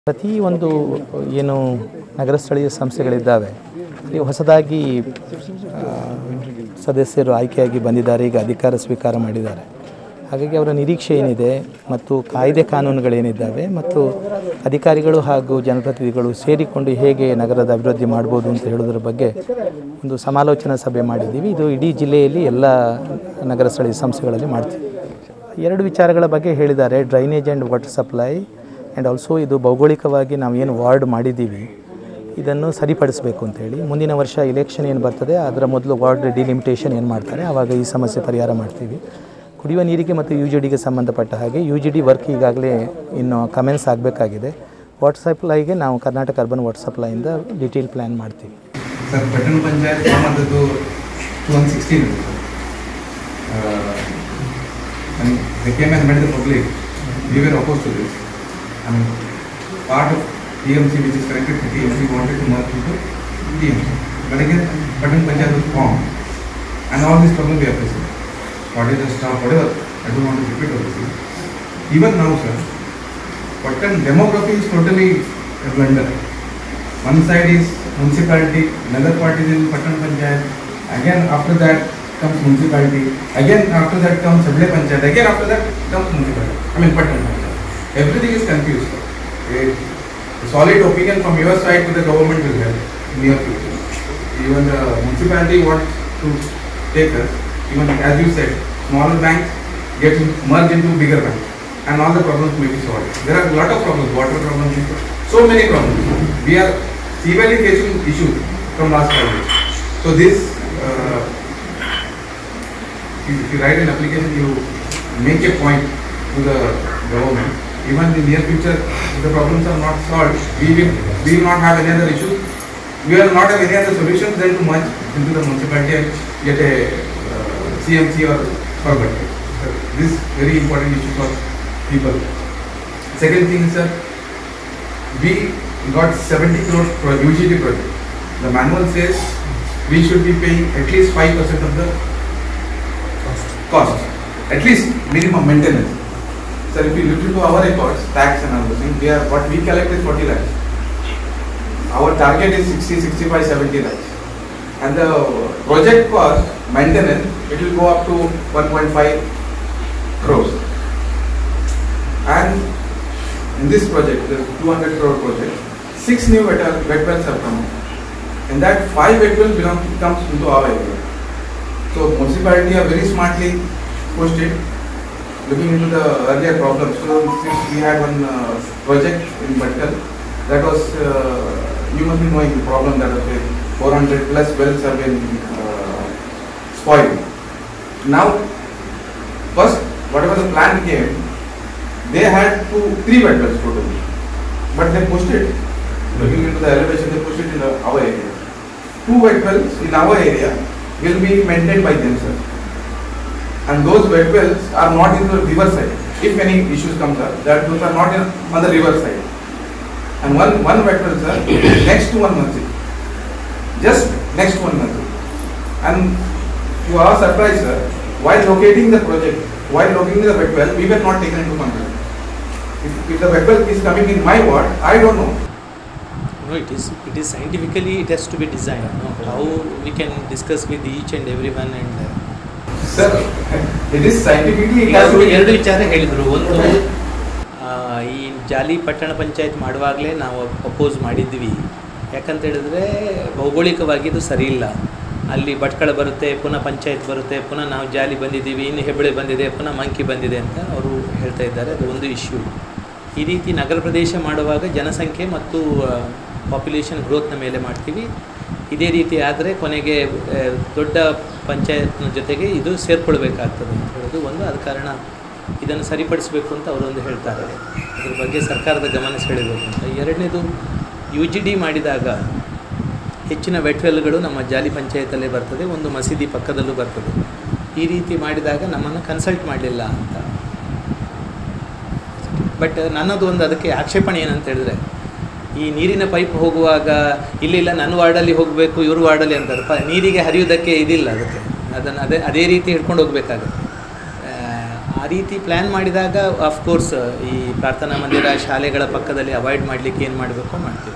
ಪ್ರತಿ ಒಂದು ಏನು ನಗರ ಸ್ಥಳೀಯ ಸಂಸ್ಥೆಗಳಿದ್ದಾವೆ ಅಲ್ಲಿ ಹೊಸದಾಗಿ ಆ, ಸದಸ್ಯರು ಆಯ್ಕೆಯಾಗಿ ಬಂದಿದ್ದಾರೆ ಈಗ ಅಧಿಕಾರ ಸ್ವೀಕಾರ ಮಾಡಿದ್ದಾರೆ ಹಾಗಾಗಿ ಅವರ ನಿರೀಕ್ಷೆ ಏನಿದೆ ಮತ್ತು ಕಾಯ್ದೆ ಕಾನೂನುಗಳೇನಿದ್ದಾವೆ ಮತ್ತು ಅಧಿಕಾರಿಗಳು ಹಾಗೂ ಜನಪ್ರತಿನಿಧಿಗಳು ಸೇರಿಕೊಂಡು ಹೇಗೆ ನಗರದ ಅಭಿವೃದ್ಧಿ ಮಾಡ್ಬೋದು ಅಂತ ಹೇಳೋದ್ರ ಬಗ್ಗೆ ಒಂದು ಸಮಾಲೋಚನಾ ಸಭೆ ಮಾಡಿದ್ದೀವಿ ಇದು ಇಡೀ ಜಿಲ್ಲೆಯಲ್ಲಿ ಎಲ್ಲ ನಗರ ಸ್ಥಳೀಯ ಸಂಸ್ಥೆಗಳಲ್ಲಿ ಮಾಡ್ತೀವಿ ಎರಡು ವಿಚಾರಗಳ ಬಗ್ಗೆ ಹೇಳಿದ್ದಾರೆ drainage and water supply and also ಇದು ಭೌಗೋಳಿಕವಾಗಿ ನಾವು ಏನು ವಾರ್ಡ್ ಮಾಡಿದ್ದೀವಿ ಇದನ್ನು ಸರಿಪಡಿಸಬೇಕು ಅಂತೇಳಿ ಮುಂದಿನ ವರ್ಷ ಇಲೆಕ್ಷನ್ ಏನು ಬರ್ತದೆ ಅದರ ಮೊದಲು ವಾರ್ಡ್ ಡಿಲಿಮಿಟೇಷನ್ ಏನು ಮಾಡ್ತಾರೆ ಆವಾಗ ಈ ಸಮಸ್ಯೆ ಪರಿಹಾರ ಮಾಡ್ತೀವಿ ಕುಡಿಯುವ ನೀರಿಗೆ ಮತ್ತು ಯು ಜಿ ಡಿಗೆ ಸಂಬಂಧಪಟ್ಟ ಹಾಗೆ ಯು ಜಿ ಡಿ ವರ್ಕ್ ಈಗಾಗಲೇ ಇನ್ನು ಕಮೆನ್ಸ್ ಆಗಬೇಕಾಗಿದೆ ವಾಟರ್ ಸಪ್ಲೈಗೆ ನಾವು ಕರ್ನಾಟಕ ಅರ್ಬನ್ ವಾಟರ್ ಸಪ್ಲೈಯಿಂದ ಡಿಟೇಲ್ ಪ್ಲ್ಯಾನ್ ಮಾಡ್ತೀವಿ ಸರ್ ಪಟ್ಟಣ ಪಂಚಾಯತ್ ಫಾರ್ಮ್ ಆದದ್ದು two one sixteen they came and met the public. We were opposed to this. I mean, part of TMC which is connected to TMC wanted to merge into TMC. But again, Patan Panchayat was formed and all these problems we are facing. What is the staff, whatever, I don't want to repeat all this. Even now, sir, Patan demography is totally a blunder. One side is municipality, another part is in Patan Panchayat. Again, after that comes municipality. Again, after that comes Sable Panchayat. Again, after that comes municipality. I mean, Patan Panchayat. Everything is confused. A a solid opinion from your side to the government will help in near future. Even the municipality wants to take us. Even as you said, smaller banks get merged into bigger banks. And all the problems may be solved. There are a lot of problems, water problems, so many problems. We are severely facing issues from last five years. So this, uh, if you write an application, you make a point to the government. Even in near future, if the problems are not solved, we will, we will not have any other issues. We will not have any other solutions than to merge into the municipality and get a uh, CMC or forward. This very important issue for people. Second thing, sir, we got 70 crore for UGD project. The manual says we should be paying at least 5% of the cost, at least minimum maintenance. Sir, if you look into our records, tax and everything, we are, what we collect is 40 lakhs. Our target is 60, 65, 70 lakhs. And the project cost, maintenance, it will go up to 1.5 crores. And in this project, the 200 crore project, six new wet wet wells have come. In that, five wet wells belong, comes into our area. So municipality are very smartly pushed it, looking into the earlier problems. So since we had one uh, project in Bhatkal, that was, uh, you must be knowing the problem that was there. 400 plus wells have been uh, spoiled. Now, first, whatever the plan came, they had two, three wet wells totally. But they pushed it, looking into the elevation, they pushed it in the, our area. Two wet wells in our area will be maintained by themselves. And those wet wells are not in the river side. If any issues comes up, that those are not in, on the river side. And one, one wet well, sir, next to one masjid. Just next to one masjid. And to our surprise, sir, while locating the project, while locating the wet well, we were not taken into consideration. If, if the wet well is coming in my ward, I don't know. No, it is, it is scientifically, it has to be designed, no? How we can discuss with each and everyone and uh, Sir, it is scientifically, it ಈಗ has to ಅವರು be. ಎರಡು ವಿಚಾರ ಹೇಳಿದರು ಒಂದು ಆ, ಈ ಜಾಲಿ ಪಟ್ಟಣ ಪಂಚಾಯತ್ ಮಾಡುವಾಗಲೇ ನಾವು ಅಪೋಸ್ ಮಾಡಿದ್ವಿ ಯಾಕಂತ ಹೇಳಿದ್ರೆ ಭೌಗೋಳಿಕವಾಗಿ ಇದು ಸರಿ ಇಲ್ಲ ಅಲ್ಲಿ ಭಟ್ಕಳ ಬರುತ್ತೆ ಪುನಃ ಪಂಚಾಯತ್ ಬರುತ್ತೆ ಪುನಃ ನಾವು ಜಾಲಿ ಬಂದಿದ್ದೀವಿ ಇನ್ನು ಹೆಬ್ಬಳೆ ಬಂದಿದೆ ಪುನಃ ಮಂಕಿ ಬಂದಿದೆ ಅಂತ ಅವರು ಹೇಳ್ತಾ ಇದ್ದಾರೆ ಅದು ಒಂದು ಇಶ್ಯೂ ಈ ರೀತಿ ನಗರ ಪ್ರದೇಶ ಮಾಡುವಾಗ ಜನಸಂಖ್ಯೆ ಮತ್ತು ಪಾಪ್ಯುಲೇಷನ್ ಗ್ರೋತ್ನ ಮೇಲೆ ಮಾಡ್ತೀವಿ ಇದೇ ರೀತಿ ಆದರೆ ಕೊನೆಗೆ ಆ, ದೊಡ್ಡ ಪಂಚಾಯತ್ನ ಜೊತೆಗೆ ಇದು ಸೇರ್ಕೊಳ್ಬೇಕಾಗ್ತದೆ ಅಂತ ಹೇಳೋದು ಒಂದು ಆದ ಕಾರಣ ಇದನ್ನು ಸರಿಪಡಿಸಬೇಕು ಅಂತ ಅವರೊಂದು ಹೇಳ್ತಾರೆ ಅದ್ರ ಬಗ್ಗೆ ಸರ್ಕಾರದ ಗಮನ ಸೆಳೆಯಬೇಕು ಅಂತ ಎರಡನೇದು ಯು ಜಿ ಡಿ ಮಾಡಿದಾಗ ಹೆಚ್ಚಿನ ವೆಟ್ವೆಲ್ಗಳು ನಮ್ಮ ಜಾಲಿ ಪಂಚಾಯತಲ್ಲೇ ಬರ್ತದೆ ಒಂದು ಮಸೀದಿ ಪಕ್ಕದಲ್ಲೂ ಬರ್ತದೆ ಈ ರೀತಿ ಮಾಡಿದಾಗ ನಮ್ಮನ್ನು ಕನ್ಸಲ್ಟ್ ಮಾಡಲಿಲ್ಲ ಅಂತ ಬಟ್ ನನ್ನದು ಒಂದು ಅದಕ್ಕೆ ಆಕ್ಷೇಪಣೆ ಏನಂತ ಹೇಳಿದ್ರೆ ಈ ನೀರಿನ ಪೈಪ್ ಹೋಗುವಾಗ ಇಲ್ಲಿಲ್ಲ ನನ್ನ ವಾರ್ಡಲ್ಲಿ ಹೋಗಬೇಕು ಇವ್ರ ವಾರ್ಡಲ್ಲಿ ಅಂತಾರೆ ಪ ನೀರಿಗೆ ಹರಿಯುವುದಕ್ಕೆ ಇದಿಲ್ಲ ಅದಕ್ಕೆ ಅದನ್ನು ಅದೇ ಅದೇ ರೀತಿ ಹಿಡ್ಕೊಂಡು ಹೋಗಬೇಕಾಗುತ್ತೆ ಆ ಆ ರೀತಿ ಪ್ಲ್ಯಾನ್ ಮಾಡಿದಾಗ ಅಫ್ಕೋರ್ಸ್ ಈ ಪ್ರಾರ್ಥನಾ ಮಂದಿರ ಶಾಲೆಗಳ ಪಕ್ಕದಲ್ಲಿ ಅವಾಯ್ಡ್ ಮಾಡಲಿಕ್ಕೆ ಏನು ಮಾಡಬೇಕೋ ಮಾಡ್ತೀವಿ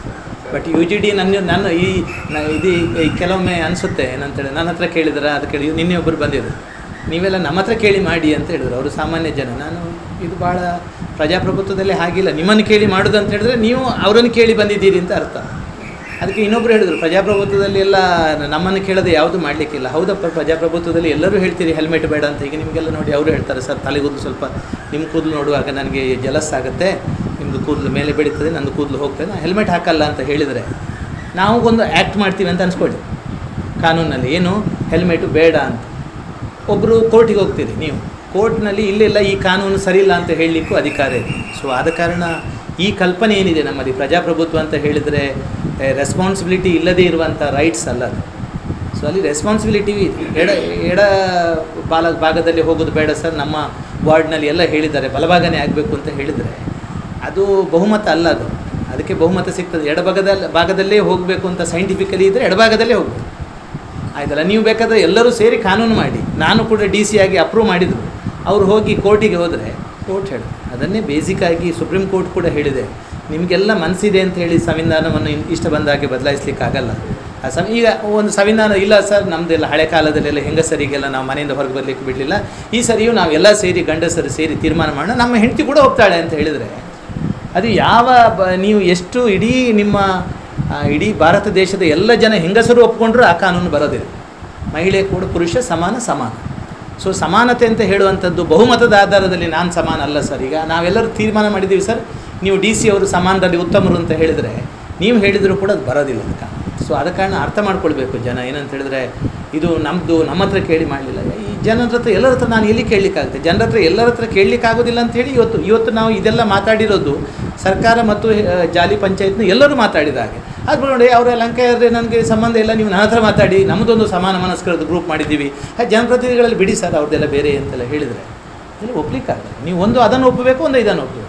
ಬಟ್ ಯು ಜಿ ಡಿ ನನ್ನ ನಾನು ಈ ನ- ಇದು ಈ ಕೆಲವೊಮ್ಮೆ ಅನಿಸುತ್ತೆ ಏನಂತೇಳಿ ನನ್ನ ಹತ್ರ ಕೇಳಿದ್ರೆ ಅದು ಕೇಳಿ ನಿನ್ನೆ ಒಬ್ಬರು ಬಂದಿದ್ರು ನೀವೆಲ್ಲ ನಮ್ಮ ಹತ್ರ ಕೇಳಿ ಮಾಡಿ ಅಂತ ಹೇಳಿದ್ರು ಅವರು ಸಾಮಾನ್ಯ ಜನ ನಾನು ಇದು ಭಾಳ ಪ್ರಜಾಪ್ರಭುತ್ವದಲ್ಲಿ ಹಾಗಿಲ್ಲ ನಿಮ್ಮನ್ನು ಕೇಳಿ ಮಾಡೋದು ಅಂತ ಹೇಳಿದ್ರೆ ನೀವು ಅವರನ್ನು ಕೇಳಿ ಬಂದಿದ್ದೀರಿ ಅಂತ ಅರ್ಥ ಅದಕ್ಕೆ ಇನ್ನೊಬ್ರು ಹೇಳಿದ್ರು ಪ್ರಜಾಪ್ರಭುತ್ವದಲ್ಲಿ ಎಲ್ಲ ನಮ್ಮನ್ನು ಕೇಳದೆ ಯಾವುದು ಮಾಡಲಿಕ್ಕಿಲ್ಲ ಹೌದಪ್ಪ ಪ್ರಜಾಪ್ರಭುತ್ವದಲ್ಲಿ ಎಲ್ಲರೂ ಹೇಳ್ತೀರಿ ಹೆಲ್ಮೆಟ್ ಬೇಡ ಅಂತ ಈಗ ನಿಮಗೆಲ್ಲ ನೋಡಿ ಅವರು ಹೇಳ್ತಾರೆ ಸರ್ ತಲೆಗೂದಲು ಸ್ವಲ್ಪ ನಿಮ್ಮ ಕೂದಲು ನೋಡುವಾಗ ನನಗೆ ಜಲಸ್ ಆಗುತ್ತೆ ನಿಮ್ಮದು ಕೂದಲು ಮೇಲೆ ಬೆಳೀತದೆ ನಂದು ಕೂದಲು ಹೋಗ್ತದೆ ನಾನು ಹೆಲ್ಮೆಟ್ ಹಾಕಲ್ಲ ಅಂತ ಹೇಳಿದರೆ ನಾವು ಒಂದು ಆ್ಯಕ್ಟ್ ಮಾಡ್ತೀವಿ ಅಂತ ಅನ್ಸ್ಕೊಳ್ಳಿ ಕಾನೂನಲ್ಲಿ ಏನು ಹೆಲ್ಮೆಟು ಬೇಡ ಅಂತ ಒಬ್ಬರು ಕೋರ್ಟಿಗೆ ಹೋಗ್ತೀರಿ ನೀವು ಕೋರ್ಟ್ನಲ್ಲಿ ಇಲ್ಲೆಲ್ಲ ಈ ಕಾನೂನು ಸರಿಯಿಲ್ಲ ಅಂತ ಹೇಳಲಿಕ್ಕೂ ಅಧಿಕಾರ ಇದೆ ಸೊ ಆದ ಕಾರಣ ಈ ಕಲ್ಪನೆ ಏನಿದೆ ನಮ್ಮಲ್ಲಿ ಪ್ರಜಾಪ್ರಭುತ್ವ ಅಂತ ಹೇಳಿದರೆ ರೆಸ್ಪಾನ್ಸಿಬಿಲಿಟಿ ಇಲ್ಲದೇ ಇರುವಂಥ ರೈಟ್ಸ್ ಅಲ್ಲ ಅದು ಸೊ ಅಲ್ಲಿ ರೆಸ್ಪಾನ್ಸಿಬಿಲಿಟಿ ಇದೆ ಎಡ ಎಡ ಬಾಲ ಭಾಗದಲ್ಲಿ ಹೋಗೋದು ಬೇಡ ಸರ್ ನಮ್ಮ ವಾರ್ಡ್ನಲ್ಲಿ ಎಲ್ಲ ಹೇಳಿದ್ದಾರೆ ಬಲಭಾಗನೇ ಆಗಬೇಕು ಅಂತ ಹೇಳಿದರೆ ಅದು ಬಹುಮತ ಅಲ್ಲ ಅದು ಅದಕ್ಕೆ ಬಹುಮತ ಸಿಗ್ತದೆ ಎಡಭಾಗದಲ್ಲಿ ಭಾಗದಲ್ಲೇ ಹೋಗಬೇಕು ಅಂತ ಸೈಂಟಿಫಿಕಲಿ ಇದ್ದರೆ ಎಡಭಾಗದಲ್ಲೇ ಹೋಗಬೇಕು ಆಯ್ತಲ್ಲ ನೀವು ಬೇಕಾದರೆ ಎಲ್ಲರೂ ಸೇರಿ ಕಾನೂನು ಮಾಡಿ ನಾನು ಕೂಡ ಡಿ ಸಿ ಆಗಿ ಅಪ್ರೂವ್ ಮಾಡಿದರು ಅವ್ರು ಹೋಗಿ ಕೋರ್ಟಿಗೆ ಹೋದರೆ ಕೋರ್ಟ್ ಹೇಳಿ ಅದನ್ನೇ ಬೇಸಿಕ್ಕಾಗಿ ಸುಪ್ರೀಂ ಕೋರ್ಟ್ ಕೂಡ ಹೇಳಿದೆ ನಿಮಗೆಲ್ಲ ಮನಸ್ಸಿದೆ ಅಂತ ಹೇಳಿ ಸಂವಿಧಾನವನ್ನು ಇನ್- ಇಷ್ಟ ಬಂದಾಗೆ ಬದಲಾಯಿಸ್ಲಿಕ್ಕಾಗಲ್ಲ ಆ ಸಂ ಈಗ ಒಂದು ಸಂವಿಧಾನ ಇಲ್ಲ ಸರ್ ನಮ್ಮದೆಲ್ಲ ಹಳೆ ಕಾಲದಲ್ಲೆಲ್ಲ ಹೆಂಗಸರಿಗೆಲ್ಲ ನಾವು ಮನೆಯಿಂದ ಹೊರಗೆ ಬರಲಿಕ್ಕೆ ಬಿಡಲಿಲ್ಲ ಈ ಸರಿಯೂ ನಾವೆಲ್ಲ ಸೇರಿ ಗಂಡಸರು ಸೇರಿ ತೀರ್ಮಾನ ಮಾಡೋಣ ನಮ್ಮ ಹೆಂಡತಿ ಕೂಡ ಹೋಗ್ತಾಳೆ ಅಂತ ಹೇಳಿದರೆ ಅದು ಯಾವ ಬ ನೀವು ಎಷ್ಟು ಇಡೀ ನಿಮ್ಮ ಆ, ಇಡೀ ಭಾರತ ದೇಶದ ಎಲ್ಲ ಜನ ಹೆಂಗಸರು ಒಪ್ಕೊಂಡ್ರೂ ಆ ಕಾನೂನು ಬರೋದಿಲ್ಲ ಮಹಿಳೆ ಕೂಡ ಪುರುಷ ಸಮಾನ ಸಮಾನ ಸೊ ಸಮಾನತೆ ಅಂತ ಹೇಳುವಂಥದ್ದು ಬಹುಮತದ ಆಧಾರದಲ್ಲಿ ನಾನು ಸಮಾನ ಅಲ್ಲ ಸರ್ ಈಗ ನಾವೆಲ್ಲರೂ ತೀರ್ಮಾನ ಮಾಡಿದ್ದೀವಿ ಸರ್ ನೀವು ಡಿ ಸಿ ಅವರು ಸಮಾನದಲ್ಲಿ ಉತ್ತಮರು ಅಂತ ಹೇಳಿದರೆ ನೀವು ಹೇಳಿದರೂ ಕೂಡ ಅದು ಬರೋದಿಲ್ಲ ಅದಕ್ಕೆ ಸೊ ಆದ ಕಾರಣ ಅರ್ಥ ಮಾಡ್ಕೊಳ್ಬೇಕು ಜನ ಏನಂತ ಹೇಳಿದ್ರೆ ಇದು ನಮ್ಮದು ನಮ್ಮ ಹತ್ರ ಕೇಳಿ ಮಾಡಲಿಲ್ಲ ಈ ಜನರ ಹತ್ರ ಎಲ್ಲರ ಹತ್ರ ನಾನು ಎಲ್ಲಿ ಕೇಳಲಿಕ್ಕಾಗುತ್ತೆ ಜನರ ಹತ್ರ ಎಲ್ಲರ ಹತ್ರ ಕೇಳಲಿಕ್ಕಾಗೋದಿಲ್ಲ ಅಂತ ಹೇಳಿ ಇವತ್ತು ಇವತ್ತು ನಾವು ಇದೆಲ್ಲ ಮಾತಾಡಿರೋದು ಸರ್ಕಾರ ಮತ್ತು ಆ, ಜಾಲಿ ಪಂಚಾಯತ್ನ ಎಲ್ಲರೂ ಮಾತಾಡಿದ ಹಾಗೆ ಅದು ನೋಡಿ ಅವರ ಲಂಕೆಯವ್ರೆ ನನಗೆ ಸಂಬಂಧ ಇಲ್ಲ ನೀವು ನನ್ನ ಹತ್ರ ಮಾತಾಡಿ ನಮ್ಮದೊಂದು ಸಮಾನ ಮನಸ್ಕರದ್ದು ಗ್ರೂಪ್ ಮಾಡಿದ್ದೀವಿ ಆ ಜನಪ್ರತಿನಿಧಿಗಳಲ್ಲಿ ಬಿಡಿ ಸರ್ ಅವ್ರದ್ದೆಲ್ಲ ಬೇರೆ ಅಂತೆಲ್ಲ ಹೇಳಿದರೆ ಇಲ್ಲಿ ಒಪ್ಲಿಕ್ಕಾಗಲ್ಲ ನೀವು ಒಂದು ಅದನ್ನು ಒಪ್ಪಬೇಕು ಒಂದು ಇದನ್ನು ಒಪ್ಪಬೇಕು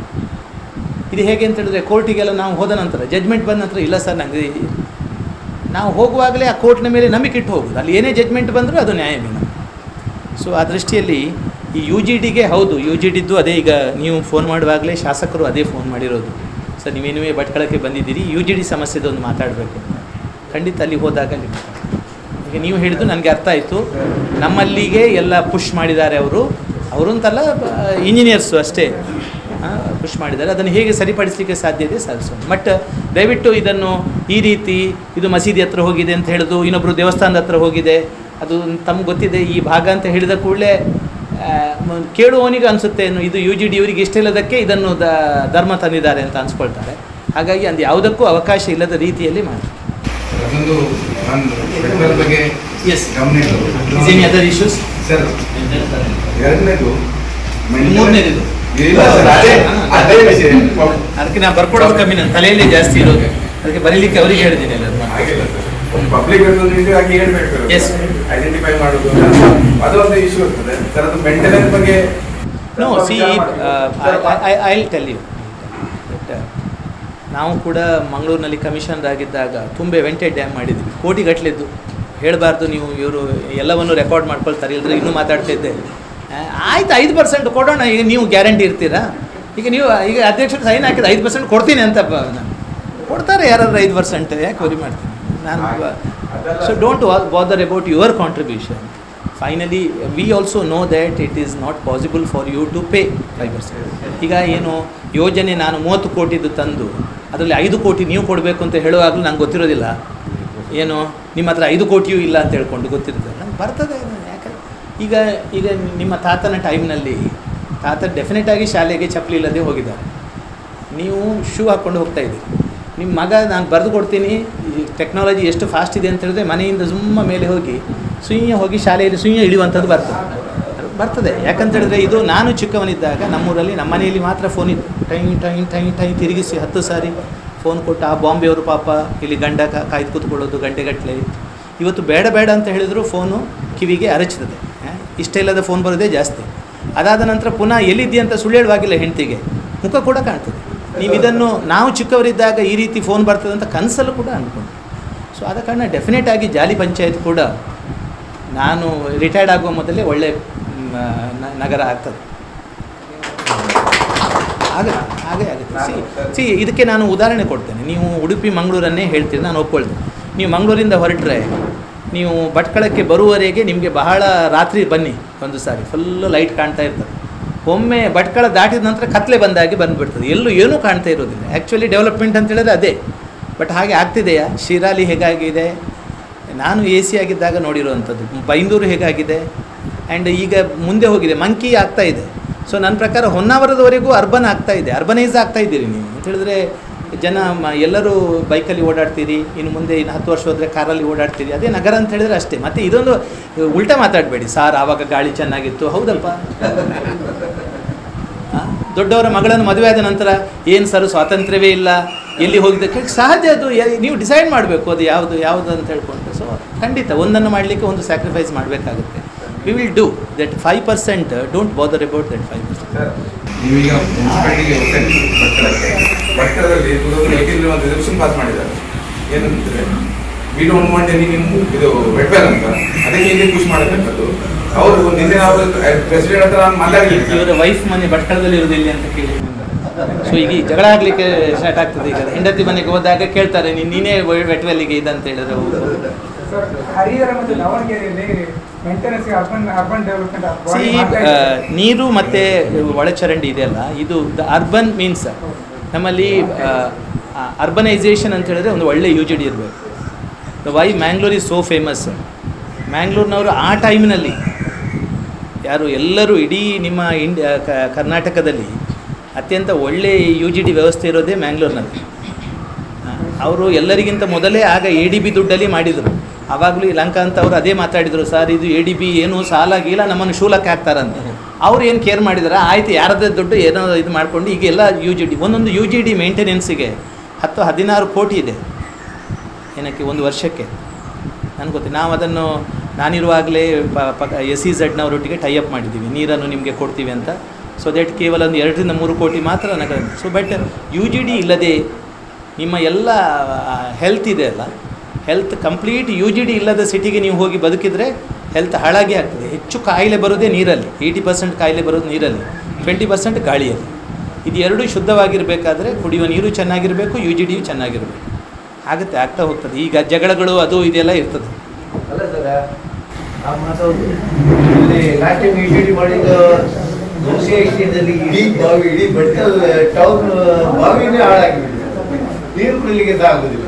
ಇದು ಹೇಗೆ ಅಂತ ಹೇಳಿದ್ರೆ ಕೋರ್ಟಿಗೆಲ್ಲ ನಾವು ಹೋದ ನಂತರ ಜಡ್ಮೆಂಟ್ ಬಂದ ನಂತರ ಇಲ್ಲ ಸರ್ ನನಗೆ ನಾವು ಹೋಗುವಾಗಲೇ ಆ ಕೋರ್ಟ್ನ ಮೇಲೆ ನಂಬಿಕೆ ಇಟ್ಟು ಹೋಗೋದು ಅಲ್ಲಿ ಏನೇ ಜಡ್ಮೆಂಟ್ ಬಂದರೂ ಅದು ನ್ಯಾಯವೇ ಸೊ ಆ ದೃಷ್ಟಿಯಲ್ಲಿ ಈ ಯು ಜಿ ಡಿಗೆ ಹೌದು ಯು ಜಿ ಡಿದ್ದು ಅದೇ ಈಗ ನೀವು ಫೋನ್ ಮಾಡುವಾಗಲೇ ಶಾಸಕರು ಅದೇ ಫೋನ್ ಮಾಡಿರೋದು ಸರ್ ನೀವೇನುವೇ ಭಟ್ಕಳಕ್ಕೆ ಬಂದಿದ್ದೀರಿ ಯು ಜಿ ಡಿ ಸಮಸ್ಯೆದು ಒಂದು ಮಾತಾಡಬೇಕು ಖಂಡಿತ ಅಲ್ಲಿ ಹೋದಾಗ ಅಲ್ಲಿ ಮಾತಾಡ್ತೀನಿ. ಈಗ ನೀವು ಹೇಳಿದ್ದು ನನಗೆ ಅರ್ಥ ಆಯಿತು ನಮ್ಮಲ್ಲಿಗೆ ಎಲ್ಲ ಪುಷ್ ಮಾಡಿದ್ದಾರೆ ಅವರು ಅವರು ಅಂತಲ್ಲ ಇಂಜಿನಿಯರ್ಸು ಅಷ್ಟೇ ಪುಷ್ ಮಾಡಿದ್ದಾರೆ ಅದನ್ನು ಹೇಗೆ ಸರಿಪಡಿಸಲಿಕ್ಕೆ ಸಾಧ್ಯ ಇದೆ ಸಾಧಿಸೋಣ ಬಟ್ ದಯವಿಟ್ಟು ಇದನ್ನು ಈ ರೀತಿ ಇದು ಮಸೀದಿ ಹತ್ರ ಹೋಗಿದೆ ಅಂತ ಹೇಳೋದು ಇನ್ನೊಬ್ಬರು ದೇವಸ್ಥಾನದ ಹತ್ರ ಹೋಗಿದೆ ಅದು ತಮ್ಗೆ ಗೊತ್ತಿದೆ ಈ ಭಾಗ ಅಂತ ಹೇಳಿದ ಕೂಡಲೇ ಕೇಳುವವನಿಗೆ ಅನಿಸುತ್ತೆ ಏನು ಇದು ಯು ಜಿ ಡಿ ಇವರಿಗೆ ಇಷ್ಟ ಇಲ್ಲದಕ್ಕೆ ಇದನ್ನು ದ ಧರ್ಮ ತಂದಿದ್ದಾರೆ ಅಂತ ಅನ್ಸ್ಕೊಳ್ತಾರೆ ಹಾಗಾಗಿ ಅದು ಯಾವುದಕ್ಕೂ ಅವಕಾಶ ಇಲ್ಲದ ರೀತಿಯಲ್ಲಿ ಮಾಡಿ ಅದೊಂದು ನಾನು ಪೆಟ್ರೋಲ್ ಬಗ್ಗೆ Yes. ಗಮನ Is any other issues? Sir ಎರಡನೇದು ಮೂರನೇದು ಇಲ್ಲ ಸರ್ ಅದೇ ಅದೇ ವಿಷಯ ಅದಕ್ಕೆ ನಾನು ಬರ್ಕೊಡೋದು ಕಮ್ಮಿ ನನ್ನ ತಲೆಯಲ್ಲಿ ಜಾಸ್ತಿ ಇರೋದು ಅದಕ್ಕೆ ಬರೀಲಿಕ್ಕೆ ಅವರಿಗೆ ಹೇಳಿದ್ದೀನಿ ಎಲ್ಲರೂ ಆಗಿಲ್ಲ ಸರ್ ಒಂದು ಪಬ್ಲಿಕ್ ಆಗಿ ಹೇಳ್ಬೇಕು Yes. ಐಡೆಂಟಿಫೈ ಮಾಡೋದು ಅದೊಂದು ಇಶ್ಯೂ ಇರ್ತದೆ ಸರ್ ಅದು ಮೇಂಟೆನೆನ್ಸ್ ಬಗ್ಗೆ no see I I tell you ನಾವು ಕೂಡ ಮಂಗಳೂರಿನಲ್ಲಿ ಕಮಿಷನರ್ ಆಗಿದ್ದಾಗ ತುಂಬೆ ವೆಂಟೇಜ್ ಡ್ಯಾಮ್ ಮಾಡಿದ್ವಿ ಕೋಟಿಗಟ್ಟಲೆದ್ದು ಹೇಳಬಾರ್ದು ನೀವು ಇವರು ಎಲ್ಲವನ್ನು ರೆಕಾರ್ಡ್ ಮಾಡ್ಕೊಳ್ತಾರೆ ಇಲ್ಲದ್ರೆ ಇನ್ನೂ ಮಾತಾಡ್ತಾ ಇದ್ದೆ ಆ, ಆಯ್ತು ಐದು ಪರ್ಸೆಂಟ್ ಕೊಡೋಣ ಈಗ ನೀವು ಗ್ಯಾರಂಟಿ ಇರ್ತೀರಾ ಈಗ ನೀವು ಈಗ ಅಧ್ಯಕ್ಷರು ಸೈನ್ ಹಾಕಿದ ಐದು ಪರ್ಸೆಂಟ್ ಕೊಡ್ತೀನಿ ಅಂತ ಬ- ನಾನು ಕೊಡ್ತಾರೆ ಯಾರಾದ್ರೂ ಐದು ಪರ್ಸೆಂಟ್ ಯಾಕೆ ವರಿ ಮಾಡ್ತೀನಿ ನಾನು so don't bother about your contribution finally we also know that it is not possible for you to pay five percent ಈಗ ಏನು ಯೋಜನೆ ನಾನು ಮೂವತ್ತು ಕೋಟಿದು ತಂದು ಅದರಲ್ಲಿ ಐದು ಕೋಟಿ ನೀವು ಕೊಡಬೇಕು ಅಂತ ಹೇಳುವಾಗಲೂ ನಂಗೆ ಗೊತ್ತಿರೋದಿಲ್ಲ ಏನು ನಿಮ್ಮ ಹತ್ರ ಐದು ಕೋಟಿಯೂ ಇಲ್ಲ ಅಂತ ಹೇಳ್ಕೊಂಡು ಗೊತ್ತಿರುತ್ತೆ ನಂಗೆ ಬರ್ತದೆ ಯಾಕಂದ್ರೆ ಈಗ ಈಗ ನಿಮ್ಮ ತಾತನ ಟೈಮ್ನಲ್ಲಿ ತಾತ ಡೆಫಿನೆಟ್ ಆಗಿ ಶಾಲೆಗೆ ಚಪ್ಪಲಿ ಇಲ್ಲದೆ ಹೋಗಿದ್ದಾರೆ ನೀವು ಶೂ ಹಾಕ್ಕೊಂಡು ಹೋಗ್ತಾ ಇದ್ದೀರಿ ನಿಮ್ಮ ಮಗ ನಾನು ಬರೆದು ಕೊಡ್ತೀನಿ ಈ ಟೆಕ್ನಾಲಜಿ ಎಷ್ಟು ಫಾಸ್ಟ್ ಇದೆ ಅಂತ ಹೇಳಿದ್ರೆ ಮನೆಯಿಂದ ಸುಮ್ಮ ಮೇಲೆ ಹೋಗಿ ಸುಯ್ಯ ಹೋಗಿ ಶಾಲೆಯಲ್ಲಿ ಸುಯ್ಯ ಇಳಿಯುವಂಥದ್ದು ಬರ್ತದೆ ಅದು ಬರ್ತದೆ ಯಾಕಂತ ಹೇಳಿದ್ರೆ ಇದು ನಾನು ಚಿಕ್ಕವನಿದ್ದಾಗ ನಮ್ಮೂರಲ್ಲಿ ನಮ್ಮ ಮನೆಯಲ್ಲಿ ಮಾತ್ರ ಫೋನ್ ಇತ್ತು ಟೈ ಟೈ ಟೈ ಟೈ ತಿರುಗಿಸಿ ಹತ್ತು ಸಾರಿ ಫೋನ್ ಕೊಟ್ಟು ಆ ಬಾಂಬೆಯವರು ಪಾಪ ಇಲ್ಲಿ ಗಂಡ ಕಾ ಕಾಯ್ದು ಕೂತ್ಕೊಳ್ಳೋದು ಗಂಟೆಗಟ್ಟಲೆ ಇತ್ತು ಇವತ್ತು ಬೇಡ ಬೇಡ ಅಂತ ಹೇಳಿದ್ರು ಫೋನು ಕಿವಿಗೆ ಅರಚ್ತದೆ ಆ, ಇಷ್ಟ ಇಲ್ಲದ ಫೋನ್ ಬರೋದೇ ಜಾಸ್ತಿ ಅದಾದ ನಂತರ ಪುನಃ ಎಲ್ಲಿದ್ದೀಯ ಅಂತ ಸುಳ್ಳು ಹೇಳುವಾಗಿಲ್ಲ ಹೆಂಡತಿಗೆ ಮುಖ ಕೂಡ ಕಾಣ್ತದೆ ನೀವು ಇದನ್ನು ನಾವು ಚಿಕ್ಕವರಿದ್ದಾಗ ಈ ರೀತಿ ಫೋನ್ ಬರ್ತದೆ ಅಂತ ಕನಸಲ್ಲೂ ಕೂಡ ಅಂದ್ಕೊಂಡು ಸೊ ಆದ ಕಾರಣ ಡೆಫಿನೆಟ್ ಆಗಿ ಜಾಲಿ ಪಂಚಾಯತ್ ಕೂಡ ನಾನು ರಿಟೈರ್ಡ್ ಆಗುವ ಮೊದಲೇ ಒಳ್ಳೆ ಮ್, ನ- ನಗರ ಆಗ್ತದೆ ಆಗುತ್ತೆ ಹಾಗೆ ಆಗುತ್ತೆ ಸಿ ಸಿ ಇದಕ್ಕೆ ನಾನು ಉದಾಹರಣೆ ಕೊಡ್ತೇನೆ ನೀವು ಉಡುಪಿ ಮಂಗಳೂರನ್ನೇ ಹೇಳ್ತೀರಿ ನಾನು ಒಪ್ಕೊಳ್ತೇನೆ ನೀವು ಮಂಗಳೂರಿಂದ ಹೊರಟ್ರೆ ನೀವು ಭಟ್ಕಳಕ್ಕೆ ಬರುವವರೆಗೆ ನಿಮಗೆ ಬಹಳ ರಾತ್ರಿ ಬನ್ನಿ ಒಂದು ಸಾರಿ ಫುಲ್ಲು ಲೈಟ್ ಕಾಣ್ತಾ ಇರ್ತದೆ ಒಮ್ಮೆ ಭಟ್ಕಳ ದಾಟಿದ ನಂತರ ಕತ್ಲೆ ಬಂದಾಗಿ ಬಂದುಬಿಡ್ತದೆ ಎಲ್ಲೂ ಏನೂ ಕಾಣ್ತಾ ಇರೋದಿಲ್ಲ ಆ್ಯಕ್ಚುಲಿ ಡೆವಲಪ್ಮೆಂಟ್ ಅಂತ ಹೇಳಿದ್ರೆ ಅದೇ ಬಟ್ ಹಾಗೆ ಆಗ್ತಿದೆಯಾ ಶಿರಾಲಿ ಹೇಗಾಗಿದೆ ನಾನು ಎ ಸಿ ಆಗಿದ್ದಾಗ ನೋಡಿರುವಂಥದ್ದು ಬೈಂದೂರು ಹೇಗಾಗಿದೆ ಆ್ಯಂಡ್ ಈಗ ಮುಂದೆ ಹೋಗಿದೆ ಮಂಕಿ ಆಗ್ತಾ ಇದೆ ಸೊ ನನ್ನ ಪ್ರಕಾರ ಹೊನ್ನಾವರದವರೆಗೂ ಅರ್ಬನ್ ಆಗ್ತಾ ಇದೆ ಅರ್ಬನೈಸ್ ಆಗ್ತಾ ಇದ್ದೀರಿ ನೀವು ಅಂತ ಹೇಳಿದ್ರೆ ಜನ ಮ- ಎಲ್ಲರೂ ಬೈಕಲ್ಲಿ ಓಡಾಡ್ತೀರಿ ಇನ್ನು ಮುಂದೆ ಇನ್ನು ಹತ್ತು ವರ್ಷ ಹೋದರೆ ಕಾರಲ್ಲಿ ಓಡಾಡ್ತೀರಿ ಅದೇ ನಗರ ಅಂತ ಹೇಳಿದ್ರೆ ಅಷ್ಟೇ ಮತ್ತು ಇದೊಂದು ಉಲ್ಟಾ ಮಾತಾಡಬೇಡಿ ಸಾರ್ ಆವಾಗ ಗಾಳಿ ಚೆನ್ನಾಗಿತ್ತು ಹೌದಲ್ಪ ಆ? ದೊಡ್ಡವರ ಮಗಳನ್ನು ಮದುವೆ ಆದ ನಂತರ ಏನು ಸರ್ ಸ್ವಾತಂತ್ರ್ಯವೇ ಇಲ್ಲ ಎಲ್ಲಿ ಹೋಗಿದ್ದಕ್ಕೆ ಸಹಜ ಅದು ಯ- ನೀವು ಡಿಸೈಡ್ ಮಾಡಬೇಕು ಅದು ಯಾವುದು ಯಾವುದು ಅಂತ ಹೇಳ್ಕೊಂಡು ಸೊ ಖಂಡಿತ ಒಂದನ್ನು ಮಾಡಲಿಕ್ಕೆ ಒಂದು ಸ್ಯಾಕ್ರಿಫೈಸ್ ಮಾಡಬೇಕಾಗುತ್ತೆ we will do that five percent don't bother about that five percent sir ನೀವೀಗ ಮುನ್ಸಿಪಾಲಿಟಿಗೆ ಹೋಗ್ತಾ ಭಟ್ಕಳಕ್ಕೆ ಭಟ್ಕಳದಲ್ಲಿ ಟೂ ತೌಸಂಡ್ ಏಯ್ಟೀನ್ ಒಂದು ರೆಸಲ್ಯೂಷನ್ ಪಾಸ್ ಮಾಡಿದ್ದಾರೆ ಏನಂದ್ರೆ ವಿ ಡೋಂಟ್ ವಾಂಟ್ ಎನಿ ಇದು ವೆಟ್ವೆಲ್ ಅಂತ ಅದಕ್ಕೆ ಇಲ್ಲಿ ಪುಷ್ ಮಾಡಬೇಕಂತದ್ದು ಅವರು ನಿನ್ನೆ ಅವರು ಪ್ರೆಸಿಡೆಂಟ್ ಹತ್ರ ನಾನು ಮಾತಾಡಲಿಕ್ಕೆ ಇವರ ವೈಫ್ ಮನೆ ಭಟ್ಕಳದಲ್ಲಿ ಇರೋದು ಎಲ್ಲಿ ಅಂತ ಕೇಳಿ ಸೊ ಈಗ ಈ ಜಗಳ ಆಗ್ಲಿಕ್ಕೆ ಸ್ಟಾರ್ಟ್ ಆಗ್ತದೆ ಈಗ ಹೆಂಡತಿ ಮನೆಗೆ ಹೋದಾಗ ಕೇಳ್ತಾರೆ ನೀನ್ ನೀನೇ ವೆಟ್ವೆಲ್ಲಿಗೆ ಇದಂತ ಹೇಳಿದ್ರೆ ಹೌದು. ಸರ್ ಹರಿಹರ ಮತ್ತು ದಾವಣಗೆರೆಯಲ್ಲಿ maintenance urban urban development see ನೀರು ಮತ್ತು ಒಳಚರಂಡಿ ಇದೆಯಲ್ಲ ಇದು ದ ಅರ್ಬನ್ ಮೀನ್ಸ್ ನಮ್ಮಲ್ಲಿ ಅರ್ಬನೈಸೇಷನ್ ಅಂತ ಹೇಳಿದ್ರೆ ಒಂದು ಒಳ್ಳೆ ಯು ಜಿ ಡಿ ಇರಬೇಕು why Mangalore is so famous ಮ್ಯಾಂಗ್ಳೂರ್ನವರು ಆ ಟೈಮಿನಲ್ಲಿ ಯಾರು ಎಲ್ಲರೂ ಇಡೀ ನಿಮ್ಮ ಇಂಡಿಯಾ ಕರ್ನಾಟಕದಲ್ಲಿ ಅತ್ಯಂತ ಒಳ್ಳೆ ಯು ಜಿ ಡಿ ವ್ಯವಸ್ಥೆ ಇರೋದೇ ಮ್ಯಾಂಗ್ಳೂರ್ನಲ್ಲಿ ಅವರು ಎಲ್ಲರಿಗಿಂತ ಮೊದಲೇ ಆಗ ಎ ಡಿ ಬಿ ದುಡ್ಡಲ್ಲಿ ಮಾಡಿದರು ಆವಾಗಲೂ ಲಂಕಾ ಅಂತ ಅವರು ಅದೇ ಮಾತಾಡಿದರು ಸರ್ ಇದು ಎ ಡಿ ಬಿ ಏನು ಸಾಲ ಗೀಲ ನಮ್ಮನ್ನು ಶೂಲಕ್ಕೆ ಹಾಕ್ತಾರಂತ ಅವ್ರು ಏನು ಕೇರ್ ಮಾಡಿದಾರೆ ಆಯಿತು ಯಾರದೇ ದುಡ್ಡು ಏನೋ ಇದು ಮಾಡ್ಕೊಂಡು ಈಗ ಎಲ್ಲ ಯು ಜಿ ಡಿ ಒಂದೊಂದು ಯು ಜಿ ಡಿ ಮೇಂಟೆನೆನ್ಸಿಗೆ ಹತ್ತು ಹದಿನಾರು ಕೋಟಿ ಇದೆ ಏನಕ್ಕೆ ಒಂದು ವರ್ಷಕ್ಕೆ ನನಗೆ ಗೊತ್ತಿಲ್ಲ ನಾವು ಅದನ್ನು ನಾನಿರುವಾಗಲೇ ಪ ಪಕ್ಕ ಎಸ್ ಸಿ ಝಡ್ನವರೊಟ್ಟಿಗೆ ಟೈಅಪ್ ಮಾಡಿದ್ದೀವಿ ನೀರನ್ನು ನಿಮಗೆ ಕೊಡ್ತೀವಿ ಅಂತ ಸೊ ದಟ್ ಕೇವಲ ಒಂದು ಎರಡರಿಂದ ಮೂರು ಕೋಟಿ ಮಾತ್ರ ನಗರ so but U G D ಇಲ್ಲದೆ ನಿಮ್ಮ ಎಲ್ಲ ಹೆಲ್ತ್ ಇದೆ ಅಲ್ಲ health complete U G D ಇಲ್ಲದ ಸಿಟಿಗೆ ನೀವು ಹೋಗಿ ಬದುಕಿದರೆ ಹೆಲ್ತ್ ಹಾಳಾಗಿ ಆಗ್ತದೆ ಹೆಚ್ಚು ಕಾಯಿಲೆ ಬರೋದೇ ನೀರಲ್ಲಿ ಏಯ್ಟಿ ಪರ್ಸೆಂಟ್ ಕಾಯಿಲೆ ಬರೋದು ನೀರಲ್ಲಿ ಟ್ವೆಂಟಿ ಪರ್ಸೆಂಟ್ ಗಾಳಿಯಲ್ಲಿ ಇದು ಎರಡೂ ಶುದ್ಧವಾಗಿರಬೇಕಾದ್ರೆ ಕುಡಿಯುವ ನೀರು ಚೆನ್ನಾಗಿರಬೇಕು ಯು ಜಿ ಡಿಯು ಚೆನ್ನಾಗಿರಬೇಕು ಆಗುತ್ತೆ ಆಗ್ತಾ ಹೋಗ್ತದೆ ಈಗ ಜಗಳಗಳು ಅದು ಇದೆಲ್ಲ ಇರ್ತದೆ ಅಲ್ಲ ಸರ್ ಆ ಮಾತವ್ರು ಇಲ್ಲಿ ಲಾಸ್ಟ್ ಟೈಮ್ ಇಡಿ ಮಾಡಿದ ದೋಸೆ ವಿಷಯದಲ್ಲಿ ಇಡೀ ಬಾವಿ ಇಡೀ ಭಟ್ಕಲ್ ಟೌನ್ ಬಾವಿನೇ ಹಾಳಾಗಿಬಿಟ್ಟಿದೆ ನೀರು ಕುಡಿಲಿಕ್ಕೆ ಸಹ ಆಗುದಿಲ್ಲ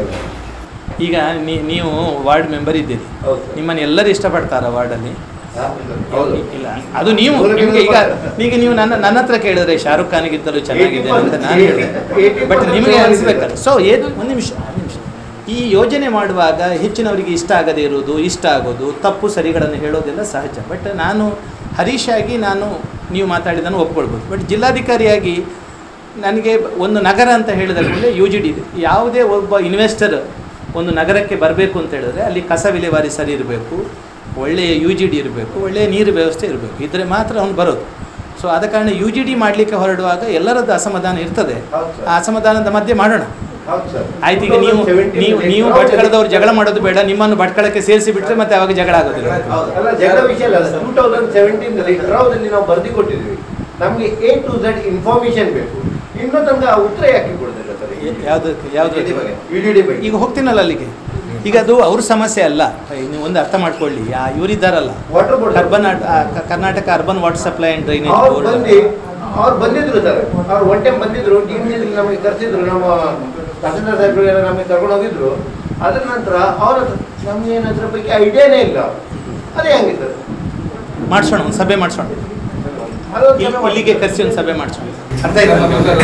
ಈಗ ನೀ- ನೀವು ವಾರ್ಡ್ ಮೆಂಬರ್ ಇದ್ದೀರಿ ಹೌದು. ನಿಮ್ಮನ್ನು ಎಲ್ಲರೂ ಇಷ್ಟಪಡ್ತಾರ ವಾರ್ಡಲ್ಲಿ ಹೌದು ಇಲ್ಲ ಅದು ನೀವು ನಿಮಗೆ ಈಗ ಈಗ ನೀವು ನನ್ನ ನನ್ನ ಹತ್ರ ಕೇಳಿದ್ರೆ ಶಾರುಖ್ ಖಾನ್ಗಿಂತಲೂ ಚೆನ್ನಾಗಿದೆ ಅಂತ ನಾನು ಹೇಳಿದೆ ಬಟ್ ನಿಮಗೆ ಅನಿಸ್ಬೇಕಲ್ಲ ಸೊ ಏನು ಒಂದು ನಿಮಿಷ ಒಂದು ನಿಮಿಷ ಈ ಯೋಜನೆ ಮಾಡುವಾಗ ಹೆಚ್ಚಿನವರಿಗೆ ಇಷ್ಟ ಆಗದೇ ಇರುವುದು ಇಷ್ಟ ಆಗೋದು ತಪ್ಪು ಸರಿಗಳನ್ನು ಹೇಳೋದೆಲ್ಲ ಸಹಜ ಬಟ್ ನಾನು ಹರೀಶ್ ಆಗಿ ನಾನು ನೀವು ಮಾತಾಡಿದನ್ನು ಒಪ್ಕೊಳ್ಬೋದು ಬಟ್ ಜಿಲ್ಲಾಧಿಕಾರಿಯಾಗಿ ನನಗೆ ಒಂದು ನಗರ ಅಂತ ಹೇಳಿದ ಕೂಡಲೇ ಯು ಜಿ ಡಿ ಇದೆ ಯಾವುದೇ ಒಬ್ಬ ಇನ್ವೆಸ್ಟರ್ ಒಂದು ನಗರಕ್ಕೆ ಬರಬೇಕು ಅಂತ ಹೇಳಿದ್ರೆ ಅಲ್ಲಿ ಕಸ ವಿಲೇವಾರಿ ಸರಿ ಇರಬೇಕು ಒಳ್ಳೆಯ ಯು ಜಿ ಡಿ ಇರಬೇಕು ಒಳ್ಳೆಯ ನೀರು ವ್ಯವಸ್ಥೆ ಇರಬೇಕು ಇದ್ರೆ ಮಾತ್ರ ಅವ್ನು ಬರೋದು ಸೊ ಆದ ಕಾರಣ ಯು ಜಿ ಡಿ ಮಾಡಲಿಕ್ಕೆ ಹೊರಡುವಾಗ ಎಲ್ಲರದ್ದು ಅಸಮಾಧಾನ ಇರ್ತದೆ ಹೌದು ಸರ್. ಆ ಅಸಮಾಧಾನದ ಮಧ್ಯೆ ಮಾಡೋಣ ಹೌದು ಸರ್ ಆಯ್ತು ಈಗ ನೀವು ನೀವು ನೀವು ಭಟ್ಕಳದವ್ರು ಜಗಳ ಮಾಡೋದು ಬೇಡ ನಿಮ್ಮನ್ನು ಭಟ್ಕಳಕ್ಕೆ ಸೇರಿಸಿ ಬಿಟ್ರೆ ಮತ್ತೆ ಅವಾಗ ಜಗಳ ಆಗೋದಿಲ್ಲ ಹೌದು. ಅಲ್ಲ ಜಗಳ ವಿಷಯ ಅಲ್ಲ ಟೂ ತೌಸಂಡ್ ಸೆವೆಂಟೀನ್ ಡ್ರಾವ್ದಲ್ಲಿ ನಾವು ಬರ್ದಿ ಕೊಟ್ಟಿದ್ವಿ ನಮಗೆ ಎ ಟು ಝಡ್ ಇನ್ಫಾರ್ಮೇಶನ್ ಬೇಕು ಇನ್ನೂ ತನಕ ಆ ಉತ್ತರ ಯಾಕೆ ಕೊಡೋದಿಲ್ಲ ಸರ್ ಯಾವ್ದು ಯಾವ್ದು ಇಡಿ ಬಗ್ಗೆ ಈಗ ಹೋಗ್ತೀನಲ್ಲ ಅಲ್ಲಿಗೆ ಈಗ ಅದು ಅವ್ರ ಸಮಸ್ಯೆ ಅಲ್ಲ ನೀವು ಒಂದು ಅರ್ಥ ಮಾಡ್ಕೊಳ್ಳಿ ಆ ಇವರಿದ್ದಾರಲ್ಲ water board urban Karnataka urban water supply and drainage ಅವ್ರು ಬೋರ್ಡ್ ಬಂದು ಅವ್ರು ಬಂದಿದ್ರು ಸರ್ ಅವ್ರು ಒನ್ ಟೈಮ್ ಬಂದಿದ್ರು ಡಿ ನಮಗೆ ಕರೆಸಿದ್ರು ನಮ್ಮ ತಹಸೀಲ್ದಾರ್ ಸಾಹೇಬ್ರು ಎಲ್ಲ ನಮಗೆ ಕರ್ಕೊಂಡು ಹೋಗಿದ್ರು ಅದ್ರ ನಂತರ ಅವ್ರ ನಮ್ಗೆ ಏನು ಅದ್ರ ಬಗ್ಗೆ ಐಡಿಯಾನೇ ಇಲ್ಲ ಅದೇ ಹಂಗೆ ಸರ್ ಮಾಡಿಸೋಣ ಒಂದು ಸಭೆ ಮಾಡಿಸೋಣ ಅದೊಂದು ಇಲ್ಲಿ- ಸಲ ಇಲ್ಲಿಗೆ ಕರೆಸಿ ಒಂದು ಸಭೆ ಮಾಡಿಸೋಣ ಅರ್ಥ ಆಯ್ತಾ ಮತ್ತು ಸರ್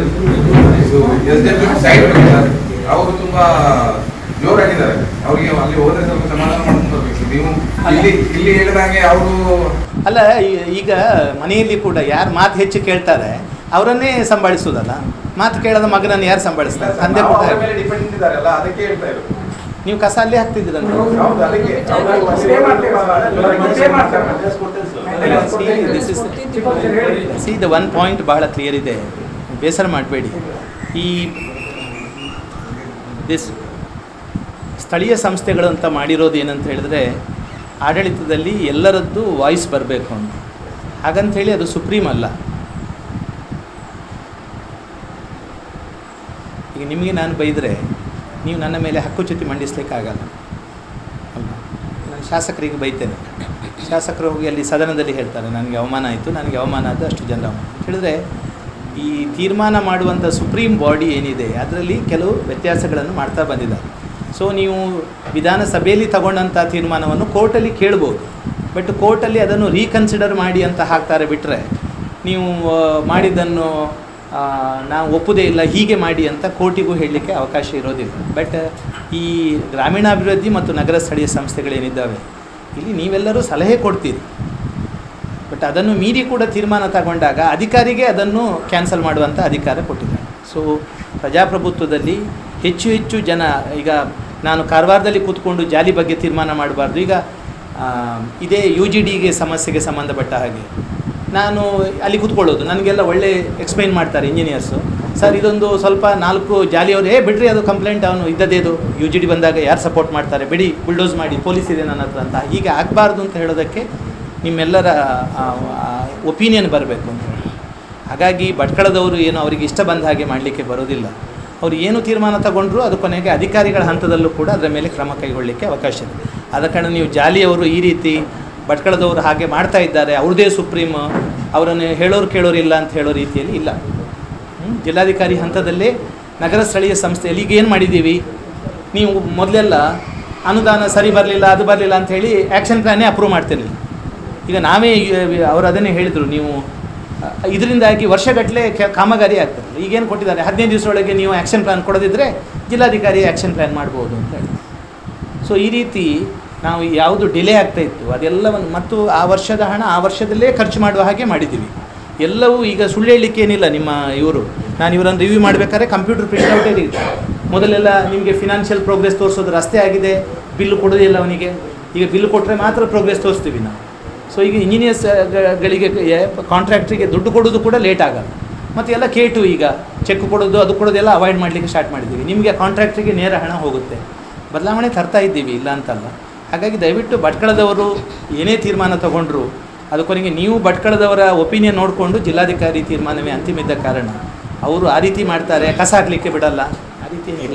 ಇದು ಎಸ್ ಡಿ ಸೈಡ್ ಸರ್ ಅವರು ತುಂಬಾ ಜೋರಾಗಿದ್ದಾರೆ ಅವ್ರಿಗೆ ಅಲ್ಲಿ ಹೋದ್ರೆ ಸ್ವಲ್ಪ ಸಮಾಧಾನ ಮಾಡ್ಕೊಂಡು ಬರ್ಬೇಕು ನೀವು ಇಲ್ಲಿ ಇಲ್ಲಿ ಹೇಳಿದಂಗೆ ಅವರು ಅಲ್ಲ ಈ- ಈಗ ಮನೆಯಲ್ಲಿ ಕೂಡ ಯಾರು ಮಾತು ಹೆಚ್ಚು ಕೇಳ್ತಾರೆ ಅವರನ್ನೇ ಸಂಭಾಳಿಸೋದಲ್ಲ ಮಾತು ಕೇಳದ ಮಗನನ್ನು ಯಾರು ಸಂಭಾಳಿಸ್ತಾರೆ ತಂದೆ ಕೂಡ ಹಾಗೆ. ಡಿಪೆಂಡ್ ಇದ್ದಾರಲ್ಲ ಅದಕ್ಕೆ ಹೇಳ್ತಾ ಇರೋದು ನೀವು ಕಸ ಅಲ್ಲೇ ಹಾಕ್ತಿದ್ದೀರಂತ ಹೌದು ಅದಕ್ಕೆ ಸ್ಟೇ ಮಾಡ್ತೇವೆ ಸ್ಟೇ ಮಾಡ್ತೇವೆ ಸಿ ದ ಒನ್ ಪಾಯಿಂಟ್ ಬಹಳ ಕ್ಲಿಯರ್ ಇದೆ ಬೇಸರ ಮಾಡಬೇಡಿ ಈ ದಿಸ್ ಸ್ಥಳೀಯ ಸಂಸ್ಥೆಗಳು ಅಂತ ಮಾಡಿರೋದು ಏನಂತ ಹೇಳಿದ್ರೆ ಆಡಳಿತದಲ್ಲಿ ಎಲ್ಲರದ್ದು ವಾಯ್ಸ್ ಬರಬೇಕು ಅಂತ ಹಾಗಂಥೇಳಿ ಅದು ಸುಪ್ರೀಂ ಅಲ್ಲ ಈಗ ನಿಮಗೆ ನಾನು ಬೈದರೆ ನೀವು ನನ್ನ ಮೇಲೆ ಹಕ್ಕುಚ್ಯುತಿ ಮಂಡಿಸ್ಲಿಕ್ಕೆ ಆಗಲ್ಲ ಅಲ್ವಾ ನಾನು ಶಾಸಕರಿಗೆ ಬೈತೇನೆ ಶಾಸಕರು ಹೋಗಿ ಅಲ್ಲಿ ಸದನದಲ್ಲಿ ಹೇಳ್ತಾರೆ ನನಗೆ ಅವಮಾನ ಆಯಿತು ನನಗೆ ಅವಮಾನ ಆದ ಅಷ್ಟು ಜನ ಅವಮಾನ ಅಂತ ಹೇಳಿದ್ರೆ ಈ ತೀರ್ಮಾನ ಮಾಡುವಂಥ ಸುಪ್ರೀಂ ಬಾಡಿ ಏನಿದೆ ಅದರಲ್ಲಿ ಕೆಲವು ವ್ಯತ್ಯಾಸಗಳನ್ನು ಮಾಡ್ತಾ ಬಂದಿದ್ದಾರೆ ಸೊ ನೀವು ವಿಧಾನಸಭೆಯಲ್ಲಿ ತಗೊಂಡಂಥ ತೀರ್ಮಾನವನ್ನು ಕೋರ್ಟಲ್ಲಿ ಕೇಳ್ಬೋದು ಬಟ್ ಕೋರ್ಟಲ್ಲಿ ಅದನ್ನು ರೀಕನ್ಸಿಡರ್ ಮಾಡಿ ಅಂತ ಹಾಕ್ತಾರೆ ಬಿಟ್ಟರೆ ನೀವು ಆ, ಮಾಡಿದ್ದನ್ನು ಆ, ನಾವು ಒಪ್ಪುದೇ ಇಲ್ಲ ಹೀಗೆ ಮಾಡಿ ಅಂತ ಕೋರ್ಟಿಗೂ ಹೇಳಲಿಕ್ಕೆ ಅವಕಾಶ ಇರೋದಿಲ್ಲ ಬಟ್ ಈ ಗ್ರಾಮೀಣಾಭಿವೃದ್ಧಿ ಮತ್ತು ನಗರ ಸ್ಥಳೀಯ ಸಂಸ್ಥೆಗಳೇನಿದ್ದಾವೆ ಇಲ್ಲಿ ನೀವೆಲ್ಲರೂ ಸಲಹೆ ಕೊಡ್ತೀರಿ ಬಟ್ ಅದನ್ನು ಮೀರಿ ಕೂಡ ತೀರ್ಮಾನ ತಗೊಂಡಾಗ ಅಧಿಕಾರಿಗೆ ಅದನ್ನು ಕ್ಯಾನ್ಸಲ್ ಮಾಡುವಂಥ ಅಧಿಕಾರ ಕೊಟ್ಟಿದ್ದಾರೆ ಸೊ ಪ್ರಜಾಪ್ರಭುತ್ವದಲ್ಲಿ ಹೆಚ್ಚು ಹೆಚ್ಚು ಜನ ಈಗ ನಾನು ಕಾರವಾರದಲ್ಲಿ ಕೂತ್ಕೊಂಡು ಜಾಲಿ ಬಗ್ಗೆ ತೀರ್ಮಾನ ಮಾಡಬಾರ್ದು ಈಗ ಆ, ಇದೇ ಯು ಜಿ ಡಿಗೆ ಸಮಸ್ಯೆಗೆ ಸಂಬಂಧಪಟ್ಟ ಹಾಗೆ ನಾನು ಅಲ್ಲಿ ಕೂತ್ಕೊಳ್ಳೋದು ನನಗೆಲ್ಲ ಒಳ್ಳೆ ಎಕ್ಸ್ಪ್ಲೈನ್ ಮಾಡ್ತಾರೆ ಇಂಜಿನಿಯರ್ಸು ಸರ್ ಇದೊಂದು ಸ್ವಲ್ಪ ನಾಲ್ಕು ಜಾಲಿಯವರು ಏ ಬಿಡ್ರಿ ಅದು ಕಂಪ್ಲೇಂಟ್ ಅವನು ಇದ್ದದೇದು ಯು ಜಿ ಡಿ ಬಂದಾಗ ಯಾರು ಸಪೋರ್ಟ್ ಮಾಡ್ತಾರೆ ಬಿಡಿ ಬುಲ್ಡೋಸ್ ಮಾಡಿ ಪೊಲೀಸ್ ಇದೆ ನನ್ನ ಹತ್ರ ಅಂತ ಹೀಗೆ ಆಗಬಾರ್ದು ಅಂತ ಹೇಳೋದಕ್ಕೆ ನಿಮ್ಮೆಲ್ಲರ ಒಪಿನಿಯನ್ ಬರಬೇಕು ಅಂತ ಹೇಳಿ ಹಾಗಾಗಿ ಭಟ್ಕಳದವರು ಏನು ಅವರಿಗೆ ಇಷ್ಟ ಬಂದ ಹಾಗೆ ಮಾಡಲಿಕ್ಕೆ ಬರೋದಿಲ್ಲ ಅವರು ಏನು ತೀರ್ಮಾನ ತಗೊಂಡ್ರು ಅದು ಕೊನೆಗೆ ಅಧಿಕಾರಿಗಳ ಹಂತದಲ್ಲೂ ಕೂಡ ಅದರ ಮೇಲೆ ಕ್ರಮ ಕೈಗೊಳ್ಳಲಿಕ್ಕೆ ಅವಕಾಶ ಇದೆ ಆದ ಕಾರಣ ನೀವು ಜಾಲಿಯವರು ಈ ರೀತಿ ಭಟ್ಕಳದವರು ಹಾಗೆ ಮಾಡ್ತಾ ಇದ್ದಾರೆ ಅವ್ರದ್ದೇ ಸುಪ್ರೀಂ ಅವರನ್ನು ಹೇಳೋರು ಕೇಳೋರು ಇಲ್ಲ ಅಂತ ಹೇಳೋ ರೀತಿಯಲ್ಲಿ ಇಲ್ಲ ಹ್ಮ್? ಜಿಲ್ಲಾಧಿಕಾರಿ ಹಂತದಲ್ಲೇ ನಗರ ಸ್ಥಳೀಯ ಸಂಸ್ಥೆಯಲ್ಲಿ ಈಗ ಏನು ಮಾಡಿದ್ದೀವಿ ನೀವು ಮೊದಲೆಲ್ಲ ಅನುದಾನ ಸರಿ ಬರಲಿಲ್ಲ ಅದು ಬರಲಿಲ್ಲ ಅಂತ ಹೇಳಿ ಆ್ಯಕ್ಷನ್ ಪ್ಲ್ಯಾನೇ ಅಪ್ರೂವ್ ಮಾಡ್ತಿರಲಿಲ್ಲ ಈಗ ನಾವೇ ಅವರು ಅದನ್ನೇ ಹೇಳಿದರು ನೀವು ಇದರಿಂದಾಗಿ ವರ್ಷಗಟ್ಟಲೆ ಕೆ- ಕಾಮಗಾರಿ ಆಗ್ತದೆ ಈಗೇನು ಕೊಟ್ಟಿದ್ದಾರೆ ಹದಿನೈದು ದಿವಸದೊಳಗೆ ನೀವು ಆ್ಯಕ್ಷನ್ ಪ್ಲ್ಯಾನ್ ಕೊಡೋದಿದ್ದರೆ ಜಿಲ್ಲಾಧಿಕಾರಿ ಆ್ಯಕ್ಷನ್ ಪ್ಲ್ಯಾನ್ ಮಾಡ್ಬೋದು ಅಂತ ಹೇಳಿ ಸೊ ಈ ರೀತಿ ನಾವು ಯಾವುದು ಡಿಲೇ ಆಗ್ತಾ ಇತ್ತು ಅದೆಲ್ಲವನ್ನು ಮತ್ತು ಆ ವರ್ಷದ ಹಣ ಆ ವರ್ಷದಲ್ಲೇ ಖರ್ಚು ಮಾಡುವ ಹಾಗೆ ಮಾಡಿದ್ದೀವಿ ಎಲ್ಲವೂ ಈಗ ಸುಳ್ಳು ಹೇಳಲಿಕ್ಕೆ ಏನಿಲ್ಲ ನಿಮ್ಮ ಇವರು ನಾನು ಇವರನ್ನು ರಿವ್ಯೂ ಮಾಡಬೇಕಾದ್ರೆ ಕಂಪ್ಯೂಟರ್ ಪ್ರಿಂಟ್ಔಟೇ ಇರುತ್ತೆ ಮೊದಲೆಲ್ಲ ನಿಮಗೆ ಫಿನಾನ್ಷಿಯಲ್ ಪ್ರೋಗ್ರೆಸ್ ತೋರಿಸೋದು ರಸ್ತೆ ಆಗಿದೆ ಬಿಲ್ಲು ಕೊಡೋದಿಲ್ಲ ಅವನಿಗೆ ಈಗ ಬಿಲ್ ಕೊಟ್ಟರೆ ಮಾತ್ರ ಪ್ರೋಗ್ರೆಸ್ ತೋರಿಸ್ತೀವಿ ನಾವು ಸೊ ಈಗ ಇಂಜಿನಿಯರ್ಸ್ ಗಳಿಗೆ ಕಾಂಟ್ರಾಕ್ಟ್ರಿಗೆ ದುಡ್ಡು ಕೊಡೋದು ಕೂಡ ಲೇಟ್ ಆಗಲ್ಲ ಮತ್ತು ಎಲ್ಲ ಕೆ ಟು ಈಗ ಚೆಕ್ ಕೊಡೋದು ಅದು ಕೊಡೋದೆಲ್ಲ ಅವಾಯ್ಡ್ ಮಾಡಲಿಕ್ಕೆ ಸ್ಟಾರ್ಟ್ ಮಾಡಿದ್ದೀವಿ ನಿಮಗೆ ಕಾಂಟ್ರಾಕ್ಟ್ರಿಗೆ ನೇರ ಹಣ ಹೋಗುತ್ತೆ ಬದಲಾವಣೆ ತರ್ತಾ ಇದ್ದೀವಿ ಇಲ್ಲ ಅಂತಲ್ಲ ಹಾಗಾಗಿ ದಯವಿಟ್ಟು ಭಟ್ಕಳದವರು ಏನೇ ತೀರ್ಮಾನ ತಗೊಂಡ್ರು ಅದು ಕೊನೆಗೆ ನೀವು ಭಟ್ಕಳದವರ ಒಪಿನಿಯನ್ ನೋಡಿಕೊಂಡು ಜಿಲ್ಲಾಧಿಕಾರಿ ತೀರ್ಮಾನವೇ ಅಂತಿಮ ಇದ್ದ ಕಾರಣ ಅವರು ಆ ರೀತಿ ಮಾಡ್ತಾರೆ ಕಸ ಹಾಕಲಿಕ್ಕೆ ಬಿಡಲ್ಲ ಆ ರೀತಿ ಇಲ್ಲ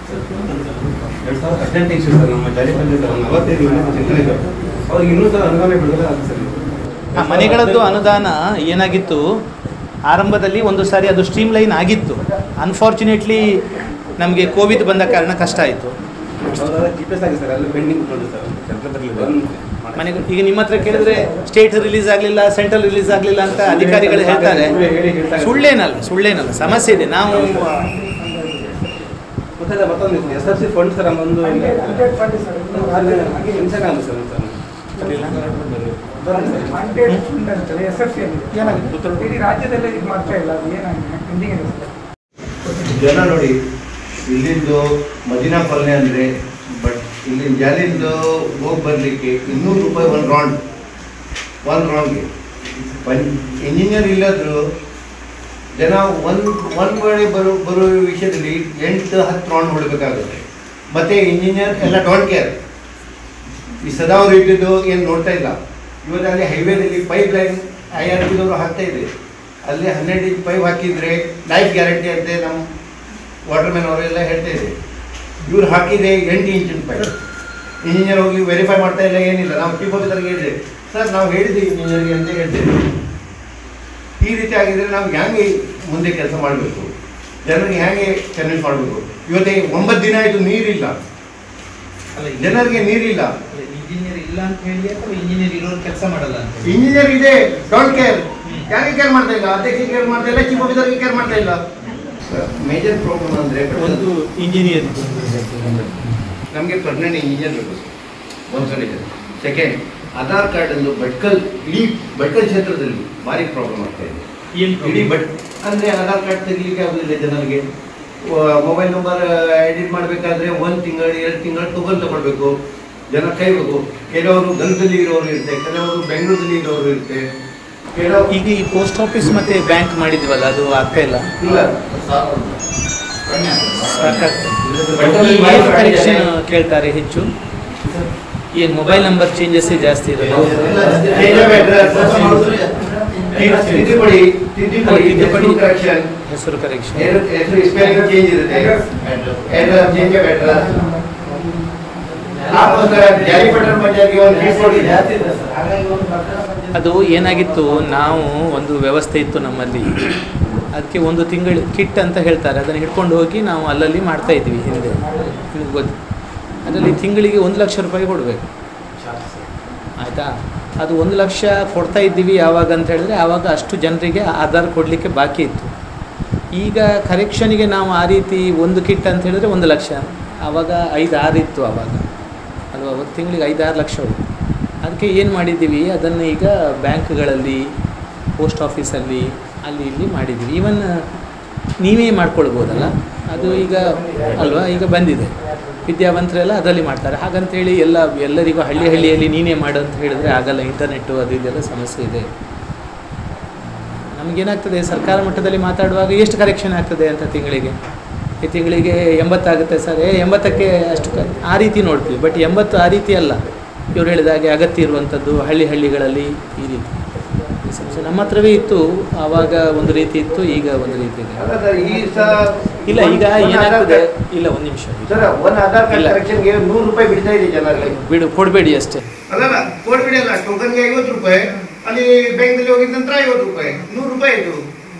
ಎರಡ್ ಸಾವಿರದ ಹದಿನೆಂಟು ಇಶ್ಯೂ ಸರ್ ನಮ್ಮ ಜಾರಿ ಪಂಚಾಯತ್ ನಲವತ್ತೈದು ಮನೆ ಚಿಂತನೆ ಅವ್ರಿಗೆ ಇನ್ನೂ ಸಹ ಅನುದಾನ ಬಿಡುಗಡೆ ಆಗುತ್ತೆ ಸರ್ ಆ ಮನೆಗಳದ್ದು ಅನುದಾನ ಏನಾಗಿತ್ತು ಆರಂಭದಲ್ಲಿ ಒಂದು ಸಾರಿ ಅದು ಸ್ಟ್ರೀಮ್ ಲೈನ್ ಆಗಿತ್ತು ಅನ್ಫಾರ್ಚುನೇಟ್ಲಿ ನಮಗೆ ಕೋವಿಡ್ ಬಂದ ಕಾರಣ ಕಷ್ಟ ಆಯಿತು ಅವ್ರ ಜಿ ಪಿ ಎಸ್ ಆಗಿದೆ ಸರ್ ಅಲ್ಲಿ ಪೆಂಡಿಂಗ್ ನೋಡಿ ಸರ್ ಸೆಂಟ್ರಲ್ ಬರಲಿಲ್ಲ ಮನೆಗಳು ಈಗ ನಿಮ್ಮ ಹತ್ರ ಕೇಳಿದ್ರೆ ಸ್ಟೇಟ್ ರಿಲೀಸ್ ಆಗಲಿಲ್ಲ ಸೆಂಟ್ರಲ್ ರಿಲೀಸ್ ಆಗಲಿಲ್ಲ ಅಂತ ಅಧಿಕಾರಿಗಳು ಹೇಳ್ತಾರೆ ಸುಳ್ಳೇನಲ್ಲ ಸುಳ್ಳೇನಲ್ಲ ಸಮಸ್ಯೆ ಇದೆ ನಾವು ಮತ್ತೆ ಮತ್ತೊಂದು S R C fund sir ಒಂದು ಹಂಡ್ರೆಡ್ ಫಂಡ್ ಸರ್ ಹಾಗೆ ಹಿಂಸೆ ಕಾಣ ಸರ್ ಅಂತ ಹಂಡ್ರೆಡ್ ಫಂಡ್ ಅಂತೇಳಿ ಎಸ್ ಎಫ್ ಸಿ ಅಲ್ಲಿ ಇಡೀ ರಾಜ್ಯದಲ್ಲೇ ಇದು ಮಾಡ್ತಾ ಇಲ್ಲ ಅದು ಏನಾಗಿದೆ ಪೆಂಡಿಂಗ್ ಇದೆ ಸರ್ ಜನ ನೋಡಿ ಇಲ್ಲಿಂದು ಮದಿನಾ ಕೊಲ್ನೆ ಅಂದರೆ ಬಟ್ ಇಲ್ಲಿ ಜಾಲಿಂದು ಹೋಗಿ ಬರಲಿಕ್ಕೆ ಇನ್ನೂರು ರೂಪಾಯಿ ಒಂದು ರೌಂಡ್ ಒಂದು ರೌಂಡ್ಗೆ ಪಂ ಇಂಜಿನಿಯರ್ ಇಲ್ಲದ್ರು ಜನ ಒಂದು ಒಂದು ವೇಳೆ ಬರೋ ಬರೋ ವಿಷಯದಲ್ಲಿ ಎಂಟು ಹತ್ತು ರೌಂಡ್ ಹೊಡಬೇಕಾಗುತ್ತೆ ಮತ್ತು ಇಂಜಿನಿಯರ್ ಎಲ್ಲ ಡೋಂಟ್ ಕೇರ್ ಈ ಸದಾವ್ರು ಇಟ್ಟಿದ್ದು ಏನು ನೋಡ್ತಾ ಇಲ್ಲ ಇವತ್ತು ಅಲ್ಲಿ ಹೈವೇದಲ್ಲಿ ಪೈಪ್ ಲೈನ್ ಐ ಆರ್ ಪಿದವರು ಹಾಕ್ತಾ ಇದೆ ಅಲ್ಲಿ ಹನ್ನೆರಡು ಇಂಚ್ ಪೈಪ್ ಹಾಕಿದರೆ ಲೈಫ್ ಗ್ಯಾರಂಟಿ ಅಂತೆ ನಮ್ಮ ವಾಟರ್ ಮ್ಯಾನ್ ಅವರೆಲ್ಲ ಹೇಳ್ತಾ ಇದೆ ಇವ್ರು ಹಾಕಿದೆ ಎಂಟು ಇಂಚಿನ ಪೈಪ್ ಇಂಜಿನಿಯರ್ ಹೋಗಿ ವೆರಿಫೈ ಮಾಡ್ತಾ ಇಲ್ಲ ಏನಿಲ್ಲ ನಾವು ಚೀಫ್ ಆಫೀಸರ್ಗೆ ಹೇಳಿದೆ ಸರ್ ನಾವು ಹೇಳಿದ್ದೀವಿ ಇಂಜಿನಿಯರ್ಗೆ ಅಂತ ಹೇಳ್ತೇವೆ ಈ ರೀತಿ ಆಗಿದ್ರೆ ನಾವು ಹೆಂಗೆ ಮುಂದೆ ಕೆಲಸ ಮಾಡಬೇಕು ಜನರಿಗೆ ಹೇಗೆ ಕನ್ವಿನ್ಸ್ ಮಾಡಬೇಕು ಇವತ್ತೇ ಒಂಬತ್ತು ದಿನ ಆಯಿತು ನೀರಿಲ್ಲ ಜನರಿಗೆ ನೀರಿಲ್ಲ ಇಂಜಿನಿಯರ್ ಇಲ್ಲ ಅಂತ ಹೇಳಿ ಅಥವಾ ಇಂಜಿನಿಯರ್ ಇರೋರು ಕೆಲಸ ಮಾಡಲ್ಲ ಅಂತ ಇಂಜಿನಿಯರ್ ಇದೆ ಡೋಂಟ್ ಕೇರ್ ಯಾಕೆ ಕೇರ್ ಮಾಡ್ತಾ ಇಲ್ಲ ಅಧ್ಯಕ್ಷ ಕೇರ್ ಮಾಡ್ತಾ ಇಲ್ಲ ಚೀಫ್ ಆಫೀಸರ್ಗೆ ಕೇರ್ ಮಾಡ್ತಾ ಇಲ್ಲ ಮೇಜರ್ ಪ್ರಾಬ್ಲಮ್ ಅಂದರೆ ಒಂದು ಇಂಜಿನಿಯರ್ ನಮಗೆ ಪರ್ಮನೆಂಟ್ ಇಂಜಿನಿಯರ್ ಬೇಕು ಒಂದು ಇದೆ ಸೆಕೆಂಡ್ ಆಧಾರ್ ಕಾರ್ಡ್ ಒಂದು ಭಟ್ಕಲ್ ಇಡೀ ಭಟ್ಕಲ್ ಕ್ಷೇತ್ರದಲ್ಲಿ ಭಾರಿ ಪ್ರಾಬ್ಲಮ್ ಆಗ್ತಾ ಇದೆ ಇಡೀ ಬಟ್ ಅಂದರೆ ಆಧಾರ್ ಕಾರ್ಡ್ ತೆಗಿಲಿಕ್ಕೆ ಆಗೋದಿಲ್ಲ ಜನರಿಗೆ ಮೊಬೈಲ್ ನಂಬರ್ ಎಡಿಟ್ ಮಾಡಬೇಕಾದ್ರೆ ಒಂದು ತಿಂಗಳು ಎರಡು ತಿಂಗಳು ತಗೊಂಡು ತಗೊಳ್ಬೇಕು ಜನ ಕೈಬೇಕು ಕೆಲವರು ಗಲ್ಫಲ್ಲಿ ಇರೋರು ಇರುತ್ತೆ ಕೆಲವರು ಬೆಂಗಳೂರಲ್ಲಿ ಇರೋರು ಇರುತ್ತೆ ಕೆಲವು ಈಗ ಈ ಪೋಸ್ಟ್ ಆಫೀಸ್ ಮತ್ತೆ ಬ್ಯಾಂಕ್ ಮಾಡಿದ್ವಲ್ಲ ಅದು ಆಗ್ತಾ ಇಲ್ಲ ಇಲ್ಲ ಕನೆಕ್ಷನ್ ಕೇಳ್ತಾರೆ ಹೆಚ್ಚು ಏನು ಮೊಬೈಲ್ ನಂಬರ್ ಚೇಂಜಸ್ ಜಾಸ್ತಿ ಇರೋದು ಎಲ್ಲ change of address, ತಿದ್ದುಪಡಿ ತಿದ್ದುಪಡಿ ತಿದ್ದುಪಡಿ. ಕರೆಕ್ಷನ್ ಹೆಸರು ಕರೆಕ್ಷನ್ ಹೆಸರು ಸ್ಪೆಲ್ಲಿಂಗ್ ಚೇಂಜ್ ಇರುತ್ತೆ ಅಡ್ರೆಸ್ ಚೇಂಜ್ ಆಫ್ ಅಡ್ರೆಸ್ ಆಗೋಸ್ಕರ ಜಾರಿ ಪಟ್ಟಣ ಪಂಚಾಯತ್ಗೆ ಒಂದು ಫೀಸ್ ಕೊಟ್ಟಿದೆ ಅದು ಏನಾಗಿತ್ತು ನಾವು ಒಂದು ವ್ಯವಸ್ಥೆ ಇತ್ತು ನಮ್ಮಲ್ಲಿ ಅದಕ್ಕೆ ಒಂದು ತಿಂಗಳು ಕಿಟ್ ಅಂತ ಹೇಳ್ತಾರೆ ಅದನ್ನು ಹಿಡ್ಕೊಂಡು ಹೋಗಿ ನಾವು ಅಲ್ಲಲ್ಲಿ ಮಾಡ್ತಾ ಇದ್ವಿ ಹಿಂದೆ ನಿಮ್ಗೆ ಗೊತ್ತು ಅದರಲ್ಲಿ ತಿಂಗಳಿಗೆ ಒಂದು ಲಕ್ಷ ರೂಪಾಯಿ ಕೊಡಬೇಕು ಆಯಿತಾ ಅದು ಒಂದು ಲಕ್ಷ ಕೊಡ್ತಾ ಇದ್ದೀವಿ ಯಾವಾಗ ಅಂತ ಹೇಳಿದ್ರೆ ಆವಾಗ ಅಷ್ಟು ಜನರಿಗೆ ಆಧಾರ್ ಕೊಡಲಿಕ್ಕೆ ಬಾಕಿ ಇತ್ತು ಈಗ ಕರೆಕ್ಷನಿಗೆ ನಾವು ಆ ರೀತಿ ಒಂದು ಕಿಟ್ ಅಂತ ಹೇಳಿದ್ರೆ ಒಂದು ಲಕ್ಷ ಆವಾಗ ಐದು ಆರು ಇತ್ತು ಆವಾಗ ಅಲ್ವಾ ಒಂದು ತಿಂಗಳಿಗೆ ಐದು ಆರು ಲಕ್ಷ ಹೋಯ್ತು ಅದಕ್ಕೆ ಏನು ಮಾಡಿದ್ದೀವಿ ಅದನ್ನು ಈಗ ಬ್ಯಾಂಕ್ಗಳಲ್ಲಿ ಪೋಸ್ಟ್ ಆಫೀಸಲ್ಲಿ ಅಲ್ಲಿ ಇಲ್ಲಿ ಮಾಡಿದ್ದೀವಿ ಈವನ್ ನೀವೇ ಮಾಡ್ಕೊಳ್ಬೋದಲ್ಲ ಅದು ಈಗ ಅಲ್ವಾ ಈಗ ಬಂದಿದೆ ವಿದ್ಯಾವಂತರೆಲ್ಲ ಅದರಲ್ಲಿ ಮಾಡ್ತಾರೆ ಹಾಗಂತೇಳಿ ಎಲ್ಲ ಎಲ್ಲರಿಗೂ ಹಳ್ಳಿ ಹಳ್ಳಿಯಲ್ಲಿ ನೀನೇ ಮಾಡು ಅಂತ ಹೇಳಿದ್ರೆ ಆಗಲ್ಲ ಇಂಟರ್ನೆಟ್ಟು ಅದು ಇದೆಲ್ಲ ಸಮಸ್ಯೆ ಇದೆ ನಮಗೇನಾಗ್ತದೆ ಸರ್ಕಾರ ಮಟ್ಟದಲ್ಲಿ ಮಾತಾಡುವಾಗ ಎಷ್ಟು ಕರೆಕ್ಷನ್ ಆಗ್ತದೆ ಅಂತ ತಿಂಗಳಿಗೆ ಈ ತಿಂಗಳಿಗೆ ಎಂಬತ್ತಾಗುತ್ತೆ ಸರ್ ಏ ಎಂಬತ್ತಕ್ಕೆ ಅಷ್ಟು ಕ ಆ ರೀತಿ ನೋಡ್ತೀವಿ ಬಟ್ ಎಂಬತ್ತು ಆ ರೀತಿ ಅಲ್ಲ ಇವ್ರು ಹೇಳಿದ ಹಾಗೆ ಅಗತ್ಯ ಇರುವಂಥದ್ದು ಹಳ್ಳಿ ಹಳ್ಳಿಗಳಲ್ಲಿ ಈ ರೀತಿ ಈ ಸಮಸ್ಯೆ ನಮ್ಮ ಹತ್ರವೇ ಇತ್ತು ಆವಾಗ ಒಂದು ರೀತಿ ಇತ್ತು ಈಗ ಒಂದು ರೀತಿ ಇದೆ ಅಲ್ಲ ಸರ್ ಈ ಸಹ ಇಲ್ಲ ಈಗ ಏನಾಗ್ತದೆ ಇಲ್ಲ ಒಂದು ನಿಮಿಷ ಸರ್ ಒಂದು ಆಧಾರ್ ಕಾರ್ಡ್ ಇಲ್ಲ. ಕರೆಕ್ಷನ್ಗೆ ನೂರು ರೂಪಾಯಿ ಬಿಡ್ತಾ ಇದೆ ಜನರಲ್ಲಿ ಬಿಡು ಕೊಡಬೇಡಿ ಅಷ್ಟೇ ಅಲ್ಲಲ್ಲ ಕೊಡ್ಬಿಡಿ ಅಲ್ಲ ಟೋಕನ್ಗೆ ಐವತ್ತು ರೂಪಾಯಿ ಅಲ್ಲಿ ಬ್ಯಾಂಕ್ನಲ್ಲಿ ಹೋಗಿದ ನಂತರ ಐವತ್ತು ರೂಪಾಯಿ ನೂರು ರೂಪಾಯಿ ಇದು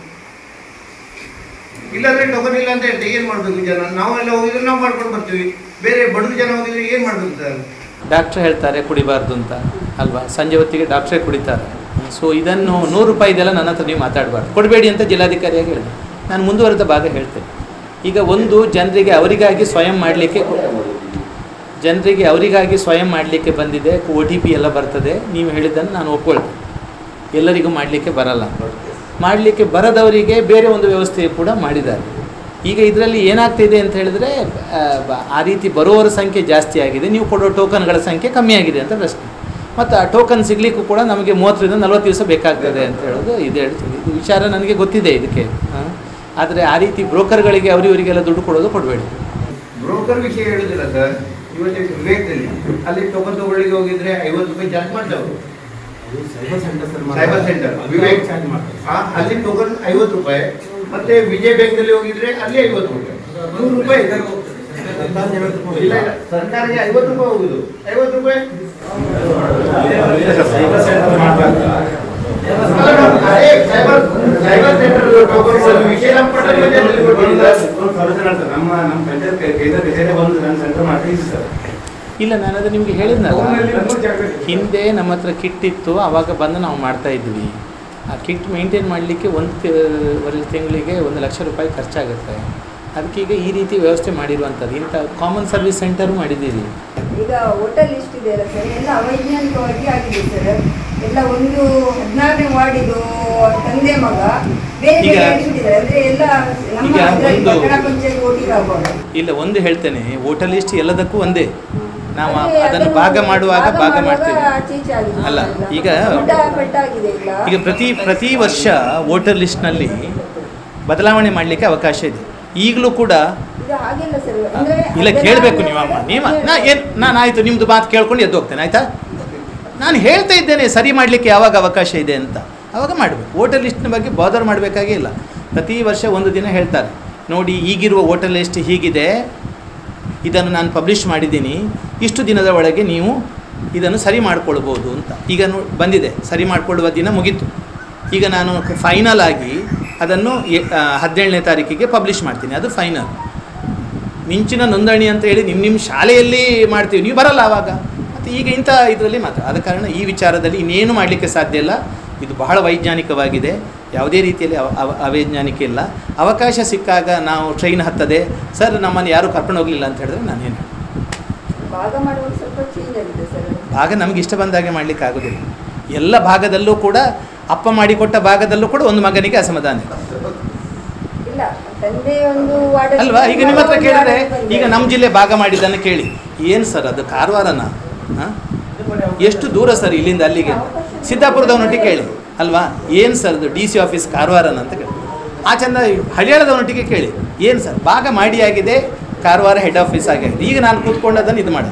ಇಲ್ಲಾಂದ್ರೆ ಟೋಕನ್ ಇಲ್ಲ ಅಂತ ಹೇಳ್ತೀವಿ ಏನ್ ಮಾಡ್ಬೇಕು ಜನ ನಾವೆಲ್ಲ ಹೋಗಿದ್ರೆ ನಾವು ಮಾಡ್ಕೊಂಡು ಬರ್ತೀವಿ ಬೇರೆ ಬಡವರು ಜನ ಹೋಗಿದ್ರೆ ಏನ್ ಮಾಡ್ಬೇಕು ಸರ್ ಡಾಕ್ಟ್ರ್ ಹೇಳ್ತಾರೆ ಕುಡಿಬಾರ್ದು ಅಂತ ಅಲ್ವಾ ಸಂಜೆ ಹೊತ್ತಿಗೆ ಡಾಕ್ಟ್ರೇ ಕುಡಿತಾರೆ ಸೊ ಇದನ್ನು ನೂರು ರೂಪಾಯಿದೆಲ್ಲ ನನ್ನ ಹತ್ರ ನೀವು ಮಾತಾಡಬಾರ್ದು ಕೊಡಬೇಡಿ ಅಂತ ಜಿಲ್ಲಾಧಿಕಾರಿಯಾಗಿ ಹೇಳಿದೆ ನಾನು ಮುಂದುವರೆದ ಭಾಗ ಹೇಳ್ತೇನೆ ಈಗ ಒಂದು ಜನರಿಗೆ ಅವರಿಗಾಗಿ ಸ್ವಯಂ ಮಾಡಲಿಕ್ಕೆ ಜನರಿಗೆ ಅವರಿಗಾಗಿ ಸ್ವಯಂ ಮಾಡಲಿಕ್ಕೆ ಬಂದಿದೆ ಒ ಟಿ ಪಿ ಎಲ್ಲ ಬರ್ತದೆ ನೀವು ಹೇಳಿದ್ದನ್ನು ನಾನು ಒಪ್ಕೊಳ್ತೇನೆ ಎಲ್ಲರಿಗೂ ಮಾಡಲಿಕ್ಕೆ ಬರಲ್ಲ ಮಾಡಲಿಕ್ಕೆ ಬರದವರಿಗೆ ಬೇರೆ ಒಂದು ವ್ಯವಸ್ಥೆ ಕೂಡ ಮಾಡಿದ್ದಾರೆ ಈಗ ಇದರಲ್ಲಿ ಏನಾಗ್ತಿದೆ ಅಂತ ಹೇಳಿದ್ರೆ ಆ, ಬ- ಆ ರೀತಿ ಬರುವವರ ಸಂಖ್ಯೆ ಜಾಸ್ತಿ ಆಗಿದೆ ನೀವು ಕೊಡೋ ಟೋಕನ್ಗಳ ಸಂಖ್ಯೆ ಕಮ್ಮಿ ಆಗಿದೆ ಅಂತ ಪ್ರಶ್ನೆ ಮತ್ತು ಆ ಟೋಕನ್ ಸಿಗಲಿಕ್ಕೂ ಕೂಡ ನಮಗೆ ಮೂವತ್ತರಿಂದ ನಲ್ವತ್ತು ದಿವಸ ಬೇಕಾಗ್ತದೆ ಅಂತ ಹೇಳೋದು ಇದು ಹೇಳ್ತೀವಿ ಇದು ವಿಚಾರ ನನಗೆ ಗೊತ್ತಿದೆ ಇದಕ್ಕೆ ಆದರೆ ಆ ರೀತಿ ಬ್ರೋಕರ್ಗಳಿಗೆ ಅವರಿವರಿಗೆಲ್ಲ ದುಡ್ಡು ಕೊಡೋದು ಕೊಡಬೇಡಿ ಬ್ರೋಕರ್ ವಿಷಯ ಹೇಳುದಿಲ್ಲ ಸರ್ ಇವತ್ತು ವಿವೇಕದಲ್ಲಿ ಅಲ್ಲಿ ಟೋಕನ್ ತಗೊಳ್ಳಿಗೆ ಹೋಗಿದ್ರೆ ಐವತ್ತು ರೂಪಾಯಿ ಚಾರ್ಜ್ ಮಾಡ್ತಾರೆ ಸೈಬರ್ ಸೆಂಟರ್ ವಿವೇಕ್ ಆ, ಅಲ್ಲಿ ಟೋಕನ್ ಐವತ್ತು ರೂಪಾಯಿ ಮತ್ತೆ ವಿಜಯ ಬ್ಯಾಂಕ್ ಅಲ್ಲಿ ಹೋಗಿದ್ರೆ ಅಲ್ಲಿ ಐವತ್ತು ರೂಪಾಯಿ ನೂರು ರೂಪಾಯಿ ಇದೆ. ಇಲ್ಲ ಇಲ್ಲ ಸರ್ಕಾರಕ್ಕೆ ಐವತ್ತು ರೂಪಾಯಿ ಹೋಗುದು ಐವತ್ತು ರೂಪಾಯಿ ಅಲ್ಲ, ಅದೇ ಸೈಬರ್ ಸೈಬರ್ ಸೆಂಟರ್ ಟೋಕನ್ ವಿಷಯ ನಮ್ಮ ಪಟ್ಟಣದಲ್ಲಿ ಕೊಟ್ಟಿದ್ದಾರೆ. ನಮ್ಮ ನಮ್ಮ ಪಂಚಾಯತ್ ಕೇಂದ್ರ ಕಚೇರಿ ಬಂದು ನಾನು ಸೆಂಟರ್ ಮಾಡ್ತೀನಿ ಸರ್ ಇಲ್ಲ ನಾನು ಅದು ನಿಮಗೆ ಹೇಳಿದ್ನಲ್ಲ ಫೋನಲ್ಲಿ ಮೂರು ಜಾಗದಲ್ಲಿ. ಹಿಂದೆ ನಮ್ಮ ಹತ್ರ ಕಿಟ್ ಇತ್ತು ಆವಾಗ ಬಂದು ನಾವು ಮಾಡ್ತಾ ಇದ್ವಿ ಆ ಕಿಟ್ ಮೇಂಟೈನ್ ಮಾಡಲಿಕ್ಕೆ ಒಂದು ತಿ- ತಿಂಗಳಿಗೆ ಒಂದು ಲಕ್ಷ ರೂಪಾಯಿ ಖರ್ಚಾಗುತ್ತೆ ಅದಕ್ಕೆ ಈಗ ಈ ರೀತಿ ವ್ಯವಸ್ಥೆ ಮಾಡಿರುವಂಥದ್ದು ಇಂಥ ಕಾಮನ್ ಸರ್ವಿಸ್ ಸೆಂಟರು ಮಾಡಿದ್ದೀವಿ ಈಗ ಹೋಟೆಲ್ ಲಿಸ್ಟ್ ಇದೆಯಲ್ಲ ಸರ್ ಎಲ್ಲ ಅವೈಜ್ಞಾನಿಕವಾಗಿ ಆಗಿದೆ ಸರ್ ಎಲ್ಲ ಒಂದು ಹದಿನಾರನೇ ವಾರ್ಡಿದು ತಂದೆ ಮಗ ಬೇರೆ ಈಗ- ಬೇರೆ ಅಡ್ಮಿಟ್ಟಿದ್ದಾರೆ ಅಂದ್ರೆ ಎಲ್ಲ ನಮ್ಮ ಈಗ ಇದ್ರಲ್ಲಿ ಒಂದು- ಪಟ್ಟಣ ಪಂಚಾಯತ್ ಒಟ್ಟಿಗೆ ಆಗುವಾಗ ಇಲ್ಲ ಒಂದು ಹೇಳ್ತೇನೆ ವೋಟರ್ ಲಿಸ್ಟ್ ಎಲ್ಲದಕ್ಕೂ ಒಂದೇ ನಾವು ಅದೇ ಅದನ್ನು ಅದನ್ನು ಭಾಗ ಮಾಡುವಾಗ ಭಾಗ ಮಾಡುವಾಗ ಮಾಡ್ತೇವೆ ಆಚೆ ಈಚೆ ಆಗಿದೆ ಅಲ್ಲ, ಎಲ್ಲ. ಈಗ- ಗುಡ್ಡ ಪಟ್ಟಾಗಿದೆ ಇಲ್ಲ ಈಗ ಪ್ರತಿ ಪ್ರತಿ ವರ್ಷ ವೋಟರ್ ಲಿಸ್ಟ್ನಲ್ಲಿ ಬದಲಾವಣೆ ಮಾಡಲಿಕ್ಕೆ ಅವಕಾಶ ಇದೆ ಈಗಲೂ ಕೂಡ ಇದು ಹಾಗೆಲ್ಲ ಸರ್ ಅಂದ್ರೆ ಇಲ್ಲ ಅದೆಲ್ಲ ಕೇಳಬೇಕು ಅಂದ್ರೆ ನೀವು ಅಮ್ಮ ನೀವು ಹೇಳಿ. ನಾ ಏನು ನಾನು ಆಯಿತು ನಿಮ್ಮದು ಮಾತು ಕೇಳ್ಕೊಂಡು ಎದ್ದು ಹೋಗ್ತೇನೆ ಆಯಿತಾ ನಾನು ಹೇಳ್ತಾ ಇದ್ದೇನೆ ಸರಿ ಮಾಡಲಿಕ್ಕೆ ಯಾವಾಗ ಅವಕಾಶ ಇದೆ ಅಂತ ಆವಾಗ ಮಾಡಬೇಕು ವೋಟರ್ ಲಿಸ್ಟ್ನ ಬಗ್ಗೆ ಬಾದರ್ ಮಾಡಬೇಕಾಗೇ ಇಲ್ಲ ಪ್ರತಿ ವರ್ಷ ಒಂದು ದಿನ ಹೇಳ್ತಾರೆ ನೋಡಿ ಈಗಿರುವ ವೋಟರ್ ಲಿಸ್ಟ್ ಹೀಗಿದೆ ಇದನ್ನು ನಾನು ಪಬ್ಲಿಷ್ ಮಾಡಿದ್ದೀನಿ ಇಷ್ಟು ದಿನದ ಒಳಗೆ ನೀವು ಇದನ್ನು ಸರಿ ಮಾಡ್ಕೊಳ್ಬೋದು ಅಂತ ಈಗ ನೋ ಬಂದಿದೆ ಸರಿ ಮಾಡಿಕೊಳ್ಳುವ ದಿನ ಮುಗೀತು ಈಗ ನಾನು ಫೈನಲ್ ಆಗಿ ಅದನ್ನು ಎ- ಆ, ಹದಿನೇಳನೇ ತಾರೀಕಿಗೆ ಪಬ್ಲಿಷ್ ಮಾಡ್ತೀನಿ ಅದು ಫೈನಲ್ ಮಿಂಚಿನ ನೋಂದಣಿ ಅಂತ ಹೇಳಿ ನಿಮ್ಮ ನಿಮ್ಮ ಶಾಲೆಯಲ್ಲಿ ಮಾಡ್ತೀವಿ ನೀವು ಬರಲ್ಲ ಆವಾಗ ಮತ್ತು ಈಗ ಇಂಥ ಇದರಲ್ಲಿ ಮಾತ್ರ ಆದ ಕಾರಣ ಈ ವಿಚಾರದಲ್ಲಿ ಇನ್ನೇನು ಮಾಡಲಿಕ್ಕೆ ಸಾಧ್ಯ ಇಲ್ಲ ಇದು ಬಹಳ ವೈಜ್ಞಾನಿಕವಾಗಿದೆ ಯಾವುದೇ ರೀತಿಯಲ್ಲಿ ಅವ ಅವ ಅವೈಜ್ಞಾನಿಕ ಇಲ್ಲ ಅವಕಾಶ ಸಿಕ್ಕಾಗ ನಾವು ಟ್ರೈನ್ ಹತ್ತದೆ ಸರ್ ನಮ್ಮನ್ನು ಯಾರೂ ಕರ್ಕೊಂಡು ಹೋಗಲಿಲ್ಲ ಅಂತ ಹೇಳಿದ್ರೆ ನಾನೇನು ಭಾಗ ಮಾಡುವಾಗ ಸ್ವಲ್ಪ ಚೇಂಜ್ ಆಗಿದೆ ಸರ್ ಭಾಗ ನಮ್ಗೆ ಇಷ್ಟ ಬಂದಾಗೆ ಮಾಡಲಿಕ್ಕೆ ಆಗೋದಿಲ್ಲ ಎಲ್ಲ ಭಾಗದಲ್ಲೂ ಕೂಡ ಅಪ್ಪ ಮಾಡಿಕೊಟ್ಟ ಭಾಗದಲ್ಲೂ ಕೂಡ ಒಂದು ಮಗನಿಗೆ ಅಸಮಾಧಾನ ಇದೆ. ಇಲ್ಲ ತಂದೆ ಒಂದು ವಾರ್ಡ್ ಅಲ್ವಾ ಈಗ ನಿಮ್ಮ ಹತ್ರ ಕೇಳಿದ್ರೆ ಈಗ ನಮ್ಮ ಜಿಲ್ಲೆ ಭಾಗ ಮಾಡಿದ್ದನ್ನು ಕೇಳಿ ಏನು ಸರ್ ಅದು ಕಾರವಾರನ ಹಾಂ ಎಷ್ಟು ದೂರ ಸರ್ ಇಲ್ಲಿಂದ ಅಲ್ಲಿಗೆ ಸಿದ್ದಾಪುರದವನೊಟ್ಟಿಗೆ ಕೇಳಿ ಅಲ್ವಾ ಏನು ಸರ್ ಅದು ಡಿ ಸಿ ಆಫೀಸ್ ಕಾರವಾರನ ಅಂತ ಕೇಳಿ ಆ ಚಂದ ಹಳಿಯಾಳದವನೊಟ್ಟಿಗೆ ಕೇಳಿ ಏನು ಸರ್ ಭಾಗ ಮಾಡಿ ಆಗಿದೆ ಕಾರವಾರ ಹೆಡ್ ಆಫೀಸ್ ಆಗಿದೆ ಈಗ ನಾನು ಕೂತ್ಕೊಂಡು ಅದನ್ನು ಇದು ಮಾಡಿ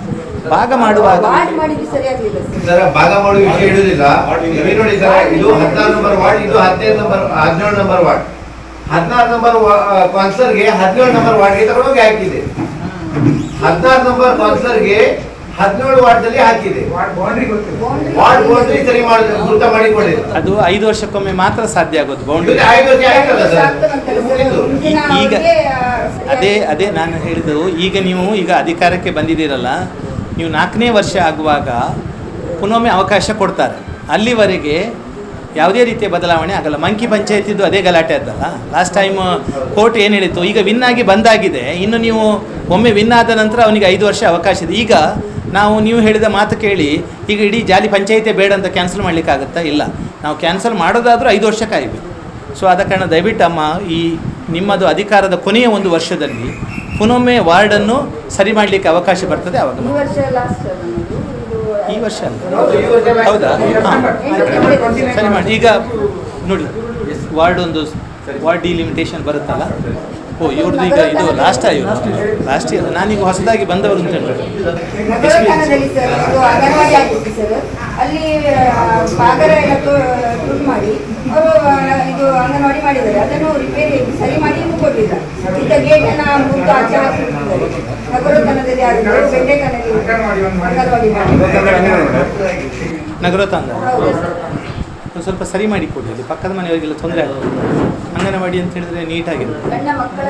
ಭಾಗ ಮಾಡುವಾಗ ವಾರ್ಡ್ ಮಾಡಿದ್ದು ಸರಿಯಾಗ್ಲಿಲ್ಲ ಸರ್ ಸರ್ ಭಾಗ ಮಾಡುವ ವಿಷಯ ಇಡುದಿಲ್ಲ ಇಲ್ಲಿ ನೋಡಿ ಸರ್ ಇದು ಹದಿನಾರು ನಂಬರ್ ವಾರ್ಡ್ ಇದು ಹದಿನೈದು ನಂಬರ್ ಹದಿನೇಳು ನಂಬರ್ ವಾರ್ಡ್ ಹದಿನಾರು ನಂಬರ್ ಕೌನ್ಸಿಲರ್ಗೆ ಹದಿನೇಳು ನಂಬರ್ ವಾರ್ಡ್ಗೆ ತಗೊಂಡೋಗಿ ಹಾಕಿದೆ ಹದಿನಾರು ನಂಬರ್ ಕೌನ್ಸಿಲರ್ಗೆ ಹದಿನೇಳು ವಾರ್ಡ್ದಲ್ಲಿ ಹಾಕಿದೆ ವಾರ್ಡ್ ಬೌಂಡ್ರಿ ಗೊತ್ತಿಲ್ಲ ವಾರ್ಡ್ ಬೌಂಡ್ರಿ ಸರಿ ಮಾಡಿ ಗುರುತ ಮಾಡಿಕೊಂಡಿದೆ ಅದು ಐದು ವರ್ಷಕ್ಕೊಮ್ಮೆ ಮಾತ್ರ ಸಾಧ್ಯ ಆಗೋದು ಇದು ಬೌಂಡ್ರಿ ಐದು ವರ್ಷ ಆಯ್ತಲ್ಲ ಸರ್ ಆಗ್ತದಂತಲ್ಲ ಸರ್ ಮುಗೀತು. ಮುಂದಿನ ಈಗ ಅವ್ರಿಗೆ, ಆ, ಅದೇ ಅದೇ ನಾನು ಹೇಳಿದ್ದು ಈಗ ನೀವು ಈಗ ಅಧಿಕಾರಕ್ಕೆ ಬಂದಿದ್ದೀರಲ್ಲ ನೀವು ನಾಲ್ಕನೇ ವರ್ಷ ಆಗುವಾಗ ಪುನೊಮ್ಮೆ ಅವಕಾಶ ಕೊಡ್ತಾರೆ ಅಲ್ಲಿವರೆಗೆ ಯಾವುದೇ ರೀತಿಯ ಬದಲಾವಣೆ ಆಗಲ್ಲ ಮಂಕಿ ಪಂಚಾಯತಿದ್ದು ಅದೇ ಗಲಾಟೆ ಆದ್ದಲ್ಲ ಲಾಸ್ಟ್ ಟೈಮ್ ಕೋರ್ಟ್ ಏನು ಹೇಳಿತ್ತು ಈಗ ವಿನ್ ಆಗಿ ಬಂದಾಗಿದೆ ಇನ್ನು ನೀವು ಒಮ್ಮೆ ವಿನ್ ಆದ ನಂತರ ಅವನಿಗೆ ಐದು ವರ್ಷ ಅವಕಾಶ ಇದೆ ಈಗ ನಾವು ನೀವು ಹೇಳಿದ ಮಾತು ಕೇಳಿ ಈಗ ಇಡೀ ಜಾಲಿ ಪಂಚಾಯತಿ ಬೇಡ ಅಂತ ಕ್ಯಾನ್ಸಲ್ ಮಾಡಲಿಕ್ಕಾಗತ್ತಾ ಇಲ್ಲ ನಾವು ಕ್ಯಾನ್ಸಲ್ ಮಾಡೋದಾದರೂ ಐದು ವರ್ಷ ಕಾಯಬೇಕು ಸೊ ಆದ ಕಾರಣ ದಯವಿಟ್ಟು ಅಮ್ಮ ಈ ನಿಮ್ಮದು ಅಧಿಕಾರದ ಕೊನೆಯ ಒಂದು ವರ್ಷದಲ್ಲಿ ಪುನೊಮ್ಮೆ ವಾರ್ಡನ್ನು ಸರಿ ಮಾಡಲಿಕ್ಕೆ ಅವಕಾಶ ಬರ್ತದೆ ಅವಾಗ ಈ ಮಾಡಿ. ವರ್ಷ ಲಾಸ್ಟ್ ನಮ್ಮದು ಇದು ಈ ವರ್ಷ ಅಲ್ಲ ಹೌದು, ಈ ವರ್ಷ last. ಹೌದಾ ಹಾಂ ಎಂಟು ಸರಿ ಮಾಡಿ ಈಗ ನೋಡಿ ವಾರ್ಡ್ ಒಂದು ವಾರ್ಡ್ ಡಿಲಿಮಿಟೇಷನ್ ಬರುತ್ತಲ್ಲ ಓ ಇವ್ರದ್ದು ಈಗ ಇದು ಲಾಸ್ಟ್ ಇವರು ಲಾಸ್ಟ್ ಇಯರ್ ನಾನೀಗ ಹೊಸದಾಗಿ ಬಂದವರು ಅಂತ ಹೇಳಿ ನಗರಸ್ಥಾನದಲ್ಲಿ ಸರ್ ಇದು ಅಂಗನವಾಡಿ ಆಗಿತ್ತು ಸರ್ ಅಲ್ಲಿ ಆ, ಪಾಗರ ಎಲ್ಲ ತುಳು ಮಾಡಿ ಅವರು ಇದು ಅಂಗನವಾಡಿ ಮಾಡಿದ್ದಾರೆ ಅದನ್ನು ರಿಪೇರಿ ಸರಿ ಮಾಡಿ ಇನ್ನೂ ಕೊಟ್ಟಿಲ್ಲ ಇದ್ದ ಗೇಟನ್ನ ಮುಟ್ಟು ಆಚೆ ಹಾಕಿಬಿಟ್ಟಿದ್ದಾರೆ ನಗರೋತ್ಥಾನದಲ್ಲಿ ಆಗಿದ್ದು ಬೆಂಡೆಕನಲ್ಲಿ ಅಂಗನವಾಡಿ ಒಂದು ಮಾಡಿ. ಅಂಗನವಾಡಿ ಮಾಡಿ ನಗರೋತ್ಥಾನ ಹೌದು ಸರ್ ಒಂದು ಸ್ವಲ್ಪ ಸರಿ ಮಾಡಿ ಕೊಡಿ ಅಲ್ಲಿ ಪಕ್ಕದ ಮನೆಯವರಿಗೆಲ್ಲ ತೊಂದರೆ ಆಗ್ತದೆ ಅಂಗನವಾಡಿ ಅಂತ ಹೇಳಿದ್ರೆ ನೀಟಾಗಿರುತ್ತೆ ಗಂಡ ಮಕ್ಕಳ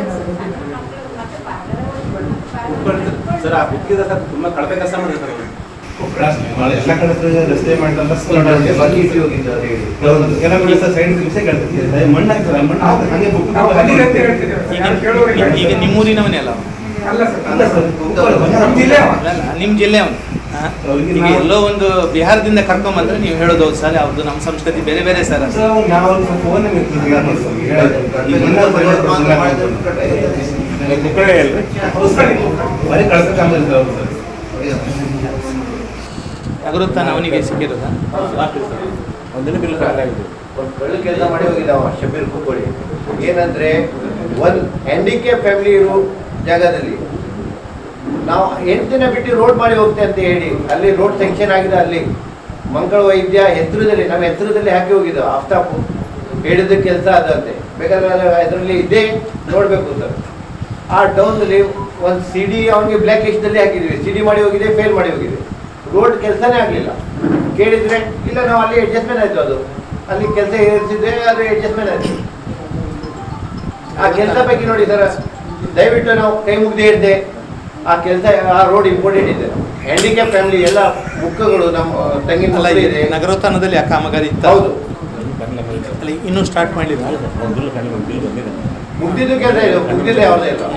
ಸರ್ ಆ ಬುಕ್ಕಿದ ಸರ್ ತುಂಬಾ ಕಳಪೆ ಕೆಲಸ ಮಾಡಿದೆ ಸರ್ ಅವ್ರು. ಎಲ್ಲ ಕಡೆ ರಸ್ತೆ ಮಾಡಿದಲ್ಲ ಬಾಕಿ ಇಟ್ಟು ಹೋಗಿದ್ದು ಅದು ಹೇಳಿ. ಕೆಲವು ಕಡೆ ಸರ್ ಸೈಡ್ ವಿಷಯ ಕೇಳ್ತಿರ್ತೀವಿ ಮಣ್ಣು ಹಾಕ್ತಾರೆ ಮಣ್ಣು ಹಾಕಿ ಹಂಗೆ ಬುಕ್ ನಾವು ಬಂದಿದೆ ಅಂತ ಹೇಳ್ತಿದ್ದೇವೆ ಈಗ ಯಾರು ಕೇಳೋರಿಗೆ ಈಗ- ಈಗ ನಿಮ್ಮೂರಿನವನೇ ಅಲ್ಲ ಅವ? ಅಲ್ಲ ಸರ್ ಅಲ್ಲ ಸರ್ ನಮ್ಮ ಜಿಲ್ಲೆ ಅವ. ಅಲ್ಲ ನಿಮ್ಮ ಜಿಲ್ಲೆ ಅವನು ಅವ್ರಿಗೆ ಈಗ ನಾವು- ಎಲ್ಲೋ ಒಂದು ಬಿಹಾರದಿಂದ ಕರ್ಕೊಂಬಂದ್ರೆ ನೀವು ಹೇಳೋದು ಹೌದು ಸರ್ ಅವ್ರದ್ದು ನಮ್ಮ ಸಂಸ್ಕೃತಿ ಬೇರೆ ಬೇರೆ ಸರ್ ಅದು ಸರ್ ನಾವು ಸ್ವಲ್ಪ ಫೋನ್ ಈ ಮಣ್ಣು ಮಾತ್ರ ಮಾಡಿದ್ರೆ ಕಟ್ಟಾಗಿದೆ. ಮುಕ್ಕಳೆ ಅಲ್ರಿ ಹೌದು ಸರ್ ಬರೀ ಕಳ್ಸ ಕಾಮ ಇರ್ತಾರೆ ಅವ್ರು ಸರ್ ನಗರೋತ್ಥಾನ ಅವನಿಗೆ ಸಿಕ್ಕಿರೋದಾ ಒಂದಿನ ಬಿಲ್ ಆಗಿದೆ ಒಂದು ಒಳ್ಳೆ ಕೆಲಸ ಮಾಡಿ ಹೋಗಿದ್ದಾವ ಶಬೀರ್ ಕುಕ್ಕೋಳಿ ಏನಂದ್ರೆ ಒಂದು ಹ್ಯಾಂಡಿಕ್ಯಾಪ್ ಫ್ಯಾಮಿಲಿ ಇರೋ ಜಾಗದಲ್ಲಿ ನಾವು ಎಂಟು ದಿನ ಬಿಟ್ಟು ರೋಡ್ ಮಾಡಿ ಹೋಗ್ತೆ ಅಂತ ಹೇಳಿ ಅಲ್ಲಿ ರೋಡ್ ಸೆಕ್ಷನ್ ಆಗಿದೆ ಅಲ್ಲಿ ಮಂಗಳ ವೈದ್ಯ ಎತ್ತರದಲ್ಲಿ ನಮ್ಮ ಎತ್ತರದಲ್ಲಿ ಹಾಕಿ ಹೋಗಿದ್ದಾವೆ ಆಫ್ತಾಪು ಹೇಳಿದ ಕೆಲಸ ಅದಂತೆ ಬೇಕಾದ್ರೆ ಅದರಲ್ಲಿ ಇದೇ ನೋಡಬೇಕು ಸರ್ ಆ ಡೌನಲ್ಲಿ ಒಂದು ಸಿ ಡಿ ಅವನಿಗೆ ಬ್ಲ್ಯಾಕ್ ಲಿಸ್ಟಲ್ಲಿ ಹಾಕಿದ್ವಿ ಸಿ ಡಿ ಮಾಡಿ ಹೋಗಿದೆ ಫೇಲ್ ಮಾಡಿ ಹೋಗಿದೆ ರೋಡ್ ಕೆಲಸನೇ ಆಗಲಿಲ್ಲ ಕೇಳಿದ್ರೆ ಇಲ್ಲ ನಾವು ಅಲ್ಲಿ ಅಡ್ಜಸ್ಟ್ಮೆಂಟ್ ಆಯಿತು ಅದು ಅಲ್ಲಿ ಕೆಲಸ ಏರಿಸಿದ್ರೆ ಅದು ಅಡ್ಜಸ್ಟ್ಮೆಂಟ್ ಆಯಿತು ಆ ಕೆಲಸ ಬಗ್ಗೆ ನೋಡಿ ಸರ್ ದಯವಿಟ್ಟು ನಾವು ಕೈ ಮುಗ್ದು ಹೇಳ್ದೆ ಆ ಕೆಲಸ ಆ ರೋಡ್ ಇಂಪಾರ್ಟೆಂಟ್ ಇದೆ ಹ್ಯಾಂಡಿಕ್ಯಾಪ್ ಫ್ಯಾಮಿಲಿ ಎಲ್ಲ ಮುಖಗಳು ನಮ್ಮ ತಂಗಿನ ಅಲ್ಲ ಮಕ್ಕಳು ಈ ಇದೆ ನಗರೋತ್ಥಾನದಲ್ಲಿ ಆ ಕಾಮಗಾರಿ ಇತ್ತ ಹೌದು ಅಲ್ಲ ಇನ್ನೂ ಸ್ಟಾರ್ಟ್ ಮಾಡಲಿಲ್ಲ ಮುಗ್ದಿದ್ದು ಕೆಲಸ ಇದೆ ಮುಗ್ದಿಲ್ಲ ಯಾವುದೇ ಇಲ್ಲ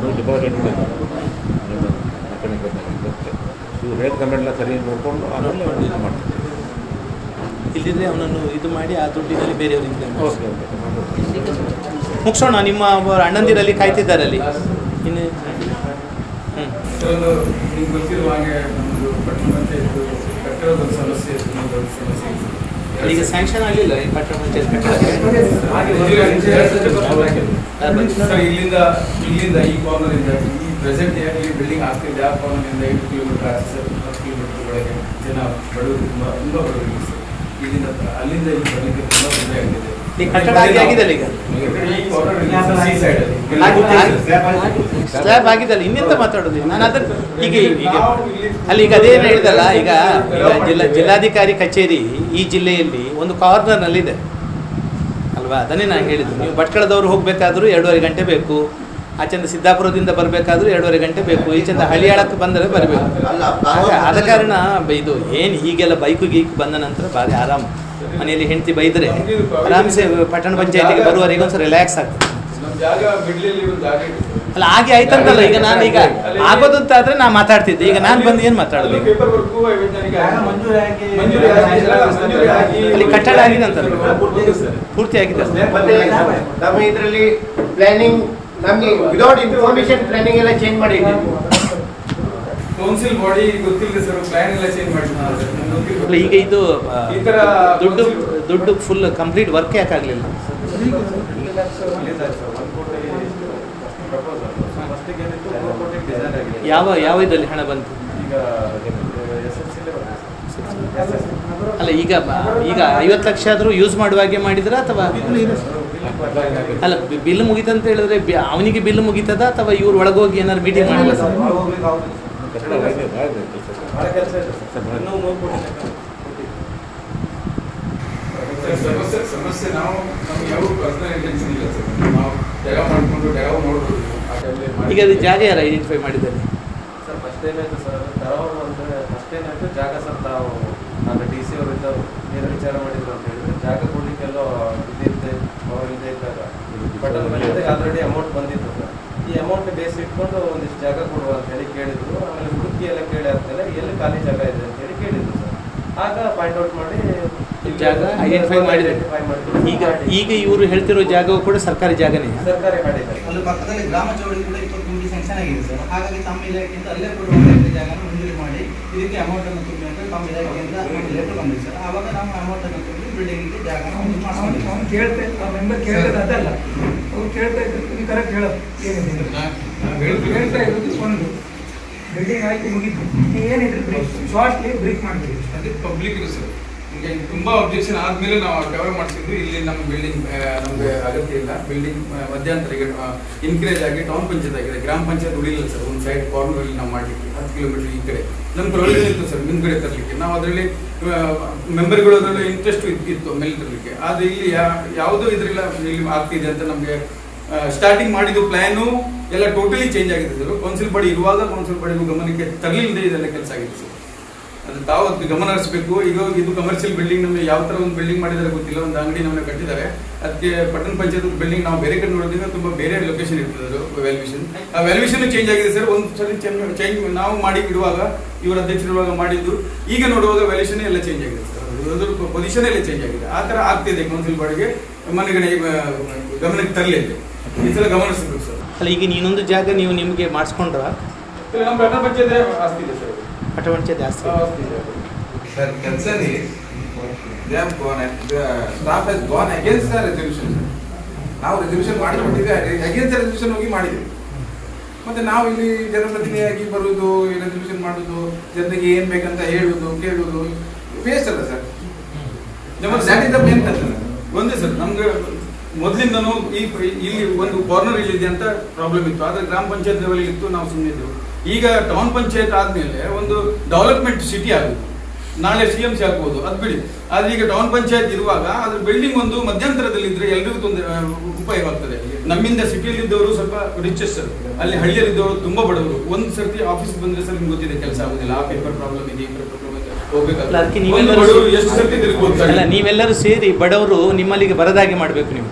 ರೇಟ್ ಕಮೆಂಟ್ ಸರಿ ನೋಡ್ಕೊಂಡು ಆಮೇಲೆ ಇದು ಮಾಡ್ತೀವಿ ಇಲ್ಲಿದ್ರೆ ಅವನನ್ನು ಇದು ಮಾಡಿ ಆ ದುಡ್ಡಿನಲ್ಲಿ ಬೇರೆಯವರಿಗೆ ಓಕೆ ಓಕೆ ಮುಗಿಸೋಣ ನಿಮ್ಮ ಒಬ್ಬ ಅಣ್ಣಂದಿರಲ್ಲಿ ಕಾಯ್ತಿದ್ದಾರೆ ಅಲ್ಲಿ ಇನ್ನು ಹ್ಞೂ ಇಷ್ಟೊಂದು ನಿಮ್ಗೆ ಗೊತ್ತಿರುವ ಹಾಗೆ ನಮ್ಮದು ಪಟ್ಟಣ ಪಂಚಾಯತ್ ಕಟ್ಟಿರೋದೊಂದು ಸಮಸ್ಯೆ ತುಂಬ ದೊಡ್ಡ ಸಮಸ್ಯೆ ಇದೆ. ಈಗ ಸ್ಯಾಂಕ್ಷನ್ ಆಗಲಿಲ್ಲ ಈ ಪಟ್ಟಣ ಪಂಚಾಯತ್ ಹಾಗೆ ಒಂದು ಎರಡು ಸತಿ ಬರ್ಬೋದು ಹಾಗೆ. ಸರ್ ಇಲ್ಲಿಂದ ಇಲ್ಲಿಂದ ಈ ಕಾರ್ನರ್ ಇಂದ ಈ ಪ್ರೆಸೆಂಟ್ ಈ ಬಿಲ್ಡಿಂಗ್ ಆಗ್ತಿದೆ ಆ ಕಾರ್ನರ್ ಇಂದ ಐದು ಕಿಲೋಮೀಟರ್ ಆಚೆ ಸರ್ ಹತ್ತು ಕಿಲೋಮೀಟರ್ ಒಳಗೆ ಜನ ಬಡವರು ತುಂಬ ತುಂಬ ಬಡವರಿಗೆ ಸರ್ ಇಲ್ಲಿಂದ ತ- ಅಲ್ಲಿಂದ ಇಲ್ಲಿ ಬರಲಿಕ್ಕೆ ತುಂಬ ತೊಂದರೆ ಆಗ್ತಿದೆ ಈ ಕಟ್ಟಡ ಆಗಿ ಆಗಿದೆ ಈಗ ಈ ಕಾರ್ನರ್ ಸಿ ಸೈಡ್ ಸ್ಲ್ಯಾಬ್ ಆಗಿದಲ್ಲ ಇನ್ನೆಂತ ಮಾತಾಡೋದು ನಾನು ಅದರ ಹೀಗೆ ಈಗ ಅಲ್ಲಿ ಈಗ ಅದೇನು ಹೇಳಿದಲ್ಲ ಈಗ ಈಗ ಜಿಲ್ಲಾ ಜಿಲ್ಲಾಧಿಕಾರಿ ಕಚೇರಿ ಈ ಜಿಲ್ಲೆಯಲ್ಲಿ ಒಂದು ಕಾರ್ನರ್ನಲ್ಲಿದೆ ಅಲ್ವಾ ಅದನ್ನೇ ನಾನು ಹೇಳಿದ್ದು ನೀವು ಭಟ್ಕಳದವ್ರು ಹೋಗಬೇಕಾದ್ರೂ ಎರಡೂವರೆ ಗಂಟೆ ಬೇಕು ಆಚೆಂದ ಸಿದ್ದಾಪುರದಿಂದ ಬರಬೇಕಾದ್ರೂ ಎರಡೂವರೆ ಗಂಟೆ ಬೇಕು ಈಚೆಂದ ಹಳಿಯಾಳಕ್ಕೆ ಬಂದರೆ ಬರಬೇಕು ಅಲ್ಲ, ಆಗ- ಆದ ಕಾರಣ ಬ- ಇದು ಏನು ಹೀಗೆಲ್ಲ ಬೈಕು ಗೀಕ್ ಬಂದ ನಂತರ ಭಾರಿ ಆರಾಮ ಮನೆಯಲ್ಲಿ ಹೆಂಡತಿ ಬೈದರೆ ಆರಾಮ್ಸೆ ಪಟ್ಟಣ ಪಂಚಾಯತಿಗೆ ಬರುವವರೆಗೆ ಒಂದ್ಸಲ ರಿಲ್ಯಾಕ್ಸ್ ಆಗ್ತದೆ ನಮ್ಮ ಜಾಗ ಬಿಡ್ಲಿಲ್ಲಿ ಒಂದು ಜಾಗ ಇದೆ ಅಲ್ಲ ಹಾಗೆ ಆಯ್ತಂತಲ್ಲ ಈಗ ನಾನು ಈಗ ಆಗೋದು ಅಂತ ಆದ್ರೆ ನಾ ಮಾತಾಡ್ತಿದ್ದೆ ಈಗ ನಾನು ಬಂದು ಏನು ಮಾತಾಡೋದು ಈಗ? ಪೇಪರ್ ವರ್ಕು ಐವತ್ತನಿಗೆ ಮಂಜೂರಿ ಆಗಿ ಮಂಜೂರಿ ಆಗಿ ಅಲ್ಲಿ ಕಟ್ಟಡ ಆಗಿದೆ ಅಂತಲ್ಲ ಪೂರ್ತಿ ಸರ್. ಪೂರ್ತಿ ಆಗಿದೆ ಮತ್ತೆ ನಮ್ಮ ಇದರಲ್ಲಿ ಪ್ಲಾನಿಂಗ್ ನಮಗೆ ವಿದೌಟ್ ಇನ್ಫಾರ್ಮೇಶನ್ ಪ್ಲಾನಿಂಗ್ ಎಲ್ಲ ಚೇಂಜ್ ಮಾಡಿ ಕೌನ್ಸಿಲ್ ಬಾಡಿ ಗೊತ್ತಿಲ್ಲದೆ ಸರ್ ಪ್ಲಾನ್ ಎಲ್ಲ ಚೇಂಜ್ ಮಾಡಿದ್ದಾರೆ ಸರ್ ನಮ್ಗೆ ಗೊತ್ತಿಲ್ಲ. ಅಲ್ಲ ಈಗ ಇದು ಆ, ಈ ತರ ದುಡ್ಡು ದುಡ್ಡು ಫುಲ್ ಕಂಪ್ಲೀಟ್ ವರ್ಕ್ ಯಾಕೆ ಆಗಲಿಲ್ಲ ಯಾವ ಯಾವ ಇದರಲ್ಲಿ ಹಣ ಬಂತು ಈಗ ಈಗ ಎಸ್ ಎಸ್ ಸಿಲೇ ಅಲ್ಲ ಈಗ ಬ- ಈಗ ಐವತ್ತು ಲಕ್ಷ ಆದರೂ ಯೂಸ್ ಮಾಡುವಾಗೆ ಮಾಡಿದ್ರ ಅಥವಾ ಅಲ್ಲ ಬಿಲ್ ಮುಗೀತಂತ ಹೇಳಿದ್ರೆ ಬಿ- ಅವನಿಗೆ ಬಿಲ್ ಮುಗೀತದ ಅಥವಾ ಇವ್ರು ಒಳಗೋಗಿ ಏನಾದ್ರು ಮೀಟಿಂಗ್ ಮಾಡಿಲ್ಲ ಭಾಳ ಕೆಲಸ ಇದೆ ಸರ್ ಇನ್ನೂ ಮೂರು ಕೋಟಿ ಲೆಕ್ಕ ಕೊಟ್ಟಿದ್ದೀವಿ. ಸರ್, ಸಮಸ್ಯೆ ಸಮಸ್ಯೆ ನಾವು ನಮ್ಗೆ ಯಾವ ಪರ್ಸನಲ್ ಇಂಟೆನ್ಷನ್ ಇಲ್ಲ ಸರ್ ನಾವು ಜಾಗ ಮಾಡ್ಕೊಂಡು ಜಾಗ ನೋಡ್ಬೋದು ಆ ಟೈಮಲ್ಲಿ ಮಾಡಿ- ಈಗ ಅದು ಜಾಗ ಯಾರು ಐಡೆಂಟಿಫೈ ಮಾಡಿದ್ದಾರೆ ಸರ್ ಫಸ್ಟ್ ಏನಾಯ್ತು ಸರ್ ತರವರು ಅಂದರೆ ಫಸ್ಟ್ ಏನಾಯ್ತು ಜಾಗ ಸರ್ ತಾವು ನಾನು ಡಿ ಸಿ ಅವರಿಂದ ಏನು ವಿಚಾರ ಮಾಡಿದ್ರು ಅಂತ ಹೇಳಿದ್ರೆ ಜಾಗ ಕೊಡ್ಲಿಕ್ಕೆಲ್ಲೋ ಇದಿರುತ್ತೆ ಅವ್ರು ಇಲ್ಲದೆ ಇದ್ದಾಗ ಬಟ್ ಅದ್ರ ಮೇಲೆ ಆಲ್ರೆಡಿ ಅಮೌಂಟ್ ಬಂದಿತ್ತು ಸರ್ ಈ ಅಮೌಂಟ್ ಬೇಸ್ ಇಟ್ಕೊಂಡು ಒಂದಿಷ್ಟು ಜಾಗ ಕೊಡುವ ಅಂತ ಹೇಳಿ ಕೇಳಿದ್ರು ಆಮೇಲೆ ಹುಡುಕಿ ಎಲ್ಲ ಕೇಳಿ ಆದ್ಮೇಲೆ ಎಲ್ಲಿ ಖಾಲಿ ಜಾಗ ಇದೆ ಅಂತ ಹೇಳಿ ಕೇಳಿದ್ರು ಸರ್ ಆಗ ಪಾಯಿಂಟ್ ಔಟ್ ಮಾಡಿ ಜಾಗ identify ಮಾಡಿದ್ರು. identify ಮಾಡಿದ್ರು. ಈಗ ಈಗ ಇವರು ಹೇಳ್ತಿರೋ ಜಾಗವು ಕೂಡ ಸರ್ಕಾರಿ ಜಾಗನೇ ಸರ್ಕಾರಿ ಮಾಡಿದ್ದಾರೆ ಒಂದು ಪಕ್ಕದಲ್ಲಿ ಗ್ರಾಮ ಚೌಳಿ ಕೂಡ ಇಪ್ಪತ್ತು ಕೋಟಿ ಸ್ಯಾಂಕ್ಷನ್ ಆಗಿದೆ ಸರ್ ಹಾಗಾಗಿ ತಮ್ಮ ಇಲಾಖೆಯಿಂದ ಅಲ್ಲೇ ಕೂಡ ಒಂದು ಎಕರೆ ಜಾಗನ ಮಂಜೂರಿ ಮಾಡಿ ಇದಕ್ಕೆ ಅಮೌಂಟ್ ಅನ್ನು ತುಂಬಿ ಅಂತ ತಮ್ಮ ಇಲಾಖೆಯಿಂದ ನಮಗೆ ಲೆಟರ್ ಬಂದಿದೆ ಸರ್ ಆವಾಗ ನಾವು ಅಮೌಂಟ್ ಅನ್ನು ತುಂಬಿ ಬಿಲ್ಡಿಂಗಿಗೆ ಜಾಗನ ಮಂಜೂರು ಮಾಡಿಸ್ಕೊಂಡಿದ್ದೀವಿ ಅವ್ನು ಕೇಳ್ತಾ ಆ ಮೆಂಬರ್ ಕೇಳ್ತದ ಅದಲ್ಲ ಅವ್ರು ಕೇಳ್ತಾ ಇದ್ರು ನೀವು ಕರೆಕ್ಟ್ ಹೇಳೋದು ಏನಿದೆ ನಾ- ನಾವು ಹೇಳ್ತೀವಿ. ಹೇಳ್ತಾ ಇರೋದು ಒಂದು ಬಿಲ್ಡಿಂಗ್ ಆಯ್ತು ಮುಗೀತು ನೀವು ಏನಿದ್ರು ಬ್ರೀಫ್ ಶಾರ್ಟ್ಲಿ ಬ್ರೀಫ್ ಮಾಡ್ತೀವಿ ಅದೇ ಪಬ್ಲಿಕ್ ಇದೆ ಸರ್ ಈಗ ಇದು ತುಂಬಾ ಅಬ್ಜೆಕ್ಷನ್ ಆದ್ಮೇಲೆ ನಾವು ಕವರ್ ಮಾಡ್ತಿದ್ವಿ ಇಲ್ಲಿ ನಮ್ಮ ಬಿಲ್ಡಿಂಗ್ ನಮಗೆ ಅಗತ್ಯ ಇಲ್ಲ ಬಿಲ್ಡಿಂಗ್ ಮಧ್ಯಂತರಿಗೆ ಇನ್ಕ್ರೇಜ್ ಆಗಿ ಟೌನ್ ಪಂಚಾಯತ್ ಆಗಿದೆ ಗ್ರಾಮ ಪಂಚಾಯತ್ ಉಳಿಲಿಲ್ಲ ಸರ್ ಒಂದು ಸೈಡ್ ಕಾರ್ನರ್ ಅಲ್ಲಿ ನಾವು ಮಾಡ್ಲಿಕ್ಕೆ ಹತ್ತು ಕಿಲೋಮೀಟರ್ ಈ ಕಡೆ ನಮ್ಮ ಪ್ರೊವಿಷನ್ ಇತ್ತು ಸರ್ ಮುಂದ್ಗಡೆ ತರಲಿಕ್ಕೆ ನಾವು ಅದರಲ್ಲಿ ಮೆಂಬರ್ಗಳು ಅದರಲ್ಲಿ ಇಂಟ್ರೆಸ್ಟ್ ಇತ್ತು ಮೇಲೆ ತರಲಿಕ್ಕೆ ಆದ್ರೆ ಇಲ್ಲಿ ಯಾ- ಯಾವುದೋ ಇದರಿಂದ ಇಲ್ಲಿ ಆಗ್ತಿದೆ ಅಂತ ನಮಗೆ ಸ್ಟಾರ್ಟಿಂಗ್ ಮಾಡಿದ್ದು ಪ್ಲಾನು ಎಲ್ಲ ಟೋಟಲಿ ಚೇಂಜ್ ಆಗಿದೆ ಸರ್ ಕೌನ್ಸಿಲ್ ಬಾಡಿ ಇರುವಾಗ ಕೌನ್ಸಿಲ್ ಬಾಡಿ ಗಮನಕ್ಕೆ ತರಲಿಲ್ಲದೆ ಇದೆಲ್ಲ ಕೆಲಸ ಆಗಿದೆ ಸರ್ ಅದು ತಾವು ಅದಕ್ಕೆ ಗಮನ ಹರಿಸಬೇಕು ಈಗ ಇದು ಕಮರ್ಷಿಯಲ್ ಬಿಲ್ಡಿಂಗ್ ನಮಗೆ ಯಾವ ತರ ಒಂದು ಬಿಲ್ಡಿಂಗ್ ಮಾಡಿದ್ದಾರೆ ಗೊತ್ತಿಲ್ಲ ಒಂದು ಅಂಗಡಿ ನಮ್ಮನ್ನ ಕಟ್ಟಿದ್ದಾರೆ ಅದಕ್ಕೆ ಪಟ್ಟಣ ಪಂಚಾಯತ್ ಬಿಲ್ಡಿಂಗ್ ನಾವು ಬೇರೆ ಕಡೆ ನೋಡೋದ್ರಿಂದ ತುಂಬಾ ಬೇರೆ ಲೊಕೇಶನ್ ಇರ್ತದೆ ಅದು ವ್ಯಾಲ್ಯೂಷನ್ ಆ ವ್ಯಾಲ್ಯೂಷನ್ ಚೇಂಜ್ ಆಗಿದೆ ಸರ್ ಒಂದು ಸರಿ ಚೇಂಜ್ ನಾವು ಮಾಡಿ ಇಡುವಾಗ ಇವರ ಅಧ್ಯಕ್ಷರಿರುವಾಗ ಮಾಡಿದ್ದು ಈಗ ನೋಡುವಾಗ ವ್ಯಾಲ್ಯೂಷನ್ ಎಲ್ಲ ಚೇಂಜ್ ಆಗಿದೆ ಸರ್ ಅದ್ರ ಪೊಸಿಷನ್ ಎಲ್ಲ ಚೇಂಜ್ ಆಗಿದೆ ಆ ತರ ಆಗ್ತಿದೆ ಕೌನ್ಸಿಲ್ ಬಾಡಿಗೆ ಮನೆಗಡೆ ಗಮನಕ್ಕೆ ತರಲಿಲ್ಲ ಈ ಸಲ ಗಮನಿಸಬೇಕು ಸರ್ ಅಲ್ಲ ಈಗ ಇನ್ನೊಂದು ಜಾಗ ನೀವು ನಿಮಗೆ ಮಾಡಿಸ್ಕೊಂಡ್ರ ಇಲ್ಲ, ನಮ್ಮ ಪಟ್ಟಣ ಪಂಚಾಯತ್ ಆಸ್ತಿ ಇದೆ ಸರ್ ಪಟವಂಚೆ ಜಾಸ್ತಿ ಆಸ್ತಿ ಇದೆ Sir, concern is, they have gone, the staff has gone against the resolution. sir. ನಾವು ರೆಸಲ್ಯೂಷನ್ ಮಾಡಿಬಿಟ್ಟಿದ್ವಿ ಅಗೇನ್ಸ್ಟ್ ರೆಸಲ್ಯೂಷನ್ ಹೋಗಿ ಮಾಡಿದ್ವಿ ಮತ್ತೆ ನಾವು ಇಲ್ಲಿ ಜನಪ್ರತಿನಿಧಿಯಾಗಿ ಬರುವುದು ರೆಸಲ್ಯೂಷನ್ ಮಾಡುದು ಜನರಿಗೆ ಏನ್ ಬೇಕಂತ ಹೇಳುದು ಕೇಳುದು ವೇಸ್ಟ್ ಅಲ್ಲ sir that is the main concern ಒಂದೇ ಸರ್ ನಮ್ಗೆ ಮೊದಲಿಂದನೂ ಈ ಇಲ್ಲಿ ಒಂದು ಕಾರ್ನರ್ ಇಲ್ಲಿದೆ ಅಂತ ಪ್ರಾಬ್ಲಮ್ ಇತ್ತು ಆದ್ರೆ ಗ್ರಾಮ ಪಂಚಾಯತ್ ಲೆವೆಲ್ ಇತ್ತು ನಾವು ಸುಮ್ಮನಿದ್ದೆವು ಈಗ ಟೌನ್ ಪಂಚಾಯತ್ ಆದ್ಮೇಲೆ ಒಂದು ಡೆವಲಪ್ಮೆಂಟ್ ಸಿಟಿ ಆಗುದು ನಾಳೆ ಸಿ ಎಂ ಸಿ ಆಗ್ಬೋದು ಅದು ಬಿಡಿ ಆದ್ರೆ ಈಗ ಟೌನ್ ಪಂಚಾಯತ್ ಇರುವಾಗ ಅದ್ರ ಬಿಲ್ಡಿಂಗ್ ಒಂದು ಮಧ್ಯಂತರದಲ್ಲಿ ಇದ್ರೆ ಎಲ್ರಿಗೂ ತೊಂದರೆ ಆ, ಉಪಯೋಗ ಆಗ್ತದೆ ನಮ್ಮಿಂದ ಸಿಟಿಯಲ್ಲಿ ಇದ್ದವರು ಸ್ವಲ್ಪ ರಿಚೆಸ್ಟ್ ಅಲ್ಲಿ ಹಳ್ಳಿಯಲ್ಲಿದ್ದವರು ತುಂಬಾ ಬಡವರು ಒಂದ್ ಸರ್ತಿ ಆಫೀಸ್ ಬಂದ್ರೆ ಸರ್ ನಿಮ್ಗೆ ಗೊತ್ತಿದೆ ಕೆಲಸ ಆಗುದಿಲ್ಲ ಆ ಪೇಪರ್ ಪ್ರಾಬ್ಲಮ್ ಇದೆ ಈ ಪೇಪರ್ ಪ್ರಾಬ್ಲಮ್ ಇದೆ ಅಲ್ಲ, ಹೋಗ್ಬೇಕಾಗ್ತದೆ ಅದಕ್ಕೆ ಒಂದು ನೀವೆಲ್ಲರೂ ಬಡವರು ಎಷ್ಟು ಸರ್ತಿ ತಿರುಗ್ಬೋದು ಸರ್ ಅಲ್ಲ ನೀವೆಲ್ಲರೂ ಸೇರಿ ಬಡವರು ನಿಮ್ಮಲ್ಲಿಗೆ ಬರದಾಗೆ ಮಾಡಬೇಕು ನೀವು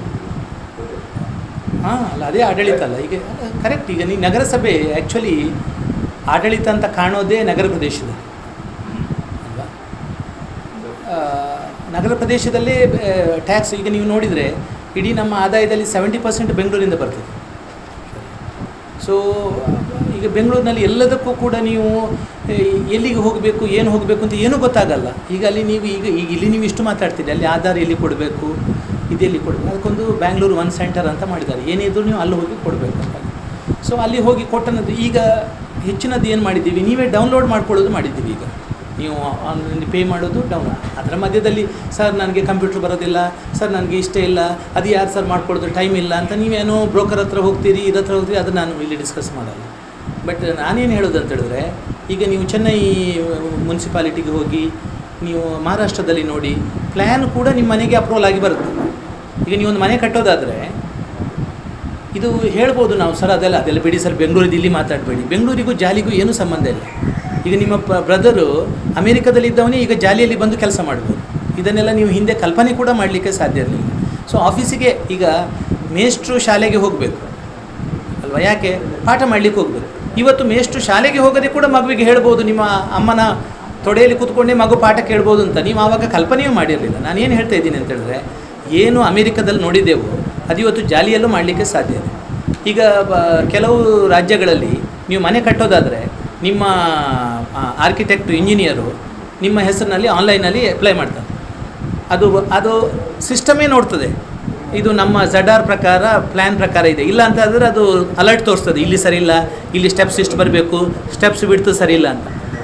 ಹಾಂ ಅಲ್ಲ ಅದೇ ಆಡಳಿತ ಅಲ್ಲ ಈಗ ಕರೆಕ್ಟ್ ಈಗ ನೀವು ನಗರಸಭೆ ಆ್ಯಕ್ಚುಲಿ ಆಡಳಿತ ಅಂತ ಕಾಣೋದೇ ನಗರ ಪ್ರದೇಶದಲ್ಲಿ ಅಲ್ವಾ ಆ, ನಗರ ಪ್ರದೇಶದಲ್ಲೇ ಟ್ಯಾಕ್ಸ್ ಈಗ ನೀವು ನೋಡಿದರೆ ಇಡೀ ನಮ್ಮ ಆದಾಯದಲ್ಲಿ ಸೆವೆಂಟಿ ಪರ್ಸೆಂಟ್ ಬೆಂಗಳೂರಿಂದ ಬರ್ತದೆ ಸೊ ಈಗ ಬೆಂಗಳೂರಿನಲ್ಲಿ ಎಲ್ಲದಕ್ಕೂ ಕೂಡ ನೀವು ಏ, ಎಲ್ಲಿಗೆ ಹೋಗಬೇಕು ಏನು ಹೋಗಬೇಕು ಅಂತ ಏನೂ ಗೊತ್ತಾಗಲ್ಲ ಈಗ ಅಲ್ಲಿ ನೀವು ಈಗ ಈಗ ಇಲ್ಲಿ ನೀವು ಇಷ್ಟು ಮಾತಾಡ್ತೀರಿ ಅಲ್ಲಿ ಆಧಾರ್ ಎಲ್ಲಿ ಕೊಡಬೇಕು ಇದೆಲ್ಲಿ ಕೊಡಬೇಕು ಅದಕ್ಕೊಂದು ಬ್ಯಾಂಗ್ಳೂರು ಒನ್ ಸೆಂಟರ್ ಅಂತ ಮಾಡಿದ್ದಾರೆ ಏನಿದ್ರು ನೀವು ಅಲ್ಲಿ ಹೋಗಿ ಕೊಡಬೇಕು ಅಂತ ಸೊ ಅಲ್ಲಿ ಹೋಗಿ ಕೊಟ್ಟನದ್ದು ಈಗ ಹೆಚ್ಚಿನದ್ದು ಏನು ಮಾಡಿದ್ದೀವಿ ನೀವೇ ಡೌನ್ಲೋಡ್ ಮಾಡ್ಕೊಳ್ಳೋದು ಮಾಡಿದ್ದೀವಿ ಈಗ ನೀವು ಆನ್ಲೈನ್ ಪೇ ಮಾಡೋದು ಡೌನ್ ಅದರ ಮಧ್ಯದಲ್ಲಿ ಸರ್ ನನಗೆ ಕಂಪ್ಯೂಟರ್ ಬರೋದಿಲ್ಲ ಸರ್ ನನಗೆ ಇಷ್ಟ ಇಲ್ಲ ಅದು ಯಾರು ಸರ್ ಮಾಡ್ಕೊಳ್ಳೋದು ಟೈಮ್ ಇಲ್ಲ ಅಂತ ನೀವೇನೋ ಬ್ರೋಕರ್ ಹತ್ರ ಹೋಗ್ತೀರಿ ಇದ್ರ ಹತ್ರ ಹೋಗ್ತೀರಿ ಅದು ನಾನು ಇಲ್ಲಿ ಡಿಸ್ಕಸ್ ಮಾಡಲ್ಲ ಬಟ್ ನಾನೇನು ಹೇಳೋದು ಅಂತ ಹೇಳಿದ್ರೆ ಈಗ ನೀವು ಚೆನ್ನೈ ಮುನ್ಸಿಪಾಲಿಟಿಗೆ ಹೋಗಿ ನೀವು ಮಹಾರಾಷ್ಟ್ರದಲ್ಲಿ ನೋಡಿ ಪ್ಲ್ಯಾನ್ ಕೂಡ ನಿಮ್ಮ ಮನೆಗೆ ಅಪ್ರೂವಲ್ ಆಗಿ ಬರುತ್ತೆ ಈಗ ನೀವೊಂದು ಮನೆ ಕಟ್ಟೋದಾದರೆ ಇದು ಹೇಳ್ಬೋದು ನಾವು ಸರ್ ಅದೆಲ್ಲ ಅದೆಲ್ಲ ಬಿಡಿ ಸರ್ ಬೆಂಗಳೂರಿದ್ದು ಇಲ್ಲಿ ಮಾತಾಡಬೇಡಿ ಬೆಂಗಳೂರಿಗೂ ಜಾಲಿಗೂ ಏನೂ ಸಂಬಂಧ ಇಲ್ಲ ಈಗ ನಿಮ್ಮ ಬ್ರದರು ಅಮೇರಿಕಾದಲ್ಲಿದ್ದವನೇ ಈಗ ಜಾಲಿಯಲ್ಲಿ ಬಂದು ಕೆಲಸ ಮಾಡ್ಬೋದು ಇದನ್ನೆಲ್ಲ ನೀವು ಹಿಂದೆ ಕಲ್ಪನೆ ಕೂಡ ಮಾಡಲಿಕ್ಕೆ ಸಾಧ್ಯ ಇರಲಿಲ್ಲ ಸೊ ಆಫೀಸಿಗೆ ಈಗ ಮೇಷ್ಟ್ರು ಶಾಲೆಗೆ ಹೋಗಬೇಕು ಅಲ್ವಾ ಯಾಕೆ ಪಾಠ ಮಾಡಲಿಕ್ಕೆ ಹೋಗಬೇಕು ಇವತ್ತು ಮೇಷ್ಟ್ರು ಶಾಲೆಗೆ ಹೋಗದೆ ಕೂಡ ಮಗುವಿಗೆ ಹೇಳ್ಬೋದು ನಿಮ್ಮ ಅಮ್ಮನ ತೊಡೆಯಲ್ಲಿ ಕೂತ್ಕೊಂಡೇ ಮಗು ಪಾಠ ಕೇಳ್ಬೋದು ಅಂತ ನೀವು ಆವಾಗ ಕಲ್ಪನೆಯೂ ಮಾಡಿರಲಿಲ್ಲ ನಾನು ಏನು ಹೇಳ್ತಾ ಇದ್ದೀನಿ ಅಂತ ಹೇಳಿದ್ರೆ ಏನು ಅಮೇರಿಕಾದಲ್ಲಿ ನೋಡಿದ್ದೆವು ಅದು ಇವತ್ತು ಜಾಲಿಯಲ್ಲೂ ಮಾಡಲಿಕ್ಕೆ ಸಾಧ್ಯ ಇದೆ ಈಗ ಬ- ಕೆಲವು ರಾಜ್ಯಗಳಲ್ಲಿ ನೀವು ಮನೆ ಕಟ್ಟೋದಾದರೆ ನಿಮ್ಮ ಆರ್ಕಿಟೆಕ್ಟ್ ಇಂಜಿನಿಯರು ನಿಮ್ಮ ಹೆಸರಿನಲ್ಲಿ ಆನ್ಲೈನಲ್ಲಿ ಅಪ್ಲೈ ಮಾಡ್ತಾರೆ ಅದು ಅದು ಸಿಸ್ಟಮೇ ನೋಡ್ತದೆ ಇದು ನಮ್ಮ ಜಡಾರ್ ಪ್ರಕಾರ ಪ್ಲ್ಯಾನ್ ಪ್ರಕಾರ ಇದೆ ಇಲ್ಲ ಅಂತ ಆದರೆ ಅದು ಅಲರ್ಟ್ ತೋರಿಸ್ತದೆ ಇಲ್ಲಿ ಸರಿ ಇಲ್ಲ ಇಲ್ಲಿ ಸ್ಟೆಪ್ಸ್ ಇಷ್ಟು ಬರಬೇಕು ಸ್ಟೆಪ್ಸ್ ಬಿಡ್ತು ಸರಿ ಇಲ್ಲ ಅಂತ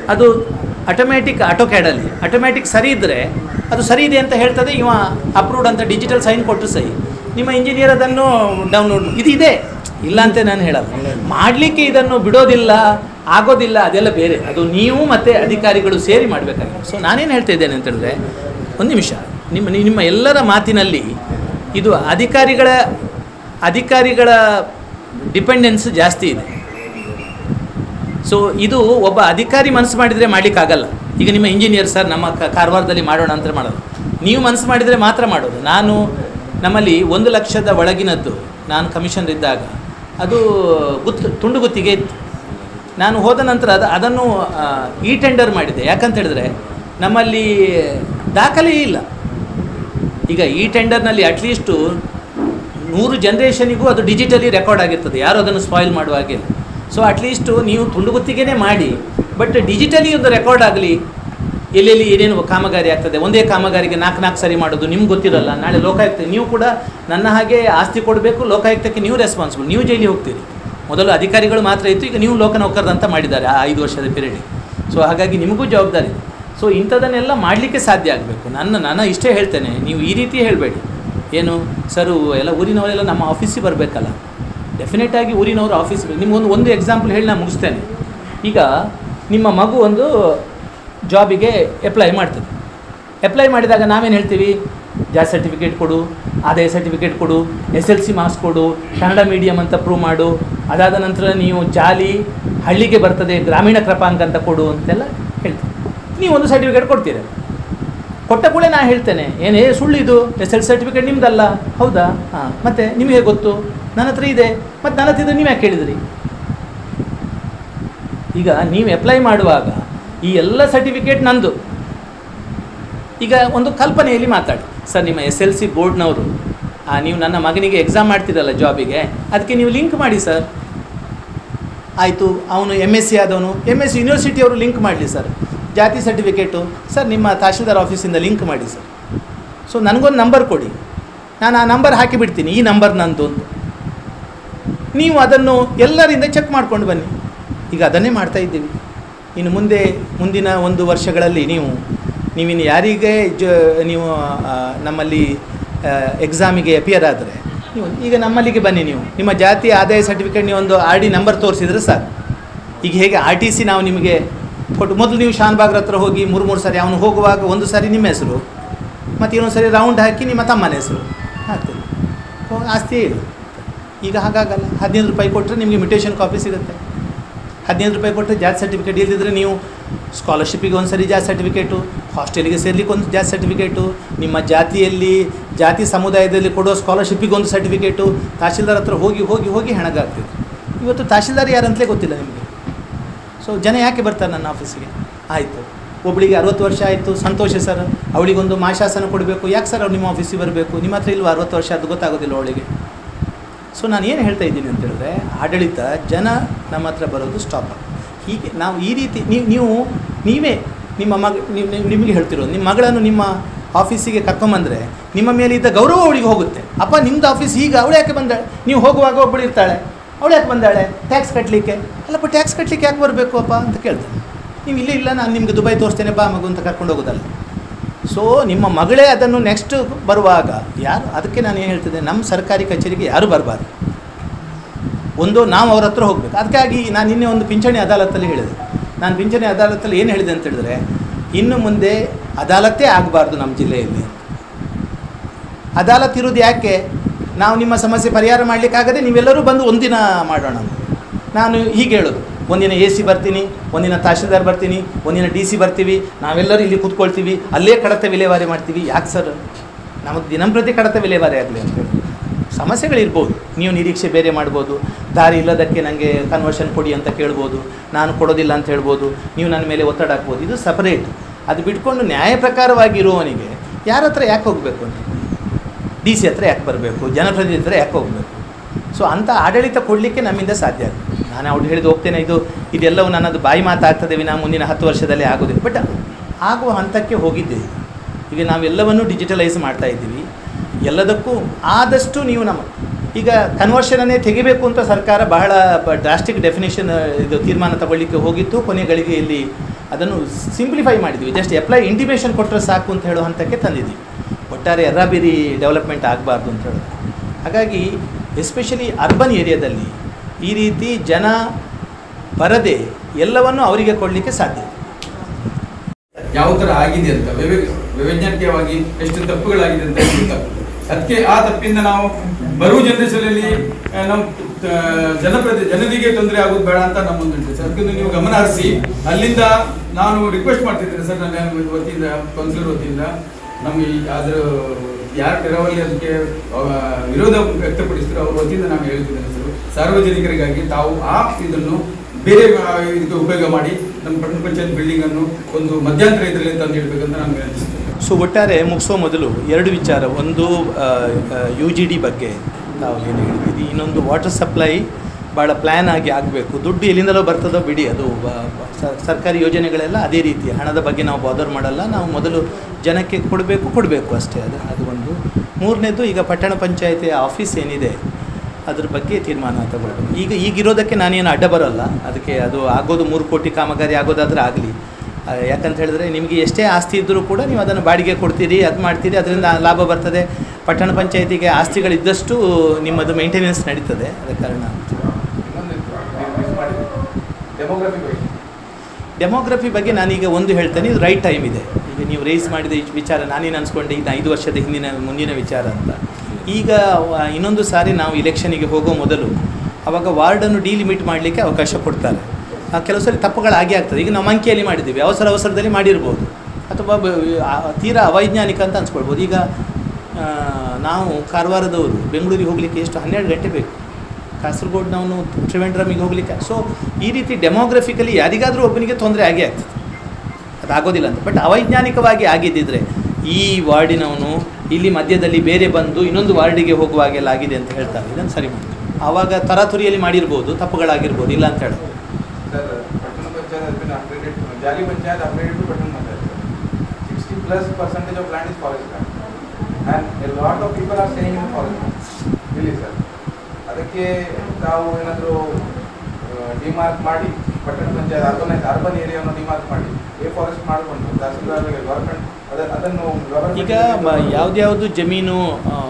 ಅದು ಆಟೋಮ್ಯಾಟಿಕ್ ಆಟೋ ಕ್ಯಾಡಲ್ಲಿ ಆಟೋಮ್ಯಾಟಿಕ್ ಸರಿ ಇದ್ದರೆ ಅದು ಸರಿ ಇದೆ ಅಂತ ಹೇಳ್ತದೆ ಇವ ಅಪ್ರೂವ್ಡ್ ಅಂತ ಡಿಜಿಟಲ್ ಸೈನ್ ಕೊಟ್ಟು ಸಹಿ ನಿಮ್ಮ ಇಂಜಿನಿಯರ್ ಅದನ್ನು ಡೌನ್ಲೋಡ್ ಇದು ಇದೆ ಇಲ್ಲ ಅಂತ ನಾನು ಹೇಳಲ್ಲ ಮಾಡಲಿಕ್ಕೆ ಇದನ್ನು ಬಿಡೋದಿಲ್ಲ ಆಗೋದಿಲ್ಲ ಅದೆಲ್ಲ ಬೇರೆ ಅದು ನೀವು ಮತ್ತು ಅಧಿಕಾರಿಗಳು ಸೇರಿ ಮಾಡಬೇಕಾಗಿದೆ ಸೊ ನಾನೇನು ಹೇಳ್ತಾ ಇದ್ದೇನೆ ಅಂತ ಹೇಳಿದ್ರೆ ಒಂದು ನಿಮಿಷ ನಿಮ್ಮ ನಿಮ್ಮ ಎಲ್ಲರ ಮಾತಿನಲ್ಲಿ ಇದು ಅಧಿಕಾರಿಗಳ ಅಧಿಕಾರಿಗಳ ಡಿಪೆಂಡೆನ್ಸ್ ಜಾಸ್ತಿ ಇದೆ ಸೊ ಇದು ಒಬ್ಬ ಅಧಿಕಾರಿ ಮನಸ್ಸು ಮಾಡಿದರೆ ಮಾಡಲಿಕ್ಕಾಗಲ್ಲ ಈಗ ನಿಮ್ಮ ಇಂಜಿನಿಯರ್ ಸರ್ ನಮ್ಮ ಕ- ಕಾರವಾರದಲ್ಲಿ ಮಾಡೋಣ ಅಂತ ಮಾಡೋದು ನೀವು ಮನಸ್ಸು ಮಾಡಿದರೆ ಮಾತ್ರ ಮಾಡೋದು ನಾನು ನಮ್ಮಲ್ಲಿ ಒಂದು ಲಕ್ಷದ ಒಳಗಿನದ್ದು ನಾನು ಕಮಿಷನರ್ ಇದ್ದಾಗ ಅದು ಗುತ್ತು ತುಂಡು ಗುತ್ತಿಗೆ ಇತ್ತು ನಾನು ಹೋದ ನಂತರ ಅದು ಅದನ್ನು ಇ ಟೆಂಡರ್ ಮಾಡಿದೆ ಯಾಕಂತ ಹೇಳಿದ್ರೆ ನಮ್ಮಲ್ಲಿ ದಾಖಲೆ ಇಲ್ಲ ಈಗ ಈ ಟೆಂಡರ್ನಲ್ಲಿ ಅಟ್ಲೀಸ್ಟು ನೂರು ಜನ್ರೇಷನಿಗೂ ಅದು ಡಿಜಿಟಲಿ ರೆಕಾರ್ಡ್ ಆಗಿರ್ತದೆ ಯಾರು ಅದನ್ನು ಸ್ಪಾಯಿಲ್ ಮಾಡುವ ಹಾಗೆ ಸೊ ಅಟ್ಲೀಸ್ಟು ನೀವು ತುಂಡು ಗುತ್ತಿಗೆನೇ ಮಾಡಿ ಬಟ್ ಡಿಜಿಟಲಿ ಒಂದು ರೆಕಾರ್ಡ್ ಆಗಲಿ ಎಲ್ಲೆಲ್ಲಿ ಏನೇನು ಕಾಮಗಾರಿ ಆಗ್ತದೆ ಒಂದೇ ಕಾಮಗಾರಿಗೆ ನಾಲ್ಕು ನಾಲ್ಕು ಸರಿ ಮಾಡೋದು ನಿಮ್ಗೆ ಗೊತ್ತಿರಲ್ಲ ನಾಳೆ ಲೋಕಾಯುಕ್ತ ನೀವು ಕೂಡ ನನ್ನ ಹಾಗೆ ಆಸ್ತಿ ಕೊಡಬೇಕು ಲೋಕಾಯುಕ್ತಕ್ಕೆ ನೀವು ರೆಸ್ಪಾನ್ಸಿಬಲ್ ನೀವು ಜೈಲಿಗೆ ಹೋಗ್ತೀರಿ ಮೊದಲು ಅಧಿಕಾರಿಗಳು ಮಾತ್ರ ಇತ್ತು ಈಗ ನೀವು ಲೋಕನೌಕರರಂತ ಮಾಡಿದ್ದಾರೆ ಆ ಐದು ವರ್ಷದ ಪೀರಿಯಡ್ ಸೊ ಹಾಗಾಗಿ ನಿಮಗೂ ಜವಾಬ್ದಾರಿ ಇದೆ ಸೊ ಇಂಥದನ್ನೆಲ್ಲ ಮಾಡಲಿಕ್ಕೆ ಸಾಧ್ಯ ಆಗಬೇಕು ನನ್ನ ನಾನು ಇಷ್ಟೇ ಹೇಳ್ತೇನೆ ನೀವು ಈ ರೀತಿ ಹೇಳಬೇಡಿ ಏನು ಸರು ಎಲ್ಲ ಊರಿನವರೆಲ್ಲ ನಮ್ಮ ಆಫೀಸಿಗೆ ಬರಬೇಕಲ್ಲ ಡೆಫಿನೆಟ್ ಆಗಿ ಊರಿನವರು ಆಫೀಸ್ ನಿಮ್ಗೊಂದು ಒಂದು ಎಕ್ಸಾಂಪಲ್ ಹೇಳಿ ನಾನು ಮುಗಿಸ್ತೇನೆ ಈಗ ನಿಮ್ಮ ಮಗು ಒಂದು ಜಾಬಿಗೆ ಅಪ್ಲೈ ಮಾಡ್ತದೆ ಅಪ್ಲೈ ಮಾಡಿದಾಗ ನಾವೇನು ಹೇಳ್ತೀವಿ ಜಾತಿ ಸರ್ಟಿಫಿಕೇಟ್ ಕೊಡು ಆದಾಯ ಸರ್ಟಿಫಿಕೇಟ್ ಕೊಡು ಎಸ್ ಎಲ್ ಸಿ ಮಾರ್ಕ್ಸ್ ಕೊಡು ಕನ್ನಡ ಮೀಡಿಯಮ್ ಅಂತ ಪ್ರೂವ್ ಮಾಡು ಅದಾದ ನಂತರ ನೀವು ಜಾಲಿ ಹಳ್ಳಿಗೆ ಬರ್ತದೆ ಗ್ರಾಮೀಣ ಕ್ರಪಾಂಕ ಅಂತ ಕೊಡು ಅಂತೆಲ್ಲ ಹೇಳ್ತೀವಿ ನೀವು ಒಂದು ಸರ್ಟಿಫಿಕೇಟ್ ಕೊಡ್ತೀರ ಕೊಟ್ಟ ಕೂಡಲೇ ನಾನು ಹೇಳ್ತೇನೆ ಏನೇ ಸುಳ್ಳು ಇದು ಎಸ್ ಎಲ್ ಸರ್ಟಿಫಿಕೇಟ್ ನಿಮ್ದಲ್ಲ ಹೌದಾ ಹಾಂ ಮತ್ತೆ ನಿಮಗೆ ಗೊತ್ತು ನನ್ನ ಹತ್ರ ಇದೆ ಮತ್ತು ನನ್ನ ಹತ್ರ ಇದ್ರೆ ನೀವು ಯಾಕೆ ಕೇಳಿದ್ರಿ ಈಗ ನೀವು ಅಪ್ಲೈ ಮಾಡುವಾಗ ಈ ಎಲ್ಲ ಸರ್ಟಿಫಿಕೇಟ್ ನಂದು ಈಗ ಒಂದು ಕಲ್ಪನೆಯಲ್ಲಿ ಮಾತಾಡಿ ಸರ್ ನಿಮ್ಮ ಎಸ್ ಎಲ್ ಸಿ ಬೋರ್ಡ್ನವರು ನೀವು ನನ್ನ ಮಗನಿಗೆ ಎಕ್ಸಾಮ್ ಮಾಡ್ತಿರಲ್ಲ ಜಾಬಿಗೆ ಅದಕ್ಕೆ ನೀವು ಲಿಂಕ್ ಮಾಡಿ ಸರ್ ಆಯಿತು ಅವನು ಎಮ್ ಎಸ್ ಸಿ ಆದವನು ಎಮ್ ಎಸ್ ಸಿ ಯೂನಿವರ್ಸಿಟಿಯವರು ಲಿಂಕ್ ಮಾಡಲಿ ಸರ್ ಜಾತಿ ಸರ್ಟಿಫಿಕೇಟು ಸರ್ ನಿಮ್ಮ ತಹಶೀಲ್ದಾರ್ ಆಫೀಸಿಂದ ಲಿಂಕ್ ಮಾಡಿ ಸರ್ ಸೊ ನನಗೊಂದು ನಂಬರ್ ಕೊಡಿ ನಾನು ಆ ನಂಬರ್ ಹಾಕಿಬಿಡ್ತೀನಿ ಈ ನಂಬರ್ ನಂದು ಅಂತ ನೀವು ಅದನ್ನು ಎಲ್ಲರಿಂದ ಚೆಕ್ ಮಾಡ್ಕೊಂಡು ಬನ್ನಿ ಈಗ ಅದನ್ನೇ ಮಾಡ್ತಾ ಇದ್ದೀವಿ ಇನ್ನು ಮುಂದೆ ಮುಂದಿನ ಒಂದು ವರ್ಷಗಳಲ್ಲಿ ನೀವು ನೀವಿನ್ನು ಯಾರಿಗೆ ಜ ನೀವು ಆ, ನಮ್ಮಲ್ಲಿ ಎಕ್ಸಾಮಿಗೆ ಅಪಿಯರ್ ಆದರೆ ನೀವು ಈಗ ನಮ್ಮಲ್ಲಿಗೆ ಬನ್ನಿ ನೀವು ನಿಮ್ಮ ಜಾತಿ ಆದಾಯ ಸರ್ಟಿಫಿಕೇಟ್ ನೀವು ಒಂದು ಆರ್ ಡಿ ನಂಬರ್ ತೋರಿಸಿದ್ರೆ ಸಾಕು ಈಗ ಹೇಗೆ ಆರ್ ಟಿ ಸಿ ನಾವು ನಿಮಗೆ ಕೊಟ್ಟು ಮೊದಲು ನೀವು ಶಾನ್ಬಾಗ್ರ ಹತ್ರ ಹೋಗಿ ಮೂರು ಮೂರು ಸಾರಿ ಅವನು ಹೋಗುವಾಗ ಒಂದು ಸಾರಿ ನಿಮ್ಮ ಹೆಸರು ಮತ್ತು ಇನ್ನೊಂದು ಸಾರಿ ರೌಂಡ್ ಹಾಕಿ ನಿಮ್ಮ ತಮ್ಮನ ಹೆಸರು ಆಗ್ತದೆ ಹೋ- ಆಸ್ತಿಯೇ ಇಲ್ಲ ಈಗ ಹಾಗಾಗಲ್ಲ ಹದಿನೈದು ರೂಪಾಯಿ ಕೊಟ್ಟರೆ ನಿಮಗೆ ಮಿಟೇಷನ್ ಕಾಪಿ ಸಿಗುತ್ತೆ ಹದಿನೈದು ರೂಪಾಯಿ ಕೊಟ್ಟರೆ ಜಾತಿ ಸರ್ಟಿಫಿಕೇಟ್ ಇಲ್ಲದಿದ್ದರೆ ನೀವು ಸ್ಕಾಲರ್ಶಿಪ್ಪಿಗೆ ಒಂದು ಸರಿ ಜಾತಿ ಸರ್ಟಿಫಿಕೇಟು ಹಾಸ್ಟೆಲಿಗೆ ಸೇರ್ಲಿಕ್ಕೆ ಒಂದು ಜಾತಿ ಸರ್ಟಿಫಿಕೇಟು ನಿಮ್ಮ ಜಾತಿಯಲ್ಲಿ ಜಾತಿ ಸಮುದಾಯದಲ್ಲಿ ಕೊಡೋ ಸ್ಕಾಲರ್ಶಿಪ್ಪಿಗೆ ಒಂದು ಸರ್ಟಿಫಿಕೇಟು ತಹಶೀಲ್ದಾರ್ ಹತ್ರ ಹೋಗಿ ಹೋಗಿ ಹೋಗಿ ಹೆಣಗಾಗ್ತಿದೆ ಇವತ್ತು ತಹಶೀಲ್ದಾರ್ ಯಾರಂತಲೇ ಗೊತ್ತಿಲ್ಲ ನಿಮಗೆ ಸೊ ಜನ ಯಾಕೆ ಬರ್ತಾರೆ ನನ್ನ ಆಫೀಸಿಗೆ ಆಯಿತು ಒಬ್ಬಳಿಗೆ ಅರವತ್ತು ವರ್ಷ ಆಯಿತು ಸಂತೋಷ ಸರ್ ಅವಳಿಗೊಂದು ಮಾಶಾಸನ ಕೊಡಬೇಕು ಯಾಕೆ ಸರ್ ಅವ್ರು ನಿಮ್ಮ ಆಫೀಸಿಗೆ ಬರಬೇಕು ನಿಮ್ಮ ಹತ್ರ ಇಲ್ವಾ ಅರವತ್ತು ವರ್ಷ ಅದು ಗೊತ್ತಾಗೋದಿಲ್ಲ ಅವಳಿಗೆ ಸೊ ನಾನು ಏನು ಹೇಳ್ತಾ ಇದ್ದೀನಿ ಅಂತ ಹೇಳಿದ್ರೆ ಆಡಳಿತ ಜನ ನಮ್ಮ ಹತ್ರ ಬರೋದು ಸ್ಟಾಪ್ ಹೀಗೆ ನಾವು ಈ ರೀತಿ ನೀವು ನೀವು ನೀವೇ ನಿಮ್ಮ ಮಗ ನೀವು ನೀವು- ನಿಮಗೆ ಹೇಳ್ತಿರೋದು ನಿಮ್ಮ ಮಗಳನ್ನು ನಿಮ್ಮ ಆಫೀಸಿಗೆ ಕರ್ಕೊಂಬಂದರೆ ನಿಮ್ಮ ಮೇಲೆ ಇದ್ದ ಗೌರವ ಅವಳಿಗೆ ಹೋಗುತ್ತೆ ಅಪ್ಪ ನಿಮ್ಮದು ಆಫೀಸ್ ಈಗ ಅವಳು ಯಾಕೆ ಬಂದಾಳೆ ನೀವು ಹೋಗುವಾಗ ಒಬ್ಬಳು ಇರ್ತಾಳೆ ಅವಳು ಯಾಕೆ ಬಂದಾಳೆ ಟ್ಯಾಕ್ಸ್ ಕಟ್ಟಲಿಕ್ಕೆ ಅಲ್ಲಪ್ಪ ಟ್ಯಾಕ್ಸ್ ಕಟ್ಟಲಿಕ್ಕೆ ಯಾಕೆ ಬರಬೇಕು ಅಪ್ಪ ಅಂತ ಕೇಳ್ತಾನೆ ನೀವು ಇಲ್ಲ ಇಲ್ಲ ನಾನು ನಿಮಗೆ ದುಬೈ ತೋರಿಸ್ತೇನೆ ಬಾ ಮಗು ಅಂತ ಕರ್ಕೊಂಡು ಹೋಗೋದಲ್ಲ ಸೊ ನಿಮ್ಮ ಮಗಳೇ ಅದನ್ನು ನೆಕ್ಸ್ಟ್ ಬರುವಾಗ ಯಾರು ಅದಕ್ಕೆ ನಾನು ಏನು ಹೇಳ್ತಿದ್ದೆ ನಮ್ಮ ಸರ್ಕಾರಿ ಕಚೇರಿಗೆ ಯಾರು ಬರಬಾರ್ದು ಒಂದು ನಾವು ಅವ್ರ ಹತ್ರ ಹೋಗಬೇಕು ಅದಕ್ಕಾಗಿ ನಾನು ನಿನ್ನೆ ಒಂದು ಪಿಂಚಣಿ ಅದಾಲತ್ತಲ್ಲಿ ಹೇಳಿದೆ ನಾನು ಪಿಂಚಣಿ ಅದಾಲತ್ತಲ್ಲಿ ಏನು ಹೇಳಿದೆ ಅಂತ ಹೇಳಿದ್ರೆ ಇನ್ನು ಮುಂದೆ ಅದಾಲತ್ತೇ ಆಗಬಾರ್ದು ನಮ್ಮ ಜಿಲ್ಲೆಯಲ್ಲಿ ಅದಾಲತ್ ಇರೋದು ಯಾಕೆ ನಾವು ನಿಮ್ಮ ಸಮಸ್ಯೆ ಪರಿಹಾರ ಮಾಡಲಿಕ್ಕಾಗದೆ ನೀವೆಲ್ಲರೂ ಬಂದು ಒಂದಿನ ಮಾಡೋಣ ಅಂತ ನಾನು ಹೀಗೆ ಹೇಳೋದು ಒಂದಿನ ಎ ಸಿ ಬರ್ತೀನಿ ಒಂದಿನ ತಹಶೀಲ್ದಾರ್ ಬರ್ತೀನಿ ಒಂದಿನ ಡಿ ಸಿ ಬರ್ತೀವಿ ನಾವೆಲ್ಲರೂ ಇಲ್ಲಿ ಕೂತ್ಕೊಳ್ತೀವಿ ಅಲ್ಲೇ ಕಡತ ವಿಲೇವಾರಿ ಮಾಡ್ತೀವಿ ಯಾಕೆ ಸರ್ ನಮಗೆ ದಿನಂಪ್ರತಿ ಕಡತ ವಿಲೇವಾರಿ ಆಗಲಿ ಅಂತೇಳಿ ಸಮಸ್ಯೆಗಳಿರ್ಬೋದು ನೀವು ನಿರೀಕ್ಷೆ ಬೇರೆ ಮಾಡ್ಬೋದು ದಾರಿ ಇಲ್ಲದಕ್ಕೆ ನನಗೆ ಕನ್ವರ್ಷನ್ ಕೊಡಿ ಅಂತ ಕೇಳ್ಬೋದು ನಾನು ಕೊಡೋದಿಲ್ಲ ಅಂತ ಹೇಳ್ಬೋದು ನೀವು ನನ್ನ ಮೇಲೆ ಒತ್ತಡ ಹಾಕ್ಬೋದು ಇದು ಸಪರೇಟ್ ಅದು ಬಿಟ್ಕೊಂಡು ನ್ಯಾಯ ಪ್ರಕಾರವಾಗಿ ಇರುವವನಿಗೆ ಯಾರ ಹತ್ರ ಯಾಕೆ ಹೋಗಬೇಕು ಅಂತ ಡಿ ಸಿ ಹತ್ರ ಯಾಕೆ ಬರಬೇಕು ಜನಪ್ರತಿನಿಧಿ ಹತ್ರ ಯಾಕೆ ಹೋಗಬೇಕು ಸೊ ಅಂಥ ಆಡಳಿತ ಕೊಡಲಿಕ್ಕೆ ನಮ್ಮಿಂದ ಸಾಧ್ಯ ಆಗುತ್ತೆ ನಾನು ಅವ್ರು ಹೇಳಿದ್ದು ಹೋಗ್ತೇನೆ ಇದು ಇದೆಲ್ಲವೂ ನನ್ನದು ಬಾಯಿ ಮಾತಾಗ್ತದೆ ವಿನಾ ಮುಂದಿನ ಹತ್ತು ವರ್ಷದಲ್ಲಿ ಆಗೋದಿಲ್ಲ ಬಟ್ ಆಗುವ ಹಂತಕ್ಕೆ ಹೋಗಿದ್ದೆ ಈಗ. ಈಗ ನಾವೆಲ್ಲವನ್ನೂ ಡಿಜಿಟಲೈಸ್ ಮಾಡ್ತಾ ಇದ್ದೀವಿ ಎಲ್ಲದಕ್ಕೂ ಆದಷ್ಟು ನೀವು ನಮ್ಮ ಈಗ ಕನ್ವರ್ಷನನ್ನೇ ತೆಗಿಬೇಕು ಅಂತ ಸರ್ಕಾರ ಬಹಳ ಡ್ರಾಸ್ಟಿಕ್ ಡೆಫಿನೇಷನ್ ಇದು ತೀರ್ಮಾನ ತಗೊಳ್ಳಿಕ್ಕೆ ಹೋಗಿತ್ತು ಕೊನೆಗಳಿಗೆ ಇಲ್ಲಿ ಅದನ್ನು ಸಿಂಪ್ಲಿಫೈ ಮಾಡಿದ್ವಿ ಜಸ್ಟ್ ಅಪ್ಲೈ ಇಂಟಿಮೇಷನ್ ಕೊಟ್ಟರೆ ಸಾಕು ಅಂತ ಹೇಳೋ ಹಂತಕ್ಕೆ ತಂದಿದ್ದೀವಿ ಒಟ್ಟಾರೆ ಎರ್ರಾಬಿರಿ ಡೆವಲಪ್ಮೆಂಟ್ ಆಗಬಾರ್ದು ಅಂತ ಹೇಳೋದು ಹಾಗಾಗಿ ಎಸ್ಪೆಷಲಿ ಅರ್ಬನ್ ಏರಿಯಾದಲ್ಲಿ ಈ ರೀತಿ ಜನ ಬರದೆ ಎಲ್ಲವನ್ನು ಅವರಿಗೆ ಕೊಡಲಿಕ್ಕೆ ಸಾಧ್ಯ ಯಾವ ತರ ಆಗಿದೆ ಅಂತ ವಿವೇ- ವೈಜ್ಞಾನಿಕವಾಗಿ ಎಷ್ಟು ತಪ್ಪುಗಳಾಗಿದೆ ಅಂತ ಗೊತ್ತಾಗ್ತದೆ ಅದಕ್ಕೆ ಆ ತಪ್ಪಿಂದ ನಾವು ಬರುವ ಜನರೇಷನ್ ಅಲ್ಲಿ ಆ, ನಮ್ಮ ಆ, ಜನಪ್ರತಿ ಜನರಿಗೆ ತೊಂದರೆ ಆಗೋದು ಬೇಡ ಅಂತ ನಮ್ಮೊಂದು ಉಂಟು ಅದಕ್ಕೆ ನೀವು ಗಮನ ಹರಿಸಿ ಅಲ್ಲಿಂದ ನಾನು ರಿಕ್ವೆಸ್ಟ್ ಮಾಡ್ತಿದ್ದೇನೆ ಸರ್ ನನ್ನ ವತಿಯಿಂದ ಕೌನ್ಸಿಲರ್ ವತಿಯಿಂದ ನಮ್ಗೆ ಈ ಅದ್ರ ಯಾರು ತೆರವಲ್ಲಿ ಅದಕ್ಕೆ ಆ, ವಿರೋಧ ವ್ಯಕ್ತಪಡಿಸಿದ್ರು ಅವ್ರ ವತಿಯಿಂದ ನಾನು ಹೇಳ್ತಿದ್ದೇನೆ ಸರ್ ಸಾರ್ವಜನಿಕರಿಗಾಗಿ ತಾವು ಆ ಇದನ್ನು ಬೇರೆ ಆ, ಇದಕ್ಕೆ ಉಪಯೋಗ ಮಾಡಿ ನಮ್ಮ ಪಟ್ಟಣ ಪಂಚಾಯತ್ ಬಿಲ್ಡಿಂಗ್ ಅನ್ನು ಒಂದು ಮಧ್ಯಂತರ ಇದರಲ್ಲಿ ತಂದು ಇಡಬೇಕಂತ ನಾನು ವಿನಂತಿಸ್ತೇನೆ ಸೊ ಒಟ್ಟಾರೆ ಮುಗಿಸೋ ಮೊದಲು ಎರಡು ವಿಚಾರ ಒಂದು ಯು ಜಿ ಡಿ ಬಗ್ಗೆ ನಾವು ಏನು ಹೇಳಿದ್ದೀವಿ ಇನ್ನೊಂದು ವಾಟರ್ ಸಪ್ಲೈ ಭಾಳ ಪ್ಲ್ಯಾನ್ ಆಗಿ ಆಗಬೇಕು ದುಡ್ಡು ಎಲ್ಲಿಂದಲೋ ಬರ್ತದೋ ಬಿಡಿ ಅದು ಬ- ಬ- ಸ- ಸರ್ಕಾರಿ ಯೋಜನೆಗಳೆಲ್ಲ ಅದೇ ರೀತಿ ಹಣದ ಬಗ್ಗೆ ನಾವು ಬಾದರ್ ಮಾಡಲ್ಲ ನಾವು ಮೊದಲು ಜನಕ್ಕೆ ಕೊಡಬೇಕು ಕೊಡಬೇಕು ಅಷ್ಟೇ ಅದು ಅದು ಒಂದು ಮೂರನೇದು ಈಗ ಪಟ್ಟಣ ಪಂಚಾಯತಿ ಆಫೀಸ್ ಏನಿದೆ ಅದ್ರ ಬಗ್ಗೆ ತೀರ್ಮಾನ ತಗೊಳ್ಬೇಕು ಈಗ ಈಗಿರೋದಕ್ಕೆ ನಾನೇನು ಅಡ್ಡ ಬರೋಲ್ಲ ಅದಕ್ಕೆ ಅದು ಆಗೋದು ಮೂರು ಕೋಟಿ ಕಾಮಗಾರಿ ಆಗೋದಾದ್ರೆ ಆಗಲಿ ಯಾಕಂತ ಹೇಳಿದ್ರೆ ನಿಮಗೆ ಎಷ್ಟೇ ಆಸ್ತಿ ಇದ್ದರೂ ಕೂಡ ನೀವು ಅದನ್ನು ಬಾಡಿಗೆ ಕೊಡ್ತೀರಿ ಅದು ಮಾಡ್ತೀರಿ ಅದರಿಂದ ಲಾಭ ಬರ್ತದೆ ಪಟ್ಟಣ ಪಂಚಾಯತಿಗೆ ಆಸ್ತಿಗಳಿದ್ದಷ್ಟು ನಿಮ್ಮದು ಮೇಂಟೆನೆನ್ಸ್ ನಡೀತದೆ ಅದ ಕಾರಣ ಡೆಮೋಗ್ರಫಿ ಬಗ್ಗೆ ಡೆಮೋಗ್ರಫಿ ಬಗ್ಗೆ ನಾನೀಗ ಒಂದು ಹೇಳ್ತೇನೆ ಇದು ರೈಟ್ ಟೈಮ್ ಇದೆ ಈಗ ನೀವು ರೇಸ್ ಮಾಡಿದ ಈ ವಿಚಾರ ನಾನೇನು ಅನ್ಸ್ಕೊಂಡೆ ಇದು ಐದು ವರ್ಷದ ಹಿಂದಿನ ಮುಂದಿನ ವಿಚಾರ ಅಂತ ಈಗ ಆ, ಇನ್ನೊಂದು ಸಾರಿ ನಾವು ಇಲೆಕ್ಷನಿಗೆ ಹೋಗೋ ಮೊದಲು ಅವಾಗ ವಾರ್ಡನ್ನು ಡಿಲಿಮಿಟ್ ಮಾಡಲಿಕ್ಕೆ ಅವಕಾಶ ಕೊಡ್ತಾರೆ ಆ, ಕೆಲವು ಸರಿ ತಪ್ಪುಗಳಾಗಿ ಆಗ್ತದೆ ಈಗ ನಾವು ಅಂಕಿಯಲ್ಲಿ ಮಾಡಿದ್ದೀವಿ ಅವಸರ ಅವಸರದಲ್ಲಿ ಮಾಡಿರ್ಬೋದು ಅಥವಾ ಬ- ಆ, ತೀರಾ ಅವೈಜ್ಞಾನಿಕ ಅಂತ ಅನ್ಸ್ಕೊಳ್ಬೋದು ಈಗ ಆ, ನಾವು ಕಾರವಾರದವರು ಬೆಂಗಳೂರಿಗೆ ಹೋಗಲಿಕ್ಕೆ ಎಷ್ಟು ಹನ್ನೆರಡು ಗಂಟೆ ಬೇಕು ಕಾಸರಗೋಡ್ನವನು ತ್ರಿವೆಂಡ್ರಮಿಗೆ ಹೋಗಲಿಕ್ಕೆ ಸೊ ಈ ರೀತಿ ಡೆಮೋಗ್ರಫಿಕಲಿ ಯಾರಿಗಾದರೂ ಒಬ್ಬನಿಗೆ ತೊಂದರೆ ಆಗೇ ಆಗ್ತದೆ ಅದಾಗೋದಿಲ್ಲ ಅಂತ ಬಟ್ ಅವೈಜ್ಞಾನಿಕವಾಗಿ ಆಗಿದ್ದಿದ್ರೆ ಈ ವಾರ್ಡಿನವನು ಇಲ್ಲಿ ಮಧ್ಯದಲ್ಲಿ ಬೇರೆ ಬಂದು ಇನ್ನೊಂದು ವಾರ್ಡಿಗೆ ಹೋಗುವ ಹಾಗೆಲ್ಲ ಆಗಿದೆ ಅಂತ ಹೇಳ್ತಾರೆ ಇದನ್ನು ಸರಿ ಮಾಡಿ ಆವಾಗ ತರಾತುರಿಯಲ್ಲಿ ಮಾಡಿರ್ಬೋದು ತಪ್ಪುಗಳಾಗಿರ್ಬೋದು ಇಲ್ಲ ಅಂತ ಹೇಳೋದು ಸರ್ ಪಟ್ಟಣ panchayat has been upgraded to jolly panchayat upgraded to ಪಟ್ಟಣ panchayat sixty plus percentage of land is forest land and a lot of people are staying in forest ಇಲ್ಲಿ ಸರ್ ಅದಕ್ಕೆ ತಾವು ಏನಾದರೂ ಡಿಮಾರ್ಕ್ ಮಾಡಿ ಪಟ್ಟಣ ಪಂಚಾಯತ್ ಅರ್ಬನ್ ಅರ್ಬನ್ ಏರಿಯಾವನ್ನು ಡಿಮಾರ್ಕ್ ಮಾಡಿ ಎ ಫಾರೆಸ್ಟ್ ಮಾಡಿಕೊಂಡು ತಹಸೀಲ್ದಾರ್ಗೆ ಗೌರ್ಮೆಂಟ್ ಅದ ಅದನ್ನು government ಈಗ ಮ- ಯಾವ್ದ್ಯಾವ್ದು ಜಮೀನು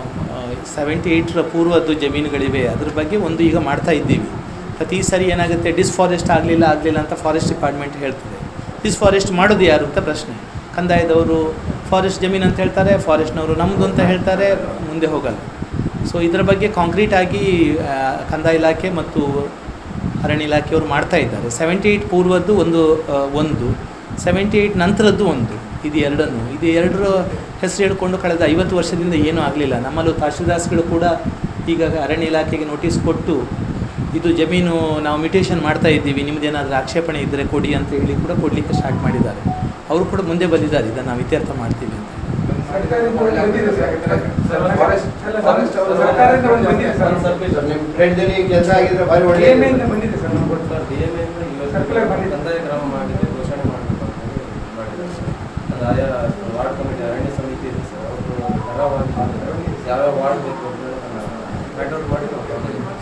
ಸೆವೆಂಟಿ ಏಯ್ಟರ ಪೂರ್ವದ್ದು ಜಮೀನುಗಳಿವೆ ಅದ್ರ ಬಗ್ಗೆ ಒಂದು ಈಗ ಮಾಡ್ತಾ ಇದ್ದೀವಿ ಪ್ರತಿ ಸರಿ ಏನಾಗುತ್ತೆ ಡಿಸ್ಫಾರೆಸ್ಟ್ ಆಗಲಿಲ್ಲ ಆಗಲಿಲ್ಲ ಅಂತ ಫಾರೆಸ್ಟ್ ಡಿಪಾರ್ಟ್ಮೆಂಟ್ ಹೇಳ್ತದೆ ಡಿಸ್ಫಾರೆಸ್ಟ್ ಮಾಡೋದು ಯಾರು ಅಂತ ಪ್ರಶ್ನೆ ಕಂದಾಯದವರು ಫಾರೆಸ್ಟ್ ಜಮೀನು ಅಂತ ಹೇಳ್ತಾರೆ ಫಾರೆಸ್ಟ್ನವರು ನಮ್ಮದು ಅಂತ ಹೇಳ್ತಾರೆ ಮುಂದೆ ಹೋಗಲ್ಲ ಸೊ ಇದರ ಬಗ್ಗೆ ಕಾಂಕ್ರೀಟ್ ಆಗಿ ಆ, ಕಂದಾಯ ಇಲಾಖೆ ಮತ್ತು ಅರಣ್ಯ ಇಲಾಖೆಯವರು ಮಾಡ್ತಾ ಇದ್ದಾರೆ ಸೆವೆಂಟಿ ಏಯ್ಟ್ ಪೂರ್ವದ್ದು ಒಂದು ಆ, ಒಂದು ಸೆವೆಂಟಿ ಏಯ್ಟ್ ನಂತರದ್ದು ಒಂದು ಇದು ಎರಡನ್ನು ಇದು ಎರಡರ ಹೆಸರು ಹೇಳ್ಕೊಂಡು ಕಳೆದ ಐವತ್ತು ವರ್ಷದಿಂದ ಏನೂ ಆಗಲಿಲ್ಲ ನಮ್ಮಲ್ಲೂ ತಹಶೀಲ್ದಾರ್ಸ್ಗಳು ಕೂಡ ಈಗ ಅರಣ್ಯ ಇಲಾಖೆಗೆ ನೋಟಿಸ್ ಕೊಟ್ಟು ಇದು ಜಮೀನು ನಾವು ಮ್ಯೂಟೇಷನ್ ಮಾಡ್ತಾ ಇದ್ದೀವಿ ನಿಮ್ಮದೇನಾದರೂ ಆಕ್ಷೇಪಣೆ ಇದ್ದರೆ ಕೊಡಿ ಅಂತ ಹೇಳಿ ಕೂಡ ಕೊಡಲಿಕ್ಕೆ ಸ್ಟಾರ್ಟ್ ಮಾಡಿದ್ದಾರೆ ಅವರು ಕೂಡ ಮುಂದೆ ಬಂದಿದ್ದಾರೆ ಇದನ್ನು ನಾವು ಇತ್ಯರ್ಥ ಮಾಡ್ತೀವಿ ಅಂತ ಸರ್ಕಾರದಿಂದ ಒಂದು ಬಂದಿದೆ ಸರ್. ಸರ್ ಫಾರೆಸ್ಟ್ ಅಲ್ಲ, ಫಾರೆಸ್ಟ್ ಅವರು ಸರ್ಕಾರದಿಂದ ಒಂದು ಬಂದಿದೆ ಸರ್. ನಿಮ್ಮ ಫ್ರೆಂಡ್ದಲ್ಲಿ ಕೆಲಸ ಆಗಿದ್ರೆ ಭಾರಿ ಒಳ್ಳೆ DMA ಇಂದ ಬಂದಿದೆ ಸರ್ ನಮ್ಗೆ ಗೊತ್ತು. Sir D M A Circular ಬಂದಿದೆ. ಕಂದಾಯ ಕ್ರಮ ಮಾಡಿದೆ ಘೋಷಣೆ ಮಾಡಬೇಕು ಅಂತ ಹೇಳಿ ಮಾಡಿದ್ದಾರೆ ಸರ್ ಅದು ಆಯಾ ವಾರ್ಡ್ ಕಮಿಟಿ ಅರಣ್ಯ ಸಮಿತಿ ಇದೆ ಸರ್ ಅವರು ತರವಾಗಿ ಯಾವ್ಯಾವ ವಾರ್ಡ್ ಬೇಕು ಅಂತ ಫೈಂಡ್ ಔಟ್ ಮಾಡಿ ನಾವು ತಗೊಂಡಿದ್ದೀವಿ ಸರ್.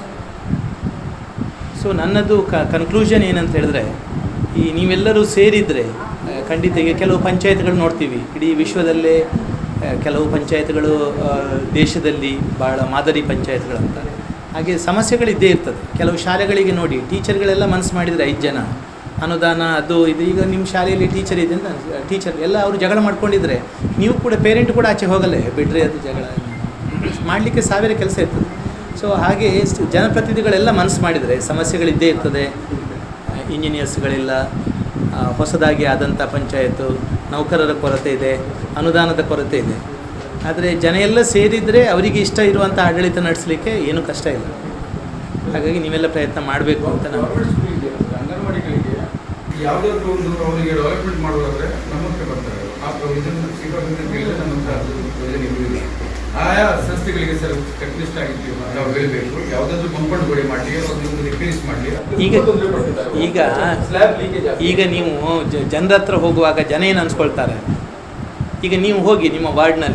ಸೊ ನನ್ನದು ಕ ಕನ್ಕ್ಲೂಷನ್ ಏನಂತ ಹೇಳಿದ್ರೆ ಈ ನೀವೆಲ್ಲರೂ ಸೇರಿದರೆ ಖಂಡಿತ ಈಗ ಕೆಲವು ಪಂಚಾಯತ್ಗಳು ನೋಡ್ತೀವಿ ಇಡೀ ವಿಶ್ವದಲ್ಲೇ ಆ, ಕೆಲವು ಪಂಚಾಯತ್ಗಳು ಆ, ದೇಶದಲ್ಲಿ ಭಾಳ ಮಾದರಿ ಪಂಚಾಯತ್ಗಳಂತ ಹಾಗೆ ಸಮಸ್ಯೆಗಳಿದ್ದೇ ಇರ್ತದೆ ಕೆಲವು ಶಾಲೆಗಳಿಗೆ ನೋಡಿ ಟೀಚರ್ಗಳೆಲ್ಲ ಮನಸ್ಸು ಮಾಡಿದರೆ ಐದು ಜನ ಅನುದಾನ ಅದು ಇದು ಈಗ ನಿಮ್ಮ ಶಾಲೆಯಲ್ಲಿ ಟೀಚರ್ ಇದೆ ಅಂತ ಟೀಚರ್ ಎಲ್ಲ ಅವರು ಜಗಳ ಮಾಡ್ಕೊಂಡಿದ್ರೆ ನೀವು ಕೂಡ ಪೇರೆಂಟ್ ಕೂಡ ಆಚೆ ಹೋಗಲ್ಲೇ ಬಿಡ್ರಿ ಅದು ಜಗಳ ಮಾಡಲಿಕ್ಕೆ ಸಾವಿರ ಕೆಲಸ ಇರ್ತದೆ ಸೊ ಹಾಗೆ ಸ್- ಜನಪ್ರತಿನಿಧಿಗಳೆಲ್ಲ ಮನಸ್ಸು ಮಾಡಿದರೆ ಸಮಸ್ಯೆಗಳಿದ್ದೇ ಇರ್ತದೆ ಇಂಜಿನಿಯರ್ಸ್ಗಳಿಲ್ಲ ಆ, ಹೊಸದಾಗಿ ಆದಂಥ ಪಂಚಾಯತು ನೌಕರರ ಕೊರತೆ ಇದೆ ಅನುದಾನದ ಕೊರತೆ ಇದೆ ಆದರೆ ಜನ ಎಲ್ಲ ಸೇರಿದರೆ ಅವರಿಗೆ ಇಷ್ಟ ಇರುವಂಥ ಆಡಳಿತ ನಡೆಸಲಿಕ್ಕೆ ಏನೂ ಕಷ್ಟ ಇಲ್ಲ ಹಾಗಾಗಿ ನೀವೆಲ್ಲ ಪ್ರಯತ್ನ ಮಾಡಬೇಕು ಅಂತ ನಾನು ಗೌರ್ಮೆಂಟ್ ಸ್ಕೂಲ್ ಇದೆ ಅಂಗನವಾಡಿಗಳಿಗೆ ಯಾವುದಾದ್ರೂ ಒಂದು ಅವರಿಗೆ ಡೆವಲಪ್ಮೆಂಟ್ ಮಾಡೋದಾದ್ರೆ ನಮ್ಮ ಹತ್ರ ಬರ್ತಾರೆ ಆ ಪ್ರೊವಿಷನ್ ಸೀಟೋವಿಷನ್ ಕೇಳಿದ್ರೆ ನಮ್ಮ ಹತ್ರ ಅದು ಯೋಜನೆ ಇರುವುದಿಲ್ಲ ಆಯಾ ಸಂಸ್ಥೆಗಳಿಗೆ ಸರ್ ಟೆಕ್ನಿಸ್ಟ್ ಆಗಿರ್ತೀವಿ ನಾವು ಹೇಳಬೇಕು ಯಾವುದಾದ್ರೂ ಕಂಪೌಂಡ್ ಗೋಡೆ ಮಾಡಲಿ ಒಂದು ರಿಪೇರಿಸ್ ಮಾಡಲಿ ಈಗ ಈಗ ಸ್ಲ್ಯಾಬ್ ಲೀಕೇಜ್ ಈಗ ನೀವು ಜ- ಜನರ ಹತ್ರ ಹೋಗುವಾಗ ಜನ ಏನು ಅನ್ಸ್ಕೊಳ್ತಾರೆ ಈಗ ನೀವು ಹೋಗಿ ನಿಮ್ಮ ವಾರ್ಡ್ನಲ್ಲಿ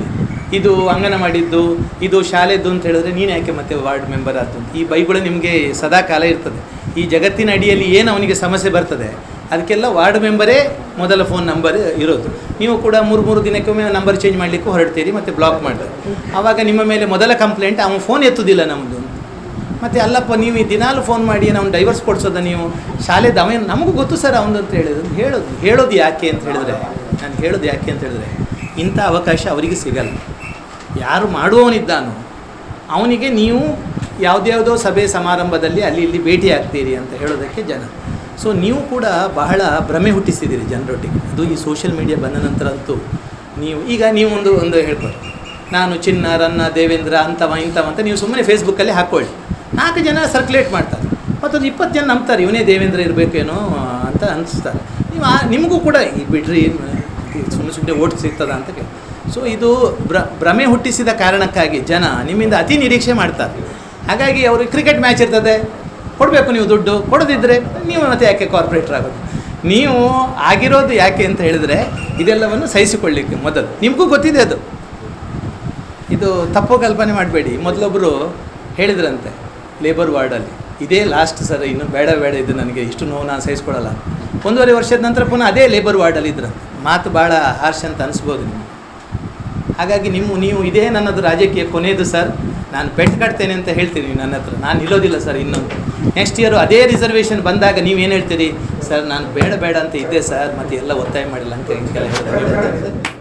ಇದು ಅಂಗನವಾಡಿದ್ದು ಇದು ಶಾಲೆದ್ದು ಅಂತ ಹೇಳಿದ್ರೆ ನೀನು ಯಾಕೆ ಮತ್ತೆ ವಾರ್ಡ್ ಮೆಂಬರ್ ಆಯ್ತು ಅಂತ ಈ ಬೈಗಳು ನಿಮಗೆ ಸದಾ ಕಾಲ ಇರ್ತದೆ ಈ ಜಗತ್ತಿನ ಅಡಿಯಲ್ಲಿ ಏನು ಅವನಿಗೆ ಸಮಸ್ಯೆ ಬರ್ತದೆ ಅದಕ್ಕೆಲ್ಲ ವಾರ್ಡ್ ಮೆಂಬರೇ ಮೊದಲ ಫೋನ್ ನಂಬರ್ ಇರೋದು ನೀವು ಕೂಡ ಮೂರು ಮೂರು ದಿನಕ್ಕೊಮ್ಮೆ ನಂಬರ್ ಚೇಂಜ್ ಮಾಡಲಿಕ್ಕೂ ಹೊರಡ್ತೀರಿ ಮತ್ತು ಬ್ಲಾಕ್ ಮಾಡ್ತೀರಿ ಆವಾಗ ನಿಮ್ಮ ಮೇಲೆ ಮೊದಲ ಕಂಪ್ಲೇಂಟ್ ಅವನು ಫೋನ್ ಎತ್ತುದಿಲ್ಲ ನಮ್ಮದು ಮತ್ತು ಅಲ್ಲಪ್ಪ ನೀವು ಈ ದಿನಾಲು ಫೋನ್ ಮಾಡಿ ನಾವು ಡೈವರ್ಸ್ ಕೊಡ್ಸೋದ ನೀವು ಶಾಲೆದ ಅವ ನಮಗೂ ಗೊತ್ತು ಸರ್ ಅವನು ಅಂತ ಹೇಳಿದ್ರು ಹೇಳೋದು ಹೇಳೋದು ಯಾಕೆ ಅಂತ ಹೇಳಿದ್ರೆ ನಾನು ಹೇಳೋದು ಯಾಕೆ ಅಂತ ಹೇಳಿದ್ರೆ ಇಂಥ ಅವಕಾಶ ಅವರಿಗೆ ಸಿಗಲ್ಲ ಯಾರು ಮಾಡುವವನಿದ್ದಾನೋ ಅವನಿಗೆ ನೀವು ಯಾವುದ್ಯಾವುದೋ ಸಭೆ ಸಮಾರಂಭದಲ್ಲಿ ಅಲ್ಲಿ ಇಲ್ಲಿ ಭೇಟಿ ಆಗ್ತೀರಿ ಅಂತ ಹೇಳೋದಕ್ಕೆ ಜನ ಸೊ ನೀವು ಕೂಡ ಬಹಳ ಭ್ರಮೆ ಹುಟ್ಟಿಸಿದ್ದೀರಿ ಜನರೊಟ್ಟಿಗೆ ಅದು ಈ ಸೋಷಿಯಲ್ ಮೀಡಿಯಾ ಬಂದ ನಂತರ ಅಂತೂ ನೀವು ಈಗ ನೀವು ಒಂದು ಒಂದು ಹೇಳ್ಕೊಳ್ಳಿ ನಾನು ಚಿನ್ನ ರನ್ನ ದೇವೇಂದ್ರ ಅಂಥವ ಇಂಥವ ಅಂತ ನೀವು ಸುಮ್ಮನೆ ಫೇಸ್ಬುಕ್ಕಲ್ಲಿ ಹಾಕ್ಕೊಳ್ಳಿ ನಾಲ್ಕು ಜನ ಸರ್ಕ್ಯುಲೇಟ್ ಮಾಡ್ತಾರೆ ಮತ್ತೊಂದು ಇಪ್ಪತ್ತು ಜನ ನಂಬ್ತಾರೆ ಇವನೇ ದೇವೇಂದ್ರ ಇರಬೇಕೇನೋ ಅಂತ ಅನಿಸ್ತಾರೆ ನೀವು ಆ- ನಿಮಗೂ ಕೂಡ ಈ ಬಿಡ್ರಿ ಸುಮ್ಮನೆ ಸುಮ್ಮನೆ ಓಟ್ ಸಿಗ್ತದ ಅಂತ ಕೇಳಿ ಸೊ ಇದು ಭ್ರ ಭ್ರಮೆ ಹುಟ್ಟಿಸಿದ ಕಾರಣಕ್ಕಾಗಿ ಜನ ನಿಮ್ಮಿಂದ ಅತಿ ನಿರೀಕ್ಷೆ ಮಾಡ್ತಾರೆ ಹಾಗಾಗಿ ಅವ್ರಿಗೆ ಕ್ರಿಕೆಟ್ ಮ್ಯಾಚ್ ಇರ್ತದೆ ಕೊಡಬೇಕು ನೀವು ದುಡ್ಡು ಕೊಡದಿದ್ದರೆ ನೀವು ಮತ್ತೆ ಯಾಕೆ ಕಾರ್ಪೊರೇಟರ್ ಆಗೋದು ನೀವು ಆಗಿರೋದು ಯಾಕೆ ಅಂತ ಹೇಳಿದರೆ ಇದೆಲ್ಲವನ್ನು ಸಹಿಸಿಕೊಳ್ಳಿಕ್ಕೆ ಮೊದಲು ನಿಮಗೂ ಗೊತ್ತಿದೆ ಅದು ಇದು ತಪ್ಪು ಕಲ್ಪನೆ ಮಾಡಬೇಡಿ ಮೊದಲೊಬ್ಬರು ಹೇಳಿದ್ರಂತೆ ಲೇಬರ್ ವಾರ್ಡಲ್ಲಿ ಇದೇ ಲಾಸ್ಟ್ ಸರ್ ಇನ್ನು ಬೇಡ ಬೇಡ ಇದು ನನಗೆ ಇಷ್ಟು ನೋವು ನಾನು ಸಹಿಸ್ಕೊಳ್ಳಲ್ಲ ಒಂದೂವರೆ ವರ್ಷದ ನಂತರ ಪುನಃ ಅದೇ ಲೇಬರ್ ವಾರ್ಡಲ್ಲಿ ಇದ್ರಂತೆ ಮಾತು ಭಾಳ ಹಾರ್ಷ್ ಅಂತ ಅನಿಸ್ಬೋದು ನಿಮಗೆ ಹಾಗಾಗಿ ನಿಮ್ಮ ನೀವು ಇದೇ ನನ್ನದು ರಾಜಕೀಯ ಕೊನೆಯದು ಸರ್ ನಾನು ಪೆಟ್ ಕಟ್ತೇನೆ ಅಂತ ಹೇಳ್ತೀನಿ ನೀವು ನನ್ನ ಹತ್ರ ನಾನು ನಿಲ್ಲೋದಿಲ್ಲ ಸರ್ ಇನ್ನೊಂದು ನೆಕ್ಸ್ಟ್ ಇಯರು ಅದೇ ರಿಸರ್ವೇಷನ್ ಬಂದಾಗ ನೀವೇನು ಹೇಳ್ತೀರಿ ಸರ್ ನಾನು ಬೇಡ ಬೇಡ ಅಂತ ಇದ್ದೆ ಸರ್ ಮತ್ತೆ ಎಲ್ಲ ಒತ್ತಾಯ ಮಾಡಿಲ್ಲ ಅಂತ ಹಿಂಗೆಲ್ಲ ಹೇಳಿದ್ರೆ